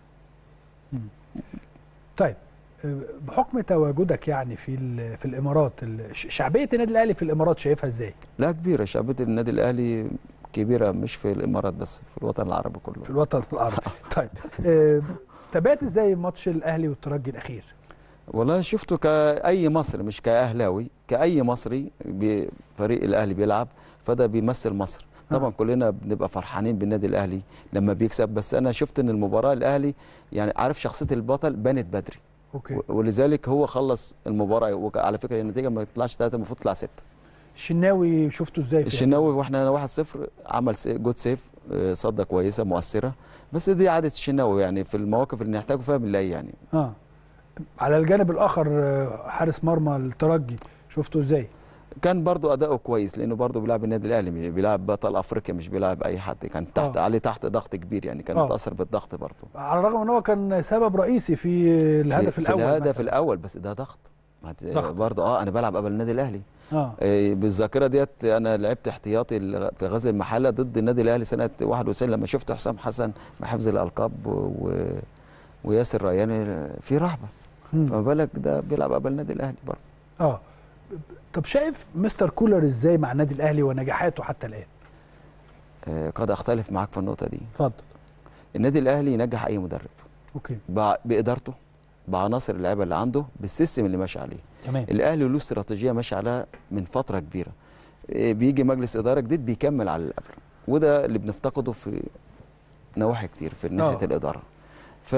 طيب آه، بحكم تواجدك يعني في ال- في الإمارات ال- ش- شعبية النادي الأهلي في الإمارات شايفها إزاي؟ لا كبيره شعبيه النادي الاهلي كبيره مش في الامارات بس في الوطن العربي كله في الوطن العربي طيب آه، تابعت إزاي ماتش الأهلي والترجي الأخير؟ والله شفته كأي مصري مش كأهلاوي كأي مصري بي- فريق الأهلي بيلعب فده بيمثل مصر طبعا آه. كلنا بنبقى فرحانين بالنادي الأهلي لما بيكسب بس أنا شفت إن المباراة الأهلي يعني عارف شخصية البطل بانت بدري أوكي و- ولذلك هو خلص المباراة وعلى فكرة النتيجة ما تطلعش ثلاثة المفروض تطلع ستة الشناوي شفته ازاي في الشناوي واحنا 1-0 عمل سي- جود سيف آه، صدة كويسه مؤثره بس دي عاده الشناوي يعني في المواقف اللي نحتاجه فيها بنلاقيه يعني اه على الجانب الاخر آه، حارس مرمى الترجي شفته ازاي كان برضو اداؤه كويس لانه برضو بيلعب النادي الاهلي مش بيلعب بطل افريقيا مش بيلعب اي حد كان تحت آه. عليه تحت ضغط كبير يعني كان آه. متاثر بالضغط برضو على الرغم ان هو كان سبب رئيسي في الهدف في الاول في الهدف مثلاً. الاول بس ده ضغط ما ت- ضغط. برضو اه انا بلعب قبل النادي الاهلي اه آه، بالذاكره ديت انا لعبت احتياطي ال- في غزل المحله ضد النادي الاهلي سنه 91 لما شفت حسام حسن مع حفظ الالقاب و... و... وياسر رياني في رهبه مم. فما بالك ده بيلعب قبل النادي الاهلي برضه اه طب شايف مستر كولر ازاي مع النادي الاهلي ونجاحاته حتى الان آه، قد اختلف معاك في النقطه دي اتفضل النادي الاهلي ينجح اي مدرب اوكي بع- بادارته بعناصر اللعيبه اللي عنده بالسيستم اللي ماشي عليه تمام الاهلي له استراتيجيه ماشي عليها من فتره كبيره إيه، بيجي مجلس اداره جديد بيكمل على اللي قبله وده اللي بنفتقده في نواحي كتير في ناحيه آه. الاداره ف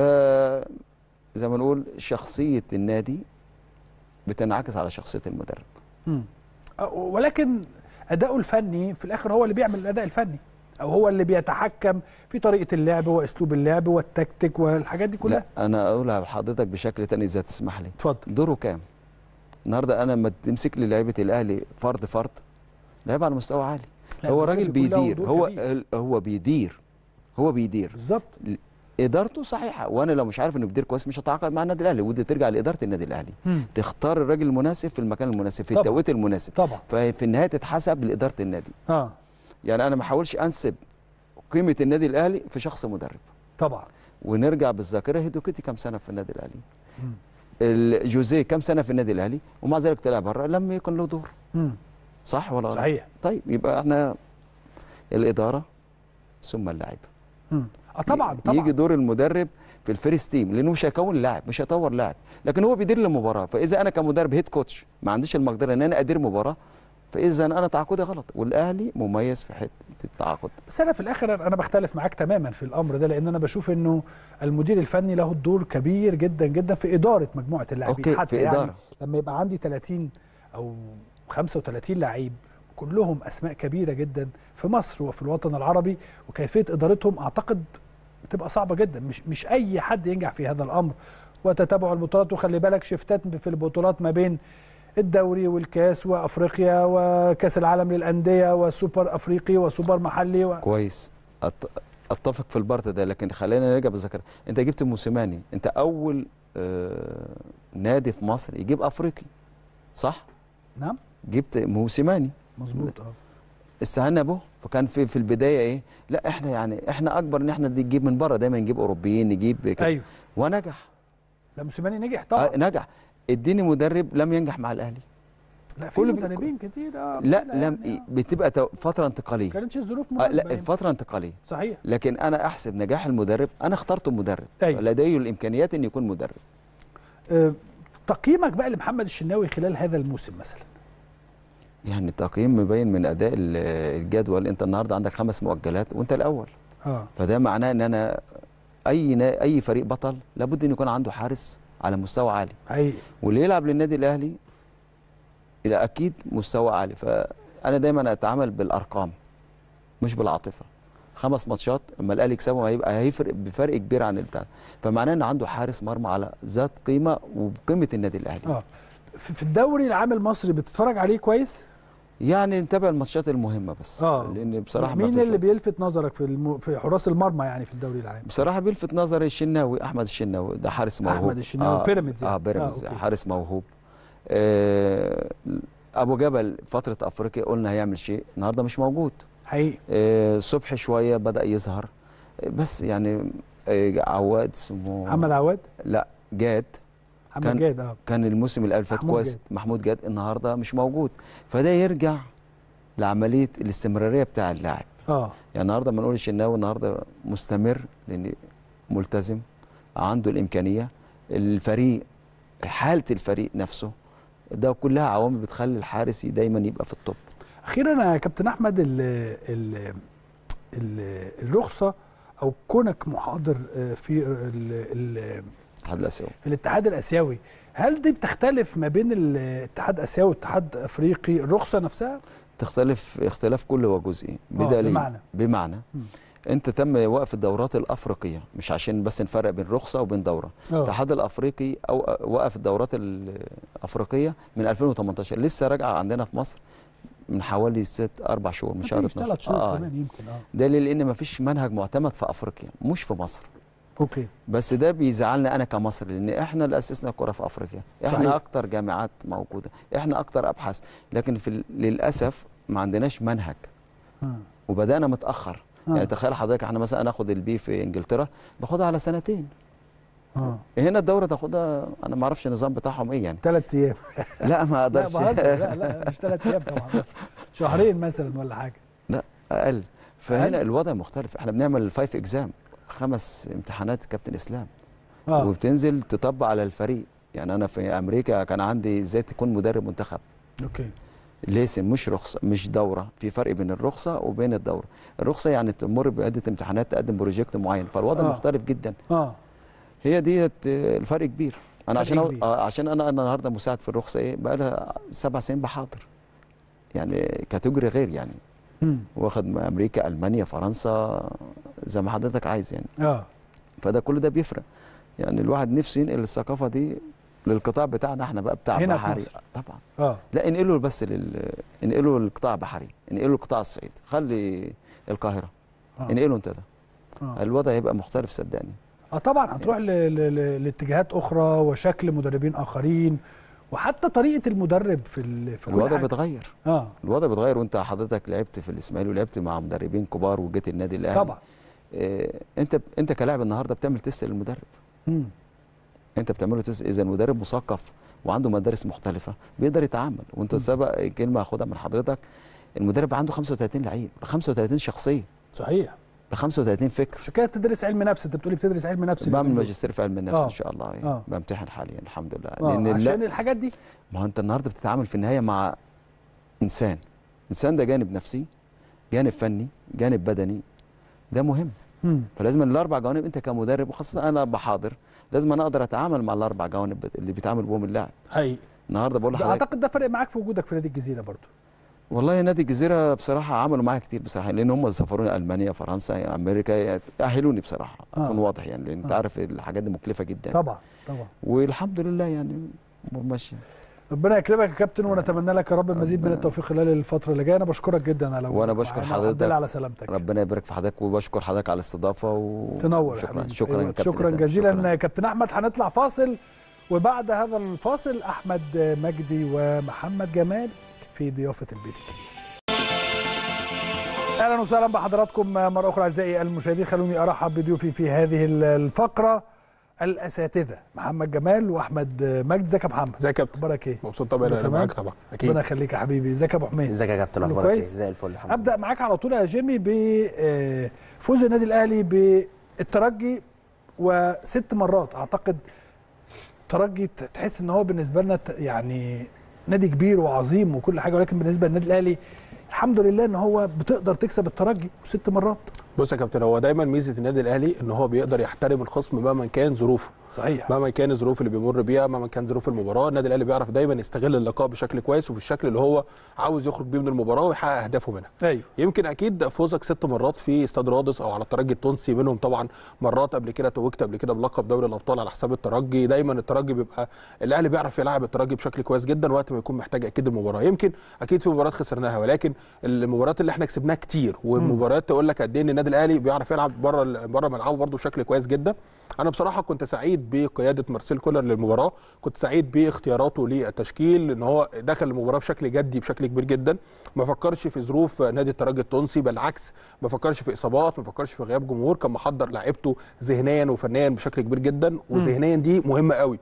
زي ما نقول شخصيه النادي بتنعكس على شخصيه المدرب مم. آه، ولكن اداؤه الفني في الاخر هو اللي بيعمل الاداء الفني او هو اللي بيتحكم في طريقه اللعب واسلوب اللعب والتكتيك والحاجات دي كلها لا انا اقولها لحضرتك بشكل تاني اذا تسمح لي اتفضل دوره كام النهارده انا لما تمسك لي لعيبه الاهلي فرد فرد لعيبه على مستوى عالي لا، هو الراجل راجل بيكون له بيدير دور هو كبير. هو بيدير هو بيدير بالظبط ادارته صحيحه وانا لو مش عارف انه بيدير كويس مش هتعاقد مع النادي الاهلي ودي ترجع لاداره النادي الاهلي مم. تختار الراجل المناسب في المكان المناسب في طبعا. التوقيت المناسب طبعا ففي النهايه تتحسب لاداره النادي اه يعني انا ما احاولش انسب قيمه النادي الاهلي في شخص مدرب طبعا ونرجع بالذاكره هيدوكيتي كام سنه في النادي الاهلي مم. الجوزيه كام سنه في النادي الاهلي ومع ذلك طلع بره لم يكن له دور مم. صح ولا غلط؟ صحيح طيب يبقى احنا الاداره ثم اللاعب مم. اه طبعا ي- طبعا يجي دور المدرب في الفيرست تيم لانه مش هيكون لاعب مش هيطور لاعب لكن هو بيدير المباراه فاذا انا كمدرب هيد كوتش ما عنديش المقدره ان انا ادير مباراه فاذا انا تعاقدي غلط والاهلي مميز في حته التعاقد بس انا في الاخر انا بختلف معاك تماما في الامر ده لان انا بشوف انه المدير الفني له دور كبير جدا جدا في اداره مجموعه اللاعبين أوكي، حتى في يعني إدارة. لما يبقى عندي 30 او 35 لعيب كلهم اسماء كبيره جدا في مصر وفي الوطن العربي وكيفيه ادارتهم اعتقد بتبقى صعبه جدا مش مش اي حد ينجح في هذا الامر وتتابع البطولات وخلي بالك شفتات في البطولات ما بين الدوري والكاس وافريقيا وكاس العالم للانديه وسوبر افريقي وسوبر محلي و... كويس أت- اتفق في البارت ده لكن خلينا نرجع بالذاكره انت جبت موسيماني انت اول آه نادي في مصر يجيب افريقي صح نعم جبت موسيماني مظبوط اه استهنا به فكان في في البدايه ايه لا احنا يعني احنا اكبر ان احنا نجيب من بره دايما نجيب اوروبيين نجيب كده ايوه ونجح لا موسيماني نجح طبعا آه نجح اديني مدرب لم ينجح مع الاهلي لا في كل بي- مدربين كتير اه لا أمثلة لم يعني، آه. بتبقى تو- فتره انتقاليه ما كانتش الظروف آه مناسبه لا يعني. فتره انتقاليه صحيح لكن انا احسب نجاح المدرب انا اخترت المدرب أيوة. لديه الامكانيات ان يكون مدرب آه تقييمك بقى لمحمد الشناوي خلال هذا الموسم مثلا يعني التقييم مبين من اداء ال- الجدول انت النهارده عندك خمس مؤجلات وانت الاول اه فده معناه ان انا اي نا- اي فريق بطل لابد ان يكون عنده حارس على مستوى عالي حقيقي واللي يلعب للنادي الاهلي الى اكيد مستوى عالي فانا دايما اتعامل بالارقام مش بالعاطفه خمس ماتشات اما الاهلي يكسبهم هيبقى هيفرق بفرق كبير عن البتاع فمعناه ان عنده حارس مرمى على ذات قيمه وبقيمه النادي الاهلي اه في في الدوري العام المصري بتتفرج عليه كويس يعني نتابع الماتشات المهمه بس اه لان بصراحه ما مين فيش اللي وقت. بيلفت نظرك في الم... في حراس المرمى يعني في الدوري العام بصراحه بيلفت نظري الشناوي احمد الشناوي ده حارس موهوب أحمد الشناوي، بيراميدز يعني. اه بيراميدز آه، أوكي. حارس موهوب آه ابو جبل فتره افريقيا قلنا هيعمل شيء النهارده مش موجود حقيقي آه صبحي شويه بدا يظهر آه، بس يعني آه عواد اسمه محمد عواد لا جاد محمد كان- جاد اه كان الموسم اللي فات محمود كويس جاد. محمود جاد النهارده مش موجود فده يرجع لعمليه الاستمراريه بتاع اللاعب اه يعني النهارده ما نقول الشناوي النهارده مستمر لان ملتزم عنده الامكانيه الفريق حاله الفريق نفسه ده كلها عوامل بتخلي الحارس دايما يبقى في التوب اخيرا يا كابتن احمد ال ال ال الرخصه او كونك محاضر آه، في ال- ال- الاتحاد الاسيوي في الاتحاد الاسيوي هل دي بتختلف ما بين الاتحاد الاسيوي والاتحاد الافريقي الرخصه نفسها تختلف اختلاف كل وجزئي بدليل بمعنى؟ بمعنى مم. انت تم وقف الدورات الافريقيه مش عشان بس نفرق بين رخصه وبين دوره آه. الاتحاد الافريقي او وقف الدورات الافريقيه من 2018 لسه راجعه عندنا في مصر من حوالي ست اربع شهور من شهر مفيش 12 ثلاث شهور آه. كمان يمكن اه ده ليه؟ لان مفيش منهج معتمد في افريقيا مش في مصر اوكي بس ده بيزعلني انا كمصري لان احنا اللي اسسنا الكره في افريقيا احنا صحيح. اكتر جامعات موجوده احنا اكتر ابحاث لكن في ال- للاسف ما عندناش منهج آه. وبدانا متاخر آه. يعني تخيل حضرتك احنا مثلا ناخد البي في انجلترا باخدها على سنتين اه هنا الدوره تاخدها انا ما اعرفش النظام بتاعهم ايه يعني ثلاث ايام لا ما لا اقدرش بهزر لا لا مش ثلاث ايام طبعا شهرين مثلا ولا حاجه لا اقل فهنا أقل؟ الوضع مختلف احنا بنعمل الفايف اكزام خمس امتحانات كابتن اسلام اه وبتنزل تطبق على الفريق يعني انا في امريكا كان عندي ازاي تكون مدرب منتخب اوكي ليسن مش رخصه مش دوره في فرق بين الرخصه وبين الدوره الرخصه يعني تمر بعده امتحانات تقدم بروجكت معين فالوضع آه. آه. مختلف جدا اه هي ديت آه، الفرق كبير انا فرق عشان أو... كبير. آه عشان انا انا النهارده مساعد في الرخصه ايه بقى لها سبع سنين بحاضر يعني كاتيجوري غير يعني مم. واخد من امريكا المانيا فرنسا زي ما حضرتك عايز يعني اه فده كل ده بيفرق يعني الواحد نفسه ينقل الثقافه دي للقطاع بتاعنا احنا بقى بتاع هنا في بحري مصر. طبعا اه لا انقله بس لل انقله للقطاع بحري انقله لقطاع الصعيد خلي القاهره آه. انقله انت ده آه. الوضع هيبقى مختلف صدقني اه طبعا هتروح ل... ل... ل... لاتجاهات اخرى وشكل مدربين اخرين وحتى طريقه المدرب في ال... في كل الوضع حاجه بيتغير اه الوضع بيتغير وانت حضرتك لعبت في الاسماعيلي ولعبت مع مدربين كبار وجيت النادي الاهلي طبعا اه انت انت كلاعب النهارده بتعمل تيست للمدرب مم. انت بتعمله تيست اذا المدرب مثقف وعنده مدارس مختلفه بيقدر يتعامل وانت سبق كلمه هاخدها من حضرتك المدرب عنده 35 لعيب ب 35 شخصيه صحيح ب 35 فكر عشان كده بتدرس علم نفس انت بتقولي بتدرس علم نفس بعمل اليومين دول. ماجستير في علم النفس آه. ان شاء الله يعني. آه. بمتحن حاليا الحمد لله اه لان عشان لا الحاجات دي ما هو انت النهارده بتتعامل في النهايه مع انسان انسان ده جانب نفسي جانب فني جانب بدني ده مهم مم. فلازم الاربع جوانب انت كمدرب وخاصه انا بحاضر لازم انا اقدر اتعامل مع الاربع جوانب اللي بيتعامل بهم اللاعب حقيقي النهارده بقول ده لحضرتك اعتقد ده فرق معاك في وجودك في نادي الجزيره برضو والله نادي الجزيره بصراحه عملوا معايا كتير بصراحه لان هم سافروني المانيا فرنسا امريكا اهلوني بصراحه آه. اكون واضح يعني لان انت آه. عارف الحاجات دي مكلفه جدا طبعا طبعا والحمد لله يعني امور ماشيه ربنا يكرمك يا كابتن ونتمنى لك يا رب المزيد من ربنا- التوفيق خلال الفتره اللي جايه انا بشكرك جدا على وأنا وجودك بشكر معانا. حضرتك. والحمد لله على سلامتك ربنا يبارك في حضرتك وبشكر حضرتك على الاستضافه و... تنور يا شكرا حبيبي. شكرا أيوة. كابتن شكرا إسلام. جزيلا شكراً. كابتن احمد هنطلع فاصل وبعد هذا الفاصل احمد مجدي ومحمد جمال في ضيافه البيت الكبير اهلا وسهلا بحضراتكم مره اخرى اعزائي المشاهدين خلوني ارحب بضيوفي في هذه الفقره الاساتذه محمد جمال واحمد مجدي ازيك يا محمد ازيك يا كابتن اخبارك ايه مبسوط طبعا كله انا تمام؟ معاك طبعا ربنا اكيد يخليك يا حبيبي ازيك يا ابو حميد ازيك يا كابتن كله اخبارك ايه كويس؟ زي الفل الحمد لله ابدا معاك على طول يا جيمي بفوز النادي الاهلي بالترجي وست مرات اعتقد الترجي ت- تحس ان هو بالنسبه لنا ت- يعني نادي كبير وعظيم وكل حاجه ولكن بالنسبه للنادي الاهلي الحمد لله ان هو بتقدر تكسب الترجي ست مرات بص يا كابتن هو دايما ميزه النادي الاهلي ان هو بيقدر يحترم الخصم مهما كان ظروفه صحيح مهما كان الظروف اللي بيمر بيها مهما كان ظروف المباراه النادي الاهلي بيعرف دايما يستغل اللقاء بشكل كويس وبالشكل اللي هو عاوز يخرج بيه من المباراه ويحقق اهدافه منها ايوه يمكن اكيد فوزك ست مرات في استاد رادس او على الترجي التونسي منهم طبعا مرات قبل كده توجت قبل كده بلقب دوري الابطال على حساب الترجي دايما الترجي بيبقى الاهلي بيعرف يلعب الترجي بشكل كويس جدا وقت ما يكون محتاج اكيد المباراه يمكن اكيد في مباريات خسرناها ولكن المباريات اللي احنا كسبناها كتير والمباريات تقول لك قد ايه ان النادي الاهلي بيعرف يلعب بره بره ملعبه برده بشكل كويس جدا انا بصراحه كنت سعيد بقياده مارسيل كولر للمباراه كنت سعيد باختياراته للتشكيل ان هو دخل المباراه بشكل جدي بشكل كبير جدا ما فكرش في ظروف نادي الترجي التونسي بالعكس ما فكرش في اصابات ما فكرش في غياب جمهور كان محضر لعيبته ذهنيا وفنيا بشكل كبير جدا وذهنيا دي مهمه قوي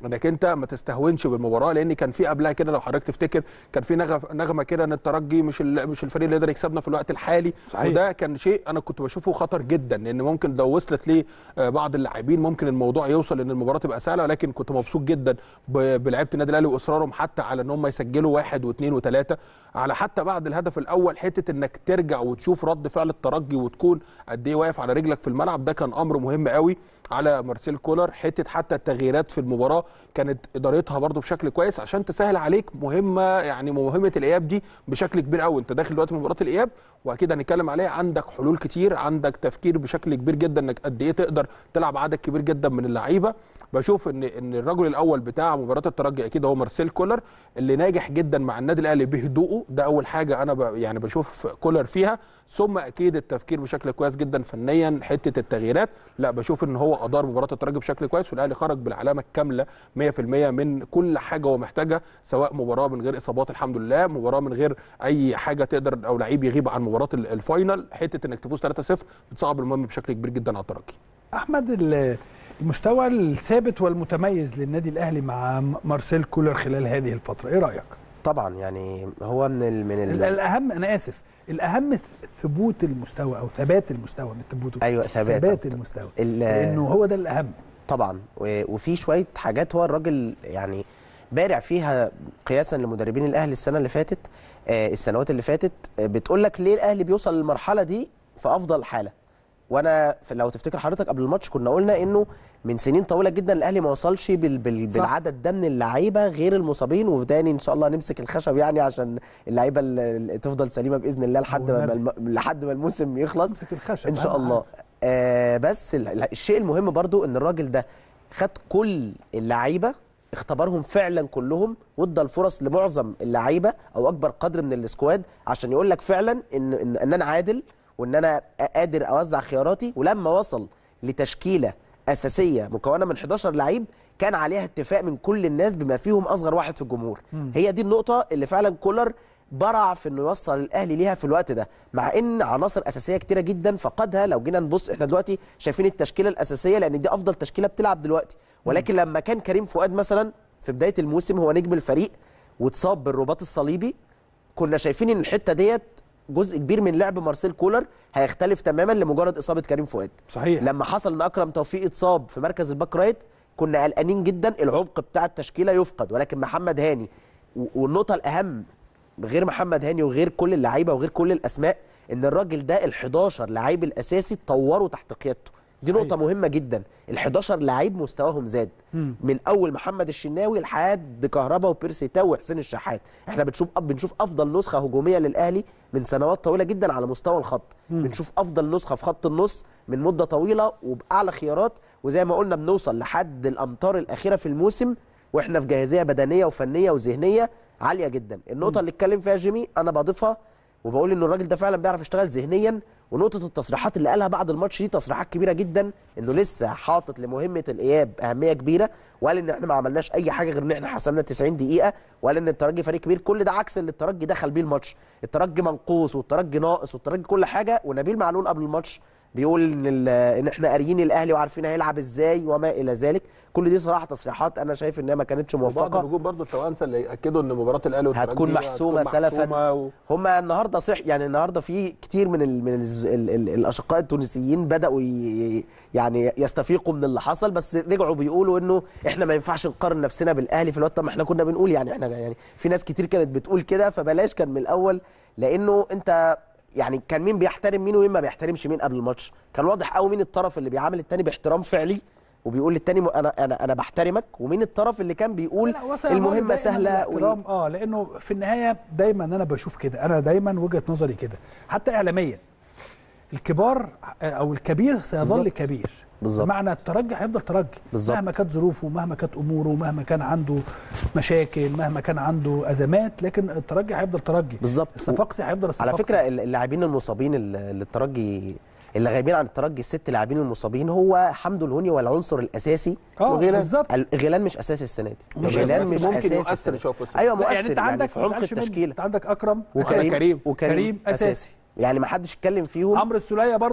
انك انت ما تستهونش بالمباراه لان كان في قبلها كده لو حضرتك تفتكر كان في نغ- نغمه كده ان الترجي مش ال- مش الفريق اللي يقدر يكسبنا في الوقت الحالي صحيح. وده كان شيء انا كنت بشوفه خطر جدا لان ممكن لو وصلت ليه آه، بعض اللاعبين ممكن الموضوع يوصل ان المباراه تبقى سهله ولكن كنت مبسوط جدا ب- بلعيبه النادي الاهلي واصرارهم حتى على ان هم يسجلوا واحد واثنين وثلاثه على حتى بعد الهدف الاول حته انك ترجع وتشوف رد فعل الترجي وتكون قد ايه واقف على رجلك في الملعب ده كان امر مهم قوي على مارسيل كولر حته حتى التغييرات في المباراه كانت ادارتها برضو بشكل كويس عشان تسهل عليك مهمه يعني مهمه الاياب دي بشكل كبير قوي انت داخل دلوقتي مباراه الاياب واكيد هنتكلم عليها عندك حلول كتير عندك تفكير بشكل كبير جدا انك قد ايه تقدر تلعب عدد كبير جدا من اللعيبه بشوف ان ان الرجل الاول بتاع مباراه الترجي اكيد هو مارسيل كولر اللي ناجح جدا مع النادي الاهلي بهدوءه ده اول حاجه انا ب يعني بشوف كولر فيها ثم اكيد التفكير بشكل كويس جدا فنيا حته التغييرات لا بشوف ان هو ادار مباراه الترجي بشكل كويس والاهلي خرج بالعلامه الكامله 100% من كل حاجه هو محتاجها سواء مباراه من غير اصابات الحمد لله مباراه من غير اي حاجه تقدر او لعيب يغيب عن مباراه ال- الفاينل حته انك تفوز 3-0 بتصعب المهم بشكل كبير جدا على الترجي احمد ال- المستوى الثابت والمتميز للنادي الاهلي مع م- مارسيل كولر خلال هذه الفتره ايه رايك طبعا يعني هو من ال من ال- ال الاهم انا اسف الاهم ث- ثبوت المستوى او ثبات المستوى من ثبوته أيوة، ثبات. ثبات المستوى ال- لانه هو ده الاهم طبعا و- وفي شويه حاجات هو الراجل يعني بارع فيها قياسا لمدربين الاهلي السنه اللي فاتت آه، السنوات اللي فاتت آه، بتقول لك ليه الاهلي بيوصل للمرحله دي في افضل حاله وانا في- لو تفتكر حضرتك قبل الماتش كنا قلنا انه من سنين طويله جدا الاهلي ما وصلش بال بال صح. بالعدد ده من اللعيبه غير المصابين وتاني ان شاء الله نمسك الخشب يعني عشان اللعيبه اللي تفضل سليمه باذن الله لحد ما والنبي. الم- لحد ما الموسم يخلص امسك الخشب ان شاء أهم الله حاجة. آه بس ال- ال- الشيء المهم برضو ان الراجل ده خد كل اللعيبه اختبرهم فعلا كلهم وادى الفرص لمعظم اللعيبه او اكبر قدر من السكواد عشان يقول لك فعلا ان ان, إن انا عادل وان انا قادر اوزع خياراتي ولما وصل لتشكيله اساسيه مكونه من 11 لعيب كان عليها اتفاق من كل الناس بما فيهم اصغر واحد في الجمهور هي دي النقطه اللي فعلا كولر برع في انه يوصل الاهلي ليها في الوقت ده مع ان عناصر اساسيه كتيره جدا فقدها لو جينا نبص احنا دلوقتي شايفين التشكيله الاساسيه لان دي افضل تشكيله بتلعب دلوقتي ولكن لما كان كريم فؤاد مثلا في بدايه الموسم هو نجم الفريق واتصاب بالرباط الصليبي كنا شايفين ان الحته ديت جزء كبير من لعب مارسيل كولر هيختلف تماما لمجرد اصابه كريم فؤاد صحيح لما حصل ان اكرم توفيق اتصاب في مركز الباك رايت كنا قلقانين جدا العمق بتاع التشكيله يفقد ولكن محمد هاني و- والنقطه الاهم غير محمد هاني وغير كل اللعيبه وغير كل الاسماء ان الراجل ده ال11 لعيب الاساسي اتطوروا تحت قيادته دي صحيح. نقطه مهمه جدا ال11 لعيب مستواهم زاد مم. من اول محمد الشناوي لحد كهربا وبيرسي تاو وحسين الشحات احنا بنشوف بنشوف افضل نسخه هجوميه للاهلي من سنوات طويله جدا على مستوى الخط مم. بنشوف افضل نسخه في خط النص من مده طويله وباعلى خيارات وزي ما قلنا بنوصل لحد الامتار الاخيره في الموسم واحنا في جاهزيه بدنيه وفنيه وذهنيه عاليه جدا النقطه اللي اتكلم فيها جيمي انا بضيفها وبقول ان الراجل ده فعلا بيعرف يشتغل ذهنيا ونقطه التصريحات اللي قالها بعد الماتش دي تصريحات كبيره جدا انه لسه حاطط لمهمه الاياب اهميه كبيره وقال ان احنا ما عملناش اي حاجه غير ان احنا حسمنا 90 دقيقه وقال ان الترجي فريق كبير كل ده عكس اللي الترجي دخل بيه الماتش الترجي منقوص والترجي ناقص والترجي كل حاجه ونبيل معلول قبل الماتش بيقول ان ال- ان احنا قاريين الاهلي وعارفين هيلعب ازاي وما الى ذلك كل دي صراحه تصريحات انا شايف انها ما كانتش وبعض موفقه النجوم برضو التوانسه اللي اكدوا ان مباراه الاهلي والترجي هتكون محسومه هتكون سلفا محسومة و... هم النهارده صح يعني النهارده في كتير من ال من ال ال ال الاشقاء التونسيين بداوا ي يعني يستفيقوا من اللي حصل بس رجعوا بيقولوا انه احنا ما ينفعش نقارن نفسنا بالاهلي في الوقت ما احنا كنا بنقول يعني احنا يعني في ناس كتير كانت بتقول كده فبلاش كان من الاول لانه انت يعني كان مين بيحترم مين ومين ما بيحترمش مين قبل الماتش كان واضح قوي مين الطرف اللي بيعامل التاني باحترام فعلي وبيقول للتاني م- انا انا انا بحترمك ومين الطرف اللي كان بيقول لا، وسيظل المهمه دائماً سهله وال- الاحترام اه لانه في النهايه دايما انا بشوف كده انا دايما وجهه نظري كده حتى اعلاميا الكبار او الكبير سيظل بالظبط. كبير بالظبط. بمعنى الترجي هيفضل ترجي بالظبط. مهما كانت ظروفه مهما كانت اموره مهما كان عنده مشاكل مهما كان عنده ازمات لكن الترجي هيفضل ترجي بالظبط. الصفاقسي هيفضل على الصفاقسي فكره ال- اللاعبين المصابين ال- اللي الترجي اللي غايبين عن الترجي الست لاعبين المصابين هو حمدو الهوني والعنصر الاساسي اه وغيرها. بالظبط ال- غيلان مش اساسي السنه دي مش غيلان أساسي، مش ممكن اساسي يؤثر السنة دي. شوية في السنة. ايوه لا، مؤثر يعني انت يعني عندك في ما عمق تزعلش مني. التشكيله انت عندك اكرم وكريم كريم. وكريم كريم أساسي. يعني ما حدش اتكلم فيهم عمرو السوليه برضو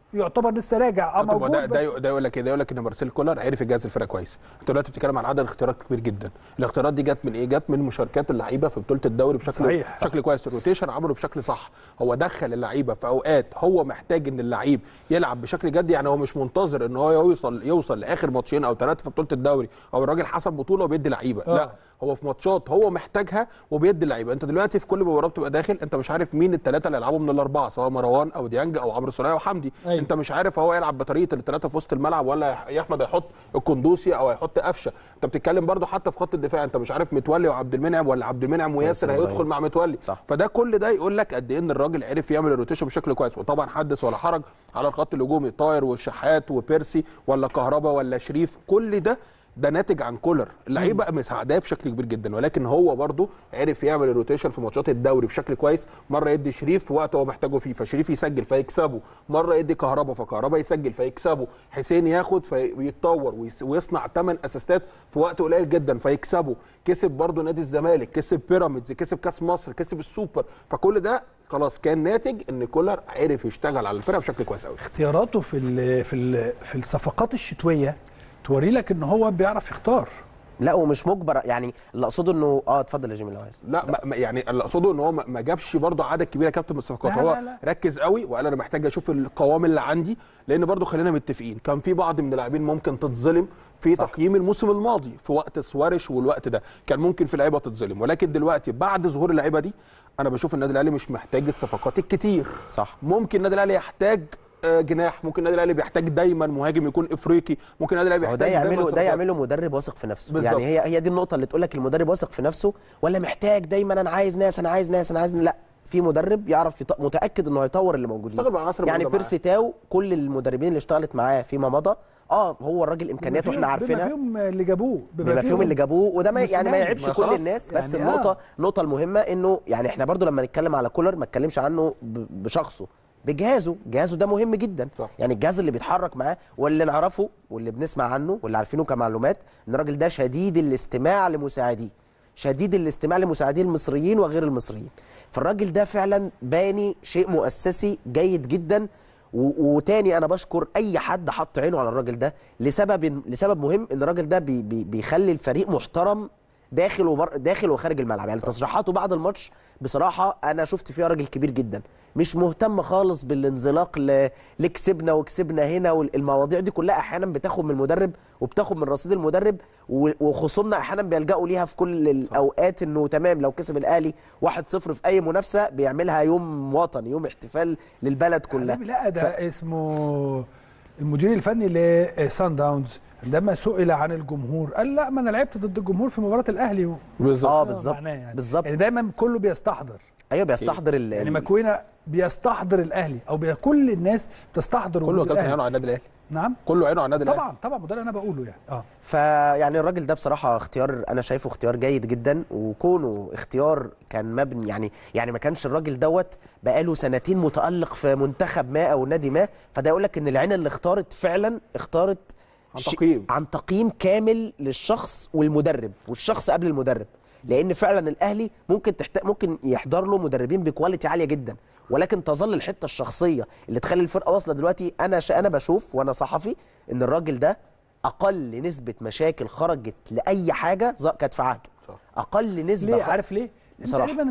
يعتبر لسه راجع اه طب ما موجود ده بس ده ده يقول لك ايه ده يقول لك ان مارسيل كولر عرف يجهز الفرقه كويس انت دلوقتي بتتكلم عن عدد اختيارات كبير جدا الاختيارات دي جت من ايه جت من مشاركات اللعيبه في بطوله الدوري بشكل صحيح. بشكل كويس الروتيشن عمله بشكل صح هو دخل اللعيبه في اوقات هو محتاج ان اللعيب يلعب بشكل جدي يعني هو مش منتظر ان هو يوصل يوصل لاخر ماتشين او ثلاثه في بطوله الدوري او الراجل حسب بطوله وبيدي لعيبه آه. لا هو في ماتشات هو محتاجها وبيدي اللعيبه انت دلوقتي في كل مباراه بتبقى داخل انت مش عارف مين الثلاثه اللي يلعبوا من الاربعه سواء مروان او ديانج او عمرو سوليه او حمدي أيوة. انت مش عارف هو يلعب بطريقه الثلاثه في وسط الملعب ولا يا احمد هيحط القندوسي او هيحط قفشه انت بتتكلم برضو حتى في خط الدفاع انت مش عارف متولي وعبد المنعم ولا عبد المنعم وياسر ياسر هيدخل إبراهيم. مع متولي صح. فده كل ده يقول لك قد ايه ان الراجل عرف يعمل الروتيشن بشكل كويس وطبعا حدث ولا حرج على الخط الهجومي طاير والشحات وبيرسي ولا كهربا ولا شريف كل ده ده ناتج عن كولر اللعيبه مساعداه بشكل كبير جدا ولكن هو برضو عرف يعمل الروتيشن في ماتشات الدوري بشكل كويس مره يدي شريف في وقت هو محتاجه فيه فشريف يسجل فيكسبه مره يدي كهربا فكهربا يسجل فيكسبه حسين ياخد فيتطور ويس- ويصنع 8 اسيستات في وقت قليل جدا فيكسبه كسب برضو نادي الزمالك كسب بيراميدز كسب كاس مصر كسب السوبر فكل ده خلاص كان ناتج ان كولر عرف يشتغل على الفرقه بشكل كويس قوي اختياراته في ال في ال في الصفقات الشتويه توري لك ان هو بيعرف يختار لا ومش مجبر يعني اللي اقصده انه اه اتفضل يا جيمي لو عايز لا ما- ما يعني اللي اقصده ان هو ما ما جابش برضه عدد كبير يا كابتن من الصفقات لا، هو لا، لا. ركز قوي وقال انا محتاج اشوف القوام اللي عندي لان برضه خلينا متفقين كان في بعض من اللاعبين ممكن تتظلم في صح. تقييم الموسم الماضي في وقت سوارش والوقت ده كان ممكن في لعيبه تتظلم ولكن دلوقتي بعد ظهور اللعيبه دي انا بشوف النادي الاهلي مش محتاج الصفقات الكتير صح ممكن النادي الاهلي يحتاج آه، جناح ممكن النادي الاهلي بيحتاج دايما مهاجم يكون افريقي ممكن النادي الاهلي هو بيحتاج ده دايماً يعمله ده صفقات. يعمله مدرب واثق في نفسه بالظبط. يعني هي هي دي النقطه اللي تقول لك المدرب واثق في نفسه ولا محتاج دايما انا عايز ناس انا عايز ناس انا عايز لا في مدرب يعرف يط... متاكد انه هيطور اللي موجودين اشتغل مع العناصر يعني الموجودة بيرسي تاو كل المدربين اللي اشتغلت معاه فيما مضى اه هو الراجل امكانياته احنا بما عارفينها فيهم اللي جابوه بما فيهم اللي جابوه وده ما يعني ما موسيماني. يعيبش ما كل خلاص. الناس بس يعني النقطه آه. النقطه المهمه انه يعني احنا برضو لما نتكلم على كولر ما نتكلمش عنه ب- بشخصه بجهازه جهازه ده مهم جدا صح. يعني الجهاز اللي بيتحرك معاه واللي نعرفه واللي بنسمع عنه واللي عارفينه كمعلومات ان الراجل ده شديد الاستماع لمساعديه شديد الاستماع لمساعديه المصريين وغير المصريين فالراجل ده فعلا باني شيء مؤسسي جيد جدا و- وتاني انا بشكر اي حد حط عينه على الراجل ده لسبب لسبب مهم ان الراجل ده بي بي بيخلي الفريق محترم داخل وبر داخل وخارج الملعب يعني تصريحاته بعد الماتش بصراحه انا شفت فيها راجل كبير جدا مش مهتم خالص بالانزلاق ل... لكسبنا وكسبنا هنا والمواضيع دي كلها احيانا بتاخد من المدرب وبتاخد من رصيد المدرب و- وخصومنا احيانا بيلجأوا ليها في كل الاوقات انه تمام لو كسب الاهلي 1-0 في اي منافسه بيعملها يوم وطني يوم احتفال للبلد كلها حبيبي لا ده اسمه المدير الفني لسان داونز عندما سئل عن الجمهور قال لا ما انا لعبت ضد الجمهور في مباراه الاهلي و... بالظبط اه بالظبط معناه يعني. بالظبط يعني دايما كله بيستحضر ايوه بيستحضر ال يعني ال- ماكوينا بيستحضر الاهلي او بي... كل الناس بتستحضر كله وجود كابتن الأهلي. عينه على النادي الاهلي نعم كله عينه على النادي الاهلي طبعا طبعا وده اللي انا بقوله يعني اه فيعني الراجل ده بصراحه اختيار انا شايفه اختيار جيد جدا وكونه اختيار كان مبني يعني يعني ما كانش الراجل دوت بقاله سنتين متالق في منتخب ما او نادي ما فده يقول لك ان العين اللي اختارت فعلا اختارت عن ش- تقييم. عن تقييم كامل للشخص والمدرب والشخص قبل المدرب لان فعلا الاهلي ممكن تحت... ممكن يحضر له مدربين بكواليتي عاليه جدا ولكن تظل الحته الشخصيه اللي تخلي الفرقه واصله دلوقتي انا ش... انا بشوف وانا صحفي ان الراجل ده اقل نسبه مشاكل خرجت لاي حاجه ز- كانت في عهده صح. اقل نسبه ليه خ- عارف ليه؟ لأن بصراحة. تقريبا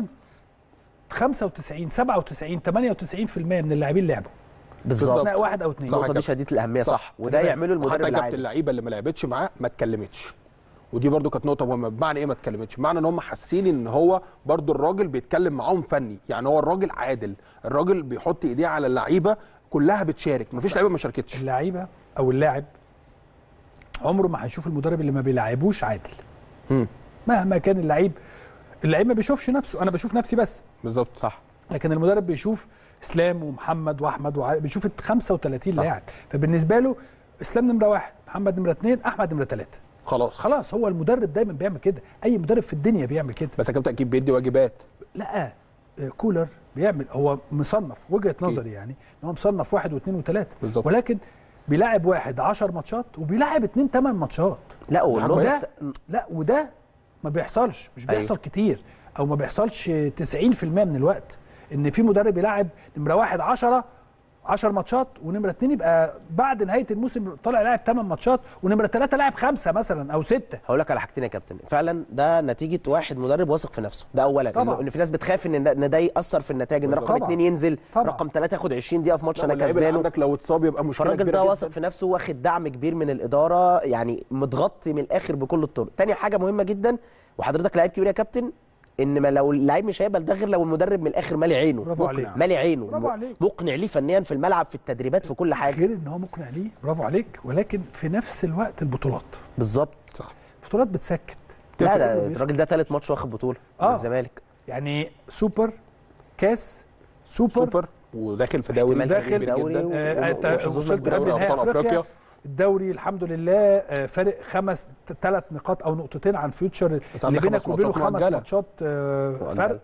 95 97 98% من اللاعبين لعبوا بالظبط استثناء واحد او اثنين صح. النقطه دي كابتن. شديده الاهميه صح, صح. وده يعمله المدرب حتى كابتن العادي اللعيبه اللي ما لعبتش معاه ما اتكلمتش ودي برضو كانت نقطه مهمه بمعنى ايه ما اتكلمتش بمعنى ان هم حاسين ان هو برضو الراجل بيتكلم معاهم فني يعني هو الراجل عادل الراجل بيحط ايديه على اللعيبه كلها بتشارك مفيش لعيبه ما شاركتش اللعيبه او اللاعب عمره ما هيشوف المدرب اللي ما بيلعبوش عادل مم. مهما كان اللعيب اللعيب ما بيشوفش نفسه انا بشوف نفسي بس بالظبط صح لكن المدرب بيشوف اسلام ومحمد واحمد وع... بيشوف ال 35 صح. لاعب فبالنسبه له اسلام نمره واحد محمد نمره اثنين احمد نمره ثلاثه خلاص خلاص هو المدرب دايما بيعمل كده اي مدرب في الدنيا بيعمل كده بس يا كابتن اكيد بيدي واجبات لا آه، كولر بيعمل هو مصنف وجهه نظري يعني ان هو مصنف واحد واثنين وثلاثه بالظبط. ولكن بيلاعب واحد 10 ماتشات وبيلاعب اثنين 8 ماتشات لا والنقطه وده است... لا وده ما بيحصلش مش أيوه. بيحصل كتير او ما بيحصلش 90% من الوقت ان في مدرب يلاعب نمره واحد 10 10 ماتشات ونمره اثنين يبقى بعد نهايه الموسم طالع لاعب 8 ماتشات ونمره ثلاثه لاعب خمسه مثلا او سته هقول لك على حاجتين يا كابتن فعلا ده نتيجه واحد مدرب واثق في نفسه ده اولا طبعا. إنه- ان في ناس بتخاف ان ده- ان ده ياثر في النتائج ان رقم طبعا. اثنين ينزل طبعا. رقم ثلاثه ياخد 20 دقيقه في ماتش انا واللعيب اللي كسبانه عندك لو اتصاب يبقى مشكله فالراجل كبيره ده جداً. واثق في نفسه واخد دعم كبير من الاداره يعني متغطي من الاخر بكل الطرق تاني حاجه مهمه جدا وحضرتك لعيب كبير يا كابتن ان ما لو اللعيب مش هيقبل ده غير لو المدرب من الاخر مالي عينه برافو عليك. مالي عينه برافو م- عليك. مقنع ليه فنيا في الملعب في التدريبات في كل حاجه غير ان هو مقنع ليه برافو عليك ولكن في نفس الوقت البطولات بالظبط البطولات بتسكت لا ده تفرق. الراجل ده ثالث ماتش واخد بطوله آه. من الزمالك يعني سوبر كاس سوبر, سوبر وداخل في دوري احتمال داخل كبير دوري جدا و- آه، انت وحظوظنا وصلت كبيرة قبل دوري نهائي أبطال افريقيا أفريقيا. الدوري الحمد لله آه، فارق خمس ثلاث نقاط او نقطتين عن فيوتشر بس اللي عندك بينك خمس وبينه ماتشات خمس مؤجلة. ماتشات آه، مؤجلة. فرق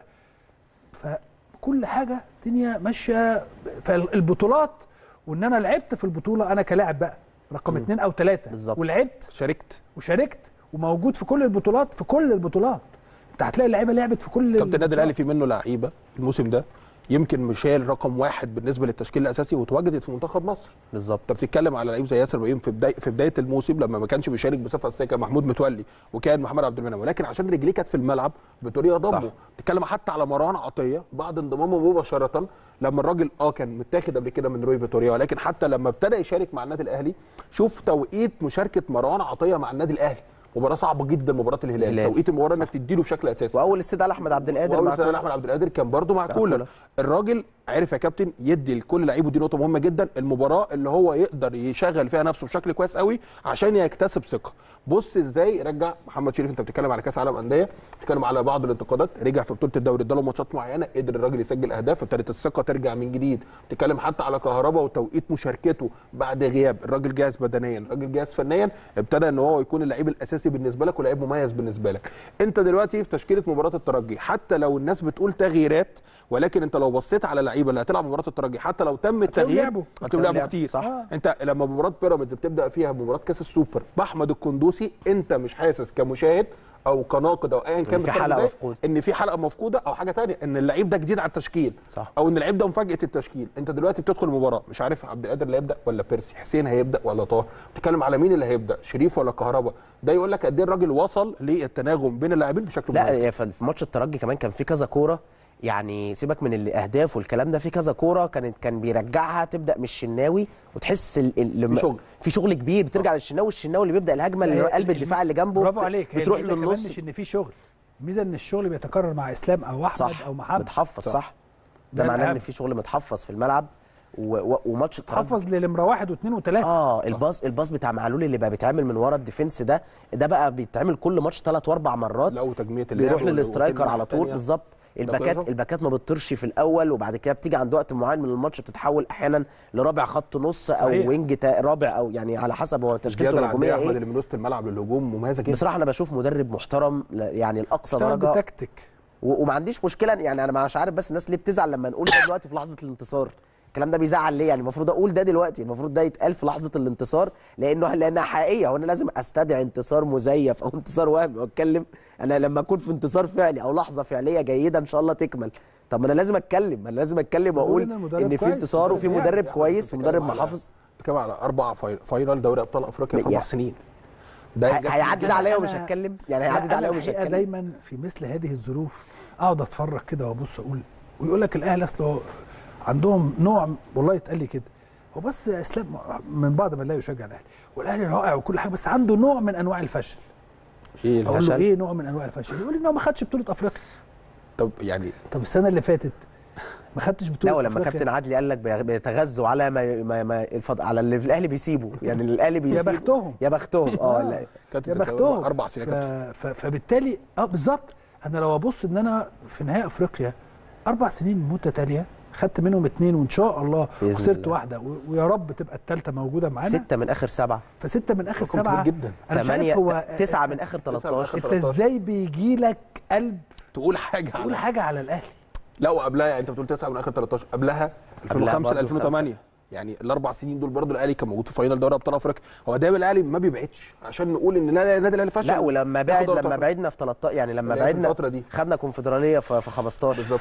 فكل حاجه الدنيا ماشيه فالبطولات وان انا لعبت في البطوله انا كلاعب بقى رقم اثنين او ثلاثه بالظبط. ولعبت شاركت وشاركت وموجود في كل البطولات في كل البطولات انت هتلاقي اللعيبه لعبت في كل كابتن النادي الاهلي البطولات. في منه لعيبه الموسم ده يمكن مشال رقم واحد بالنسبه للتشكيل الاساسي وتواجدت في منتخب مصر بالظبط انت بتتكلم على لعيب زي ياسر ابراهيم في بدايه في بدايه الموسم لما ما كانش بيشارك بصفه اساسيه كان محمود متولي وكان محمد عبد المنعم ولكن عشان رجليه كانت في الملعب بطريقه صح. ضمه بتتكلم حتى على مروان عطيه بعد انضمامه مباشره لما الراجل اه كان متاخد قبل كده من روي فيتوريا ولكن حتى لما ابتدى يشارك مع النادي الاهلي شوف توقيت مشاركه مروان عطيه مع النادي الاهلي مباراه صعبه جدا مباراه الهلال الهلال. توقيت المباراه انك تديله بشكل اساسي واول استدعاء لاحمد عبد القادر واول مع سنه كولر. احمد عبد القادر كان برضه مع مع كولر كولر. الراجل عرف يا كابتن يدي لكل لعيب ودي نقطه مهمه جدا المباراه اللي هو يقدر يشغل فيها نفسه بشكل كويس قوي عشان يكتسب ثقه بص ازاي رجع محمد شريف انت بتتكلم على كاس عالم انديه بتتكلم على بعض الانتقادات رجع في بطوله الدوري اداله ماتشات معينه قدر الراجل يسجل اهداف ابتدت الثقه ترجع من جديد بتتكلم حتى على كهربا وتوقيت مشاركته بعد غياب الراجل جاهز بدنيا الراجل جاهز فنيا ابتدى ان هو يكون اللعيب الاساسي بالنسبه لك ولاعيب مميز بالنسبه لك انت دلوقتي في تشكيله مباراه الترجي حتى لو الناس بتقول تغييرات ولكن انت لو بصيت على اللعيبه اللي هتلعب مباراه الترجي حتى لو تم التغيير لعبوا. هتلاقيهم لعبوا لعبوا. كتير صح. انت لما مباراه بيراميدز بتبدا فيها مباراه كاس السوبر باحمد القندوسي انت مش حاسس كمشاهد او كناقد او ايا كان في بتتفرج حلقة ازاي، مفقودة. ان في حلقه مفقوده او حاجه تانية ان اللعيب ده جديد على التشكيل صح. او ان اللعيب ده مفاجاه التشكيل انت دلوقتي بتدخل المباراه مش عارف عبد القادر اللي هيبدا ولا بيرسي حسين هيبدا ولا طاهر بتتكلم على مين اللي هيبدا شريف ولا كهربا ده يقول لك قد ايه الراجل وصل للتناغم بين اللاعبين بشكل لا مميز يا في في ماتش الترجي كمان كان في كذا كوره يعني سيبك من الاهداف والكلام ده في كذا كوره كانت كان بيرجعها تبدا من الشناوي وتحس ال... ال... لما- في شغل. في شغل كبير بترجع للشناوي الشناوي اللي بيبدا الهجمه اللي هي- قلب الدفاع اللي جنبه برافو بت- عليك هي بتروح الميزة كمان للنص مش ان في شغل الميزه ان الشغل بيتكرر مع اسلام او احمد صح او محمد متحفظ صح, ده ده معناه الأهم. ان في شغل متحفظ في الملعب و... و... وماتش الترجي حفظ لنمره واحد واثنين وثلاثه اه الباص الباص بتاع معلول اللي بقى بيتعمل من ورا الديفنس ده ده بقى بيتعمل كل ماتش ثلاث واربع مرات لا وتجميع اللعب بيروح وال- للاسترايكر والكلمة على طول التانية. بالظبط ده الباكات كويس. الباكات ما بتطرش في الاول وبعد كده بتيجي عند وقت معين من الماتش بتتحول احيانا لرابع خط نص او صحيح. وينج تا- رابع او يعني على حسب هو تشكيلته الزياده العاديه الهجوميه احمد ايه اللي من وسط الملعب للهجوم مميزه جدا بصراحه انا بشوف مدرب محترم ل- يعني لاقصى اشتغل درجه بتكتيك و- وما عنديش مشكله يعني انا مش عارف بس الناس ليه بتزعل لما نقول ده دلوقتي في لحظه الانتصار الكلام ده بيزعل ليه يعني المفروض اقول ده دلوقتي المفروض ده يتقال في لحظه الانتصار لانه لانها حقيقيه هو انا لازم استدعي انتصار مزيف او انتصار وهمي واتكلم انا لما اكون في انتصار فعلي او لحظه فعليه جيده ان شاء الله تكمل طب ما انا لازم اتكلم ما انا لازم اتكلم بقول واقول إن المدرب ان في كويس، انتصار وفي مدرب مدرب يعني. كويس بتتكلم ومدرب على- محافظ بتتكلم على اربع فاي- فاينل دوري ابطال افريقيا في يا- اربع سنين ده هي- إنجاز هيعدي كبير ده جداً. عليا أنا- ومش هتكلم يعني لا، هيعدي ده أنا عليا ومش الحقيقة هتكلم دايما في مثل هذه الظروف اقعد اتفرج كده وابص اقول ويقول لك الاهلي اصله عندهم نوع والله يتقال لي كده هو بس اسلام من بعض من لا يشجع الاهلي والاهلي رائع وكل حاجه بس عنده نوع من انواع الفشل ايه اقول له الفشل ايه نوع من انواع الفشل يقول لي ان هو ما خدش بطوله افريقيا طب يعني طب السنه اللي فاتت ما خدتش بطوله لا ولما أفريقيا. كابتن عادلي قال لك بي- بيتغذوا على ما, ما, ما الفض... على اللي في الاهلي بيسيبوا يعني اللي الاهلي بيسيبوا بختهم. يا بختهم اه لا كانت يا بتتكلم بختهم اربع سنين ف... كابتن ف... فبالتالي اه بالظبط انا لو ابص ان انا في نهائي افريقيا اربع سنين متتاليه خدت منهم اتنين وان شاء الله بإذن خسرت الله. واحده و... ويا رب تبقى الثالثه موجوده معانا ستة من اخر سبعة فسته من اخر رقم كبير سبعه جدا انا مش عارف ثمانية هو ت- تسعة من اخر من آخر 13 انت 13. ازاي بيجي لك قلب تقول حاجه تقول على حاجه على الاهلي لا وقبلها يعني انت بتقول 9 من اخر 13 قبلها 2005 ل برضه 2008 يعني الاربع سنين دول برضه الاهلي كان موجود في فاينل دوري ابطال افريقيا هو دايما الاهلي ما بيبعدش عشان نقول ان لا لا النادي الاهلي فشل لا ولما ياخد بعد دوري لما أبطال بعدنا في 13 يعني لما اللي هي في بعدنا الفترة دي. خدنا كونفدرالية في في 15 بالظبط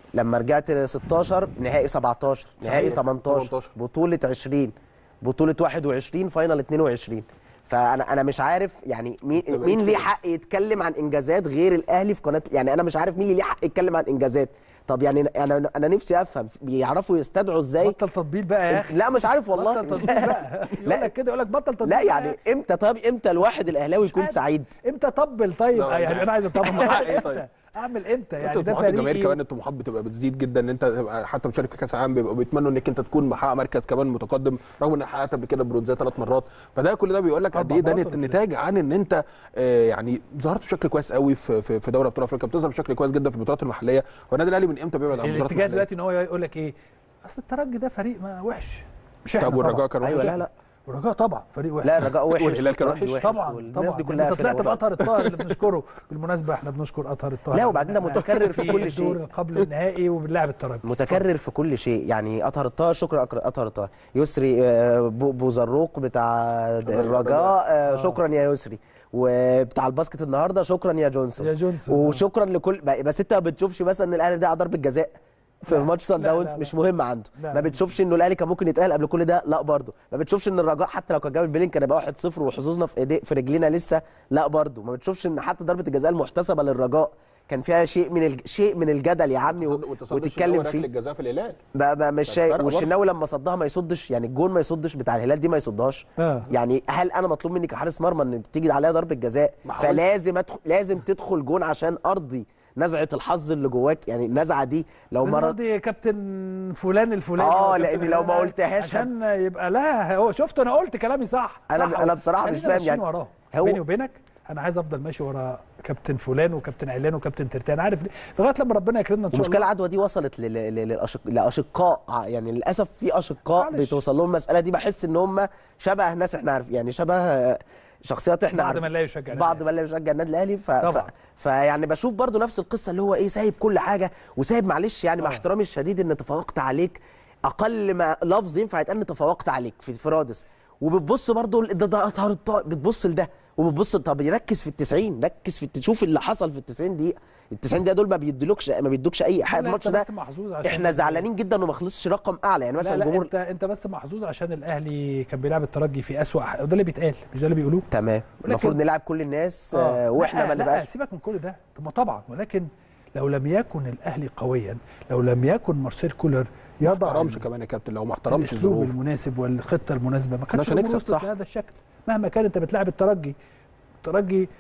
لما رجعت ل 16 نهائي 17 نهائي صحيح. 18 18. بطوله 20 بطوله 21 فاينل 22 فانا انا مش عارف يعني مين بتبقى مين إيه ليه كده؟ حق يتكلم عن انجازات غير الاهلي في قناه يعني انا مش عارف مين اللي ليه حق يتكلم عن انجازات طب يعني انا انا نفسي افهم بيعرفوا يستدعوا ازاي بطل تطبيل بقى يا اخي لا مش عارف والله بطل تطبيل بقى يقول لا لك كده يقول لك بطل تطبيل لا بقى. يعني امتى طب امتى الواحد الاهلاوي يكون عارف. سعيد امتى طبل طيب لا، آه، يعني مش انا عايز اطبل إيه طيب؟ امتى اعمل امتى يعني يعني ده طموحات الجماهير فريقي كمان الطموحات بتبقى بتزيد جدا ان انت تبقى حتى مشارك في كاس العالم بيبقوا بيتمنوا انك انت تكون محقق مركز كمان متقدم رغم ان حققت قبل كده برونزيه ثلاث مرات فده كل ده بيقول لك قد أربع ايه ده مرات ولا كده؟ نتاج عن ان انت آه، يعني ظهرت بشكل كويس قوي في في في دوري ابطال افريقيا بتظهر بشكل كويس جدا في البطولات المحليه هو النادي الاهلي من امتى بيبعد عن البطولات الاتجاه المحليه دلوقتي ان هو يقول لك ايه اصل الترجي ده فريق ما وحش مش احنا طب والرجاء طبعا. كان ايوه وحش؟ لا لا والرجاء طبعا فريق وحش لا الرجاء وحش والهلال كان والترجي وحش؟ طبعا والناس طبعا دي ده كلها انت في طلعت الموضوع. باطهر الطاهر اللي بنشكره بالمناسبه احنا بنشكر اطهر الطاهر لا، وبعدين ده إحنا متكرر في كل شيء. الدور قبل النهائي وبنلعب الترجي متكرر في كل شيء يعني اطهر الطاهر شكرا أكر- اطهر الطاهر يسري آه، بو بو زروق بتاع الرجاء آه، شكرا يا يسري وبتاع الباسكت النهارده شكرا يا جونسون يا جونسون. وشكرا لكل بس انت ما بتشوفش مثلا ان الاهلي ده ضربه جزاء في لا، ماتش سان لا، داونز لا، لا. مش مهم عنده لا، ما لا. بتشوفش انه الاهلي كان ممكن يتاهل قبل كل ده لا برضه ما بتشوفش ان الرجاء حتى لو كان جاب البيلين كان يبقى 1-0 وحظوظنا في ايدي في رجلينا لسه لا برضه ما بتشوفش ان حتى ضربه الجزاء المحتسبه للرجاء كان فيها شيء من الج... شيء من الجدل يا عمي و... وتتكلم فيه الجزاء في الهلال بقى بقى مش كانت شايف فارقة والشناوي لما صدها ما يصدش يعني الجون ما يصدش بتاع الهلال دي ما يصدهاش آه. يعني هل انا مطلوب مني كحارس مرمى ان تيجي عليها ضربه جزاء ما حاولش. فلازم أدخل لازم تدخل جون عشان ارضي نزعه الحظ اللي جواك يعني النزعه دي لو بس مره قصدي كابتن فلان الفلاني آه، أو كابتن لأن لو ما فلان قلتهاش عشان يبقى لا هو شفت انا قلت كلامي صح أنا- صح أنا بصراحة مش خلينا فاهم ماشيين يعني وراه هو- بيني وبينك انا عايز افضل ماشي ورا كابتن فلان وكابتن علان وكابتن ترتان عارف ليه لغايه لما ربنا يكرمنا ان شاء المشكله الله العدوى دي وصلت ل- ل- ل- للأشق... لاشقاء ع- يعني للاسف في اشقاء معلش. بتوصل لهم المساله دي بحس ان هم شبه ناس احنا عارف يعني شبه آه، شخصيات احنا بعض عارف من لا يشجع النادي بعض الأهلي. من لا يشجع النادي الاهلي ف... ف... طبعا. فيعني بشوف برضو نفس القصه اللي هو ايه سايب كل حاجه وسايب معلش يعني مع آه. احترامي الشديد ان تفوقت عليك اقل ما لفظ ينفع يتقال ان تفوقت عليك في في رادس وبتبص برضو ل- ده ده اطهر الطاق بتبص لده وبتبص طب ركز في ال 90 ركز في الت- شوف اللي حصل في ال 90 دقيقه ال 90 دقيقه دول ما بيدلوكش ما بيدوكش اي حاجه لا، الماتش أنت ده بس محظوظ عشان احنا زعلانين جدا انه ما خلصش رقم اعلى يعني لا مثلا لا الجمهور انت انت بس محظوظ عشان الاهلي كان بيلعب الترجي في اسوأ ح- وده اللي بيتقال مش ده اللي بيقولوه تمام المفروض نلعب كل الناس آه واحنا لا ما لا نبقاش سيبك من كل ده طب ما طبعا ولكن لو لم يكن الاهلي قويا لو لم يكن مارسيل كولر ما يضع احترمش كمان يا كابتن لو ما احترمش الاسلوب الظروف المناسب والخطه المناسبه ما كناش كانش الأمور هنكسب، وصلت صح. بهذا الشكل مهما كان انت بتلعب الترجي الترجي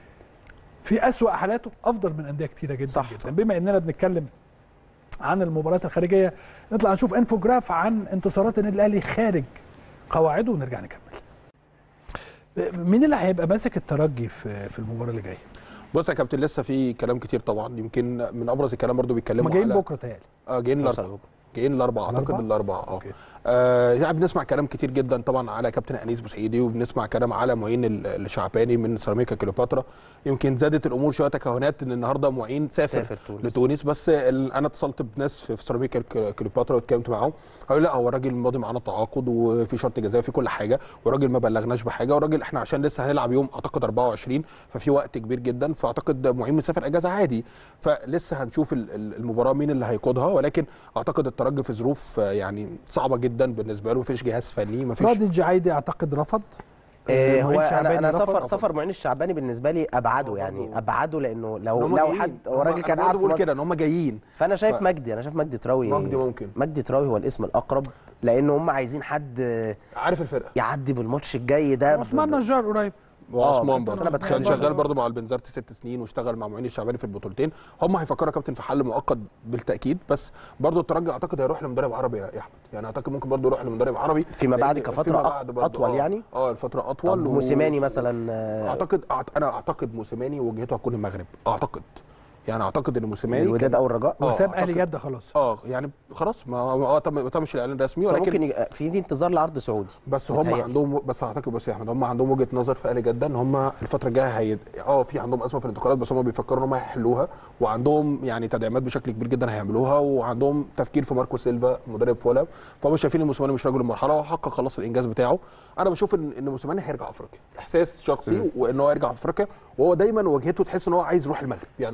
في اسوأ حالاته افضل من انديه كتيره جدا صح. جدا بما اننا بنتكلم عن المباريات الخارجيه نطلع نشوف انفوجراف عن انتصارات النادي الاهلي خارج قواعده ونرجع نكمل مين اللي هيبقى ماسك الترجي في في المباراه اللي جايه؟ بص يا كابتن لسه في كلام كتير طبعا يمكن من ابرز الكلام برضو هم بيتكلموا جايين على بكره تهيألي اه جايين نوصل الاربعاء بكرة. جايين الاربعاء اعتقد الأربعاء؟ الاربعاء اه أوكي. آه يعني بنسمع كلام كتير جدا طبعا على كابتن انيس بوسعيدي وبنسمع كلام على معين ال- الشعباني من سيراميكا كليوباترا يمكن زادت الامور شويه تكهنات ان النهارده معين سافر, سافر تونس. لتونس بس ال- انا اتصلت بناس في في سيراميكا الك- كليوباترا واتكلمت معاهم قالوا لا هو الراجل ماضي معانا تعاقد وفي شرط جزائي في كل حاجه والراجل ما بلغناش بحاجه والراجل احنا عشان لسه هنلعب يوم اعتقد 24 ففي وقت كبير جدا فاعتقد معين مسافر اجازه عادي فلسه هنشوف ال- ال- المباراه مين اللي هيقودها ولكن اعتقد الترجي في ظروف آه، يعني صعبه جدا بالنسبه له مفيش جهاز فني مفيش راضي الجعيدي اعتقد رفض إيه هو معين انا شعباني انا رفض. سفر سفر معين الشعباني بالنسبه لي ابعده هو يعني برضه- ابعده لانه إن لو هم لو جايين. حد هو هم- راجل أنا كان برضه قاعد في بقول كده مصر ان هم جايين فانا شايف ف- مجدي انا شايف مجدي تراوي مجدي ممكن. مجدي تراوي هو الاسم الاقرب لان هم عايزين حد عارف الفرقه يعدي بالماتش الجاي ده ب- عثمان ب- نجار قريب وعثمان بس برضه أنا بتخيل كان شغال برضه. برضه مع البنزرت ست سنين واشتغل مع معين الشعباني في البطولتين هم هيفكروا يا كابتن في حل مؤقت بالتاكيد بس برضه الترجي اعتقد هيروح لمدرب عربي يا احمد يعني اعتقد ممكن برضه يروح لمدرب عربي فيما بعد لأن- كفترة فيما أط- بعد برضه أطول آه، يعني؟ اه الفتره طب اطول و- موسيماني مثلا آه، اعتقد أعت- انا اعتقد موسيماني وجهته هتكون المغرب اعتقد يعني اعتقد ان موسيماني الوداد كان- او الرجاء آه، وساب اهلي أعتقد- جده خلاص اه يعني خلاص ما اه تم ما تمش الاعلان الرسمي بس هو ولكن ممكن يج... في في انتظار لعرض سعودي بس هم متهيألي. عندهم بس اعتقد بس يا احمد هم عندهم وجهه نظر في اهلي جده ان هم الفتره الجايه هي اه في عندهم ازمه في الانتقالات بس هم بيفكروا ان هم هيحلوها وعندهم يعني تدعيمات بشكل كبير جدا هيعملوها وعندهم تفكير في ماركو سيلفا مدرب فولام فهم شايفين ان موسيماني مش راجل المرحله وحقق خلاص الانجاز بتاعه انا بشوف ان ان موسيماني هيرجع افريقيا احساس شخصي وان هو يرجع افريقيا وهو دايما وجهته تحس ان هو عايز يروح المغرب يعني هو دايما هو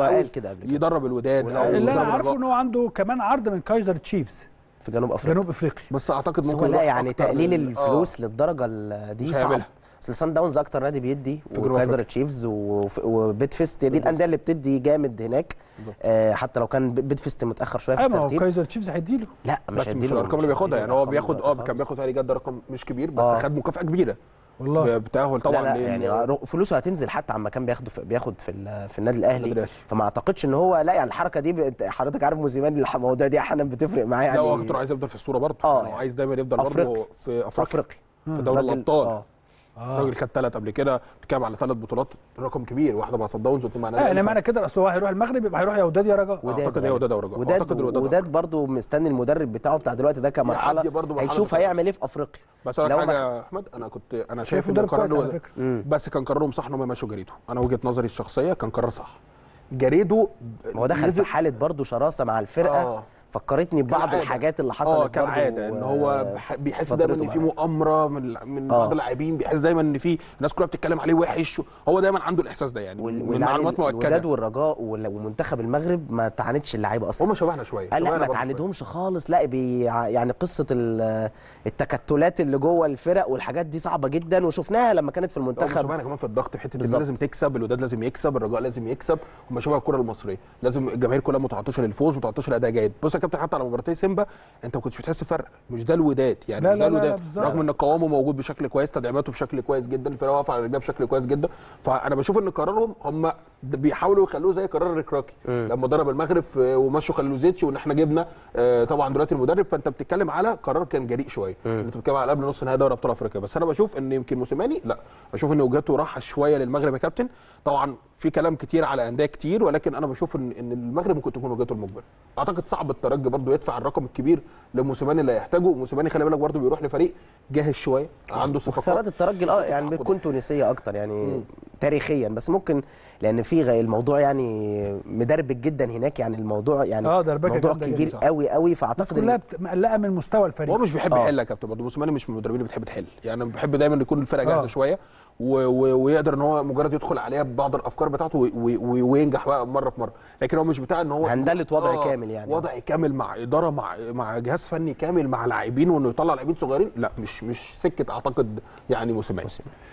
هو قوي قال كده قبل كده. يدرب الوداد ولا- او اللي انا يدرب عارفه الرجاء. ان هو عنده كمان عرض من كايزر تشيفز في جنوب افريقيا جنوب افريقيا بس اعتقد بس ممكن هو لا يروح يعني أكتر تقليل من- الفلوس للدرجه ال- دي مش صعب هيعملها. اصل سان داونز اكتر نادي بيدي جنوب وكايزر أفريقيا. تشيفز وف- وبيت فيست هي دي الانديه اللي بتدي جامد هناك آه حتى لو كان بيت فيست متاخر شويه في ايوه ما هو الترتيب كايزر تشيفز هيديله لا مش بس مش هيديله- الارقام اللي مش بياخدها يعني هيديله هو الأرقام بياخد اه دلوقتي كان بياخد في جده رقم مش كبير بس آه. خد مكافاه كبيره والله بتاهل طبعا لا لا لل- يعني رو- فلوسه هتنزل حتى عما كان بياخده في بياخد في, ال- في النادي النادي الاهلي الأهلي. فما اعتقدش ان هو لا يعني الحركه دي ب- حضرتك عارف موسيماني الح- المواضيع دي احيانا بتفرق معاه يعني لا هو كنت عايز يفضل في الصوره برضه آه، يعني هو يعني عايز دايما يفضل برضه أفريقي. في في افريقيا افريقيا في دوري راجل- الابطال اه الراجل خد ثلاث قبل كده بتتكلم على ثلاث بطولات رقم كبير واحده مع صن داونز واثنين مع آه نادي يعني الأهلي. معنى كده اصل هو هيروح المغرب يبقى هيروح يا وداد يا رجاء وداد أعتقد هي غالباً. وداد أو رجاء. وداد أعتقد الوداد وداد برضه مستني المدرب بتاعه بتاع دلوقتي ده كمرحله يعدي برضه مرحلة هيشوف بتاعته. هيعمل ايه في افريقيا بس اقول لك لو حاجه ما- يا احمد انا كنت انا شايف شايف ان مدرب كويس قرار على الوداد- فكره بس كان قرارهم صح ان هم مشوا جريدو انا وجهه نظري الشخصيه كان قرار صح جريدو هو دخل في نزل- حاله برضه شراسه مع الفرقه آه. ففكرتني ببعض كالعادة. الحاجات اللي حصلت اه برضه كالعاده ان هو آه، بح- في بيحس دايما ان فترته في معاه. مؤامره من من آه. بعض اللاعبين بيحس دايما ان في الناس كلها بتتكلم عليه وحش هو دايما عنده الاحساس ده يعني وال- من والعيال- معلومات الوداد مؤكده والرجاء وال- ومنتخب المغرب ما تعاندش اللعيبه اصلا هم شبهنا شويه قال لا شبهنا ما برضه تعاندهمش خالص لا بي يعني قصه ال- التكتلات اللي جوه الفرق والحاجات دي صعبه جدا وشفناها لما كانت في هم المنتخب شبهنا كمان في الضغط في حته ان بالظبط. لازم تكسب الوداد لازم يكسب الرجاء لازم يكسب هم شبه الكره المصريه لازم الجماهير كلها متعطشه للفوز متعطشه لاداء جيد بص يا كابتن حتى على مباراتي سيمبا انت ما كنتش بتحس بفرق مش ده الوداد يعني لا مش لا ده لا لا الوداد بالظبط. رغم ان قوامه موجود بشكل كويس تدعيماته بشكل كويس جدا الفرقه واقفه على رجلها بشكل كويس جدا فانا بشوف ان قرارهم هم بيحاولوا يخلوه زي قرار ركراكي لما ضرب المغرب في- ومشوا خلوزيتش وان احنا جبنا آه، طبعا دلوقتي المدرب فانت بتتكلم على قرار كان جريء شويه انت بتتكلم على قبل نص نهائي دوري ابطال افريقيا بس انا بشوف ان يمكن موسيماني لا بشوف ان وجهته راحه شويه للمغرب يا كابتن طبعا في كلام كتير على انديه كتير ولكن انا بشوف ان ان المغرب ممكن تكون وجهته المجبره اعتقد صعب الترجي برضه يدفع الرقم الكبير لموسيماني اللي هيحتاجه موسيماني خلي بالك برضه بيروح لفريق جاهز شويه عنده اختيارات صفقات الترجي اه يعني بتكون تونسيه اكتر يعني تاريخيا بس ممكن لان في غ- الموضوع يعني مدربك جدا هناك يعني الموضوع يعني آه، دربكة موضوع جامدة كبير جدا. قوي قوي الناس فاعتقد كلها ان بت- مقلقه من مستوى الفريق هو مش بيحب آه. يحل يا كابتن برضه موسيماني مش من المدربين اللي بتحب تحل يعني أنا بحب دايما يكون الفرقه جاهزه آه. شويه و و ويقدر ان هو مجرد يدخل عليها ببعض الافكار بتاعته و و وينجح بقى مره في مره لكن هو مش بتاع ان هو هندلة وضع كامل يعني. وضع كامل مع اداره مع مع جهاز فني كامل مع لاعبين وانه يطلع لاعبين صغيرين لا مش مش سكه اعتقد يعني موسيماني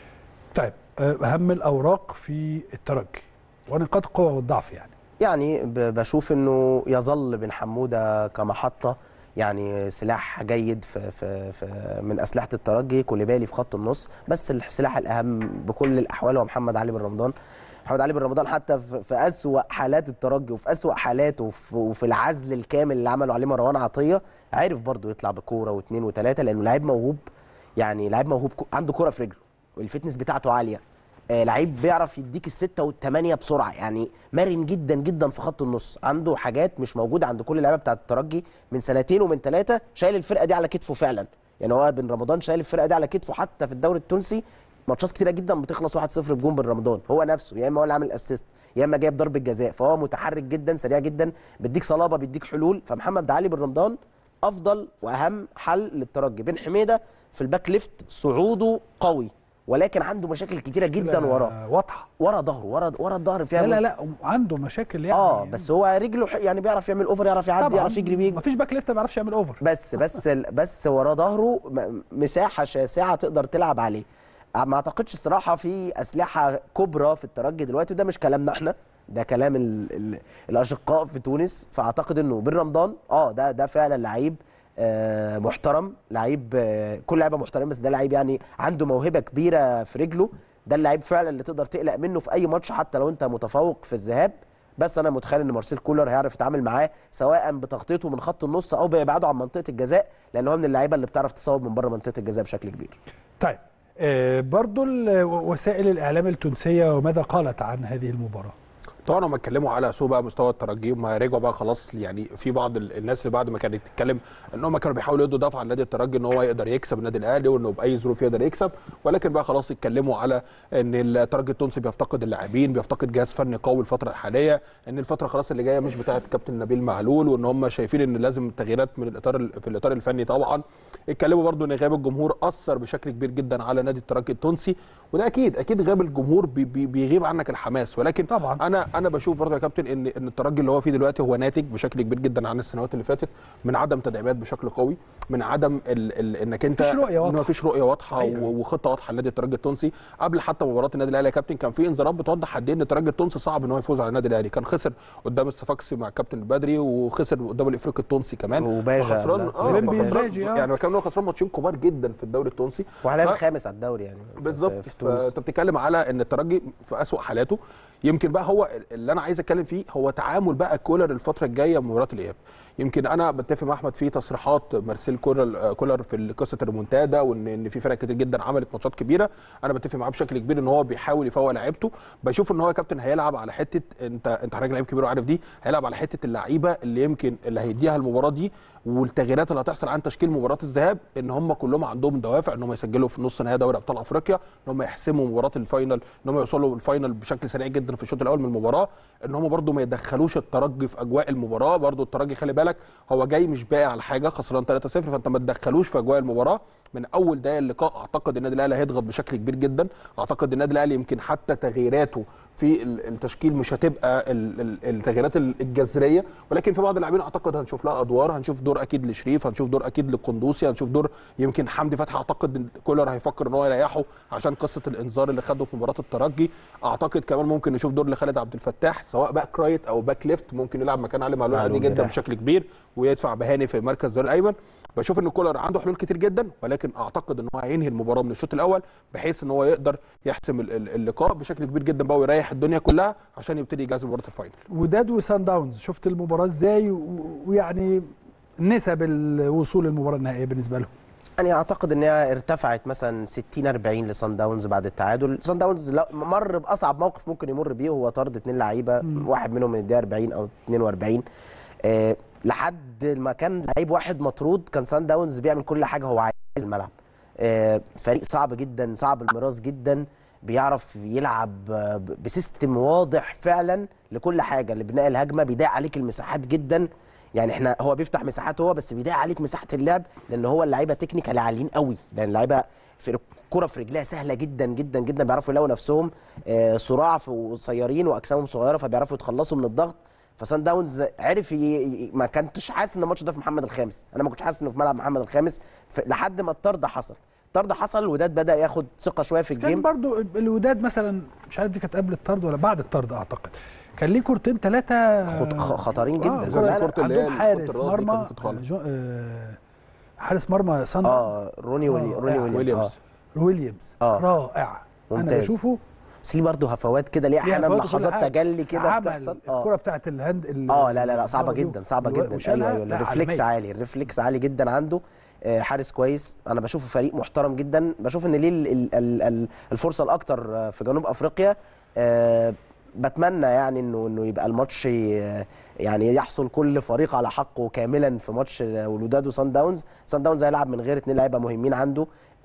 طيب آه، اهم الاوراق في الترجي ونقاط القوه والضعف يعني يعني ب- بشوف انه يظل بن حموده كمحطه يعني سلاح جيد في في في من اسلحه الترجي كوليبالي في خط النص بس السلاح الاهم بكل الاحوال هو محمد علي بن رمضان محمد علي بن رمضان حتى في في اسوا حالات الترجي وفي اسوا حالاته وفي, وفي العزل الكامل اللي عمله عليه مروان عطيه عرف برضه يطلع بكوره واثنين وثلاثه لانه لعيب موهوب يعني لعيب موهوب كو- عنده كوره في رجله والفتنس بتاعته عاليه آه، لعيب بيعرف يديك الستة والثمانية بسرعة يعني مرن جدا جدا في خط النص عنده حاجات مش موجودة عند كل اللعيبة بتاعة الترجي من سنتين ومن ثلاثة شايل الفرقة دي على كتفه فعلا يعني هو بن رمضان شايل الفرقة دي على كتفه حتى في الدوري التونسي ماتشات كتيرة جدا بتخلص 1-0 بجون بن رمضان هو نفسه يا اما هو اللي عامل اسيست يا اما جايب ضربة جزاء فهو متحرك جدا سريع جدا بيديك صلابة بيديك حلول فمحمد علي بن رمضان افضل واهم حل للترجي بن حميدة في الباك ليفت صعوده قوي ولكن عنده مشاكل كتيرة جدا وراه آه، واضحه ورا ظهره ورا ورا الظهر فيها لا لا مش- لا عنده مشاكل يعني اه بس هو رجله ح- يعني بيعرف يعمل اوفر يعرف يعدي يعرف يجري بيجري مفيش باك ليفت ما بيعرفش يعمل اوفر بس بس ال- بس ورا ظهره م- مساحه شاسعه تقدر تلعب عليه ما اعتقدش الصراحه في اسلحه كبرى في الترجي دلوقتي وده مش كلامنا احنا ده كلام ال ال الاشقاء في تونس فاعتقد انه بن رمضان اه ده ده فعلا لعيب آه محترم لعيب آه كل لعيبه محترم بس ده لعيب يعني عنده موهبه كبيره في رجله ده اللعيب فعلا اللي تقدر تقلق منه في اي ماتش حتى لو انت متفوق في الذهاب بس انا متخيل ان مارسيل كولر هيعرف يتعامل معاه سواء بتغطيته من خط النص او بابعاده عن منطقه الجزاء لان هو من اللعيبه اللي بتعرف تصوب من بره منطقه الجزاء بشكل كبير طيب آه، برضو ال- وسائل الاعلام التونسيه وماذا قالت عن هذه المباراه طبعا هم اتكلموا على سوء بقى مستوى الترجي هم رجعوا بقى خلاص يعني في بعض ال- الناس اللي بعد ما كانت تتكلم ان هم كانوا بيحاولوا يدوا دفعه لنادي الترجي ان هو يقدر يكسب النادي الاهلي وانه باي ظروف يقدر يكسب ولكن بقى خلاص اتكلموا على ان الترجي التونسي بيفتقد اللاعبين بيفتقد جهاز فني قوي الفتره الحاليه ان الفتره خلاص اللي جايه مش بتاعه كابتن نبيل معلول وان هم شايفين ان لازم تغييرات من الاطار ال- في الاطار الفني طبعا اتكلموا برضو ان غياب الجمهور اثر بشكل كبير جدا على نادي الترجي التونسي وده اكيد اكيد غياب الجمهور بي بي بيغيب عنك الحماس ولكن طبعاً. انا انا بشوف برضه يا كابتن ان ان الترجي اللي هو فيه دلوقتي هو ناتج بشكل كبير جدا عن السنوات اللي فاتت من عدم تدعيمات بشكل قوي من عدم ال ال انك انت مفيش رؤية واضحة. ان مفيش رؤيه واضحه صحيح. و- وخطه واضحه لنادي الترجي التونسي قبل حتى مباراه النادي الاهلي يا كابتن كان في انذارات بتوضح قد ايه ان الترجي التونسي صعب ان هو يفوز على النادي الاهلي كان خسر قدام الصفاقسي مع الكابتن البدري وخسر قدام الافريقي التونسي كمان وباجا فخسران لا. اه وليمبي فخسران- باجي، آه. يعني كان هو خسران ماتشين كبار جدا في الدوري التونسي وحاليا ف- الخامس على الدوري يعني في- بالظبط في, في تونس فانت بتتكلم على ان الترجي في اسوء حالاته يمكن بقى هو اللي انا عايز اتكلم فيه هو تعامل بقى كولر الفتره الجايه من مباراه الاياب يمكن انا بتفق مع احمد في تصريحات مارسيل كولر كولر في قصه الريمونتادا وان ان في فرق كتير جدا عملت ماتشات كبيره انا بتفق معاه بشكل كبير ان هو بيحاول يفوق لعيبته بشوف ان هو يا كابتن هيلعب على حته انت انت حضرتك لعيب كبير وعارف دي هيلعب على حته اللعيبه اللي يمكن اللي هيديها المباراه دي والتغييرات اللي هتحصل عن تشكيل مباراه الذهاب ان هم كلهم عندهم دوافع ان هم يسجلوا في نص نهائي دوري ابطال افريقيا ان هم يحسموا مباراه الفاينل ان هم يوصلوا الفاينل بشكل سريع جدا في الشوط الاول من المباراه ان هم برده ما يدخلوش الترجي في اجواء المباراه برده الترجي خلي بالك هو جاي مش باقي على حاجه خسران 3-0 فانت ما تدخلوش في اجواء المباراه من اول دقائق اللقاء اعتقد النادي الاهلي هيضغط بشكل كبير جدا اعتقد النادي الاهلي يمكن حتى تغييراته في ال- التشكيل مش هتبقى ال- ال- التغييرات ال- الجذريه ولكن في بعض اللاعبين اعتقد هنشوف لها ادوار هنشوف دور اكيد لشريف هنشوف دور اكيد للقندوسي هنشوف دور يمكن حمدي فتحي اعتقد إن كولر هيفكر ان هو يريحه عشان قصه الانذار اللي خده في مباراه الترجي اعتقد كمان ممكن نشوف دور لخالد عبد الفتاح سواء باك رايت او باك ليفت ممكن يلعب مكان علي معلول عادي معلول جدا يريح. بشكل كبير ويدفع بهاني في مركز الظهير الايمن بشوف ان كولر عنده حلول كتير جدا ولكن اعتقد ان هو هينهي المباراه من الشوط الاول بحيث ان هو يقدر يحسم ال- ال- اللقاء بشكل كبير جدا بقى ويريح الدنيا كلها عشان يبتدي يجهز مباراه الفاينل وداد وسان داونز شفت المباراه ازاي و- ويعني نسب الوصول للمباراه النهائيه بالنسبه لهم يعني اعتقد ان هي ارتفعت مثلا 60 40 لصن داونز بعد التعادل صن داونز لا- مر باصعب موقف ممكن يمر بيه هو طرد اثنين لعيبه واحد منهم من الدقيقه 40 او 42 آه لحد ما كان لعيب واحد مطرود كان سان داونز بيعمل كل حاجه هو عايز في الملعب آه فريق صعب جدا صعب المراس جدا بيعرف يلعب آه، ب- بسيستم واضح فعلا لكل حاجه لبناء الهجمه بيضيق عليك المساحات جدا يعني احنا هو بيفتح مساحات هو بس بيضيق عليك مساحه اللعب لان هو اللعيبه تكنيكال عاليين قوي لان اللعيبه في الكره في رجليها سهله جدا جدا جدا بيعرفوا يلاقوا نفسهم آه، صراع في- وقصيرين واجسامهم صغيره فبيعرفوا يتخلصوا من الضغط فسان داونز عرف ي... ي- ما كنتش حاسس ان الماتش ده في محمد الخامس انا ما كنتش حاسس انه في ملعب محمد الخامس ف... لحد ما الطرد حصل الطرد حصل الوداد بدا ياخد ثقه شويه في كان الجيم برضو الوداد مثلا مش عارف دي كانت قبل الطرد ولا بعد الطرد اعتقد كان ليه كورتين ثلاثه خط- خ- خطرين جدا. كرة- لا، لا، كرة اللي هي عندهم كرة حارس الراس دي مرمى كانت بتتخلص. جو- آه، حارس مرمى سان اه روني ويلي... آه، روني يعني ويليامز ويليامز. آه. ويليامز آه. رائع انا ممتاز. بشوفه بس ليه برضه هفوات كده ليه احيانا فوات وكل لحظات حاجة. تجلي كده عمل بتحصل الكرة بتاعت الهاند ال- اه لا لا لا صعبه الضربة دي جدا صعبه و- جدا وشالها. ايوه ايوه لا، الريفلكس عالمية. عالي الريفلكس عالي جدا عنده آه، حارس كويس انا بشوفه فريق محترم جدا بشوف ان ليه ال- ال- ال- ال- الفرصه الاكتر آه، في جنوب افريقيا آه، بتمنى يعني انه انه يبقى الماتش آه، يعني يحصل كل فريق على حقه كاملا في ماتش آه، الوداد وسان داونز سان داونز هيلعب من غير اتنين لعيبه مهمين عنده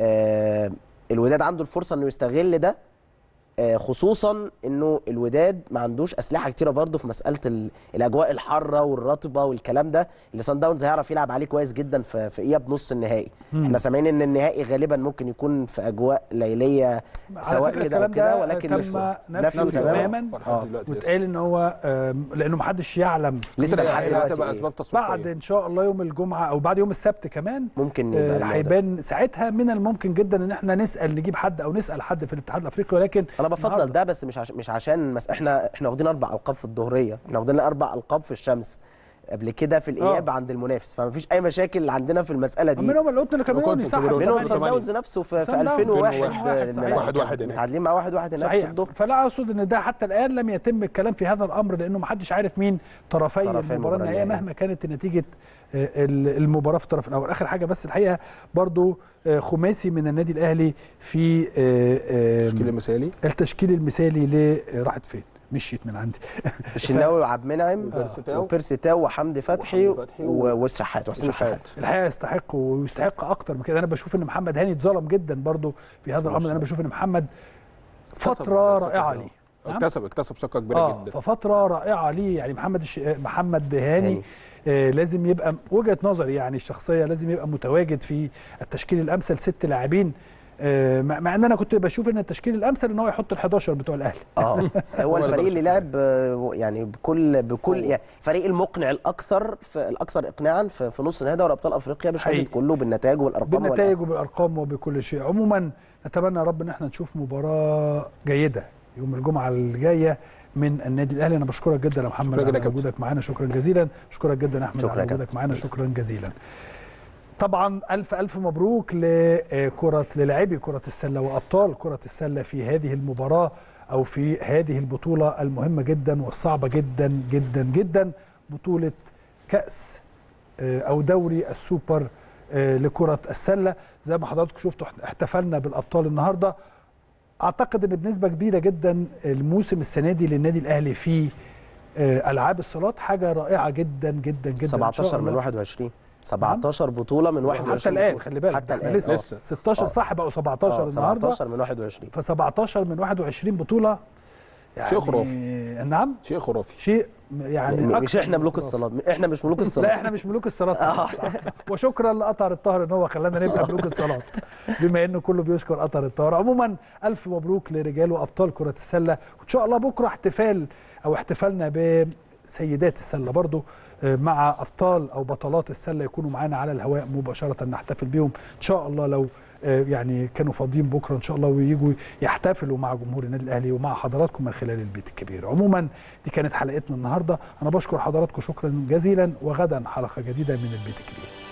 آه، الوداد عنده الفرصه انه يستغل ده آه، خصوصا انه الوداد ما عندوش اسلحه كتيره برضه في مساله ال- الاجواء الحاره والرطبه والكلام ده اللي سان داونز هيعرف يلعب عليه كويس جدا في في اياب نص النهائي احنا سامعين ان النهائي غالبا ممكن يكون في اجواء ليليه على سواء فكرة كده او الكلام كده ده ولكن تم مش نفيه تماما اه دلوقتي لسه. واتقال ان هو آم، لانه محدش يعلم لسه لحد هي دلوقتي هتبقى إيه؟ اسباب تسويقيه بعد ان شاء الله يوم الجمعه او بعد يوم السبت كمان ممكن آه، يبقى الموضوع ده. هيبان ساعتها من الممكن جدا ان احنا نسال نجيب حد او نسال حد في الاتحاد الافريقي ولكن انا بفضل النهاردة- ده بس مش عشان مش عشان مس... احنا احنا واخدين اربع القاب في الظهريه احنا واخدين اربع القاب في الشمس قبل كده في الاياب عند المنافس فما فيش اي مشاكل عندنا في المساله دي منهم اللي قلت الكاميروني وكنت صح الكاميروني. منهم كمان سان ثمانية. داونز نفسه في, في سان داونز 2001 2001 الملاعب صحيح. واحد واحد هناك. متعادلين مع واحد واحد هناك في صحيح الظهر فلا اقصد ان ده حتى الان لم يتم الكلام في هذا الامر لانه ما حدش عارف مين طرفي طرفي المباراه المباراة النهائيه النهائية. مهما كانت نتيجه آه، ال- المباراه في الطرف الاول اخر حاجه بس الحقيقه برضو آه، خماسي من النادي الاهلي في آه، آه، التشكيل المثالي التشكيل المثالي ل راحت فين مشيت من عندي الشناوي وعبد المنعم وبيرسي تاو. وبيرسي تاو وحمدي فتحي وحمدي فتحي و- و- والشحات وحسين الشحات الحقيقه يستحق ويستحق اكتر من كده انا بشوف ان محمد هاني اتظلم جدا برضو في هذا الامر انا بشوف ان محمد اكتسب فتره ثقة رائعه كبيرة. ليه نعم؟ اكتسب اكتسب ثقه كبيره اه جدا ففتره رائعه ليه يعني محمد الش... محمد هاني هاني. آه لازم يبقى وجهه نظري يعني الشخصيه لازم يبقى متواجد في التشكيل الامثل ست لاعبين آه، مع مع ان انا كنت بشوف ان التشكيل الامثل ان هو يحط ال11 بتوع الاهلي اه هو الفريق اللي لعب آه، يعني بكل بكل يعني الفريق المقنع الاكثر في الاكثر اقناعا في, في نص نهائي دوري ابطال افريقيا بشهاده حقيقي. كله بالنتائج والارقام بالنتائج وبالارقام وبكل شيء عموما نتمنى يا رب ان احنا نشوف مباراه جيده يوم الجمعه الجايه من النادي الاهلي انا بشكرك جدا يا محمد شكرا جدا على يا كابتن. وجودك معانا شكرا جزيلا بشكرك جدا يا احمد شكرا على يا وجودك معانا شكرا جزيلا طبعا الف الف مبروك لكره للاعبي كره السله وابطال كره السله في هذه المباراه او في هذه البطوله المهمه جدا والصعبه جدا جدا جدا بطوله كاس آه، او دوري السوبر آه، لكره السله زي ما حضراتكم شفتوا احنا احتفلنا بالابطال النهارده اعتقد ان بنسبه كبيره جدا الموسم السنه دي للنادي الاهلي في آه، العاب الصالات حاجه رائعه جدا جدا جدا إن شاء 17 من الله. 21 17 بطوله من 21 حتى الان بطولة. خلي بالك حتى احنا الان لسه آه. 16 آه. صح بقوا 17 آه، النهارده 17 من 21 ف 17 من 21 بطوله يعني شيء خرافي. نعم شيء خرافي شيء يعني م- مش أكثر احنا من ملوك خرافي. الصالات احنا مش ملوك الصالات لا احنا مش ملوك الصالات صح, صح, صح. وشكرا لقطر الطاهر ان هو خلانا نبقى ملوك الصالات بما انه كله بيشكر قطر الطاهر عموما الف مبروك لرجال وابطال كره السله وان شاء الله بكره احتفال او احتفالنا بسيدات السله برضو آه، مع ابطال او بطلات السله يكونوا معانا على الهواء مباشره نحتفل بيهم ان شاء الله لو آه، يعني كانوا فاضيين بكره ان شاء الله ويجوا يحتفلوا مع جمهور النادي الاهلي ومع حضراتكم من خلال البيت الكبير عموما دي كانت حلقتنا النهارده انا بشكر حضراتكم شكرا جزيلا وغدا حلقه جديده من البيت الكبير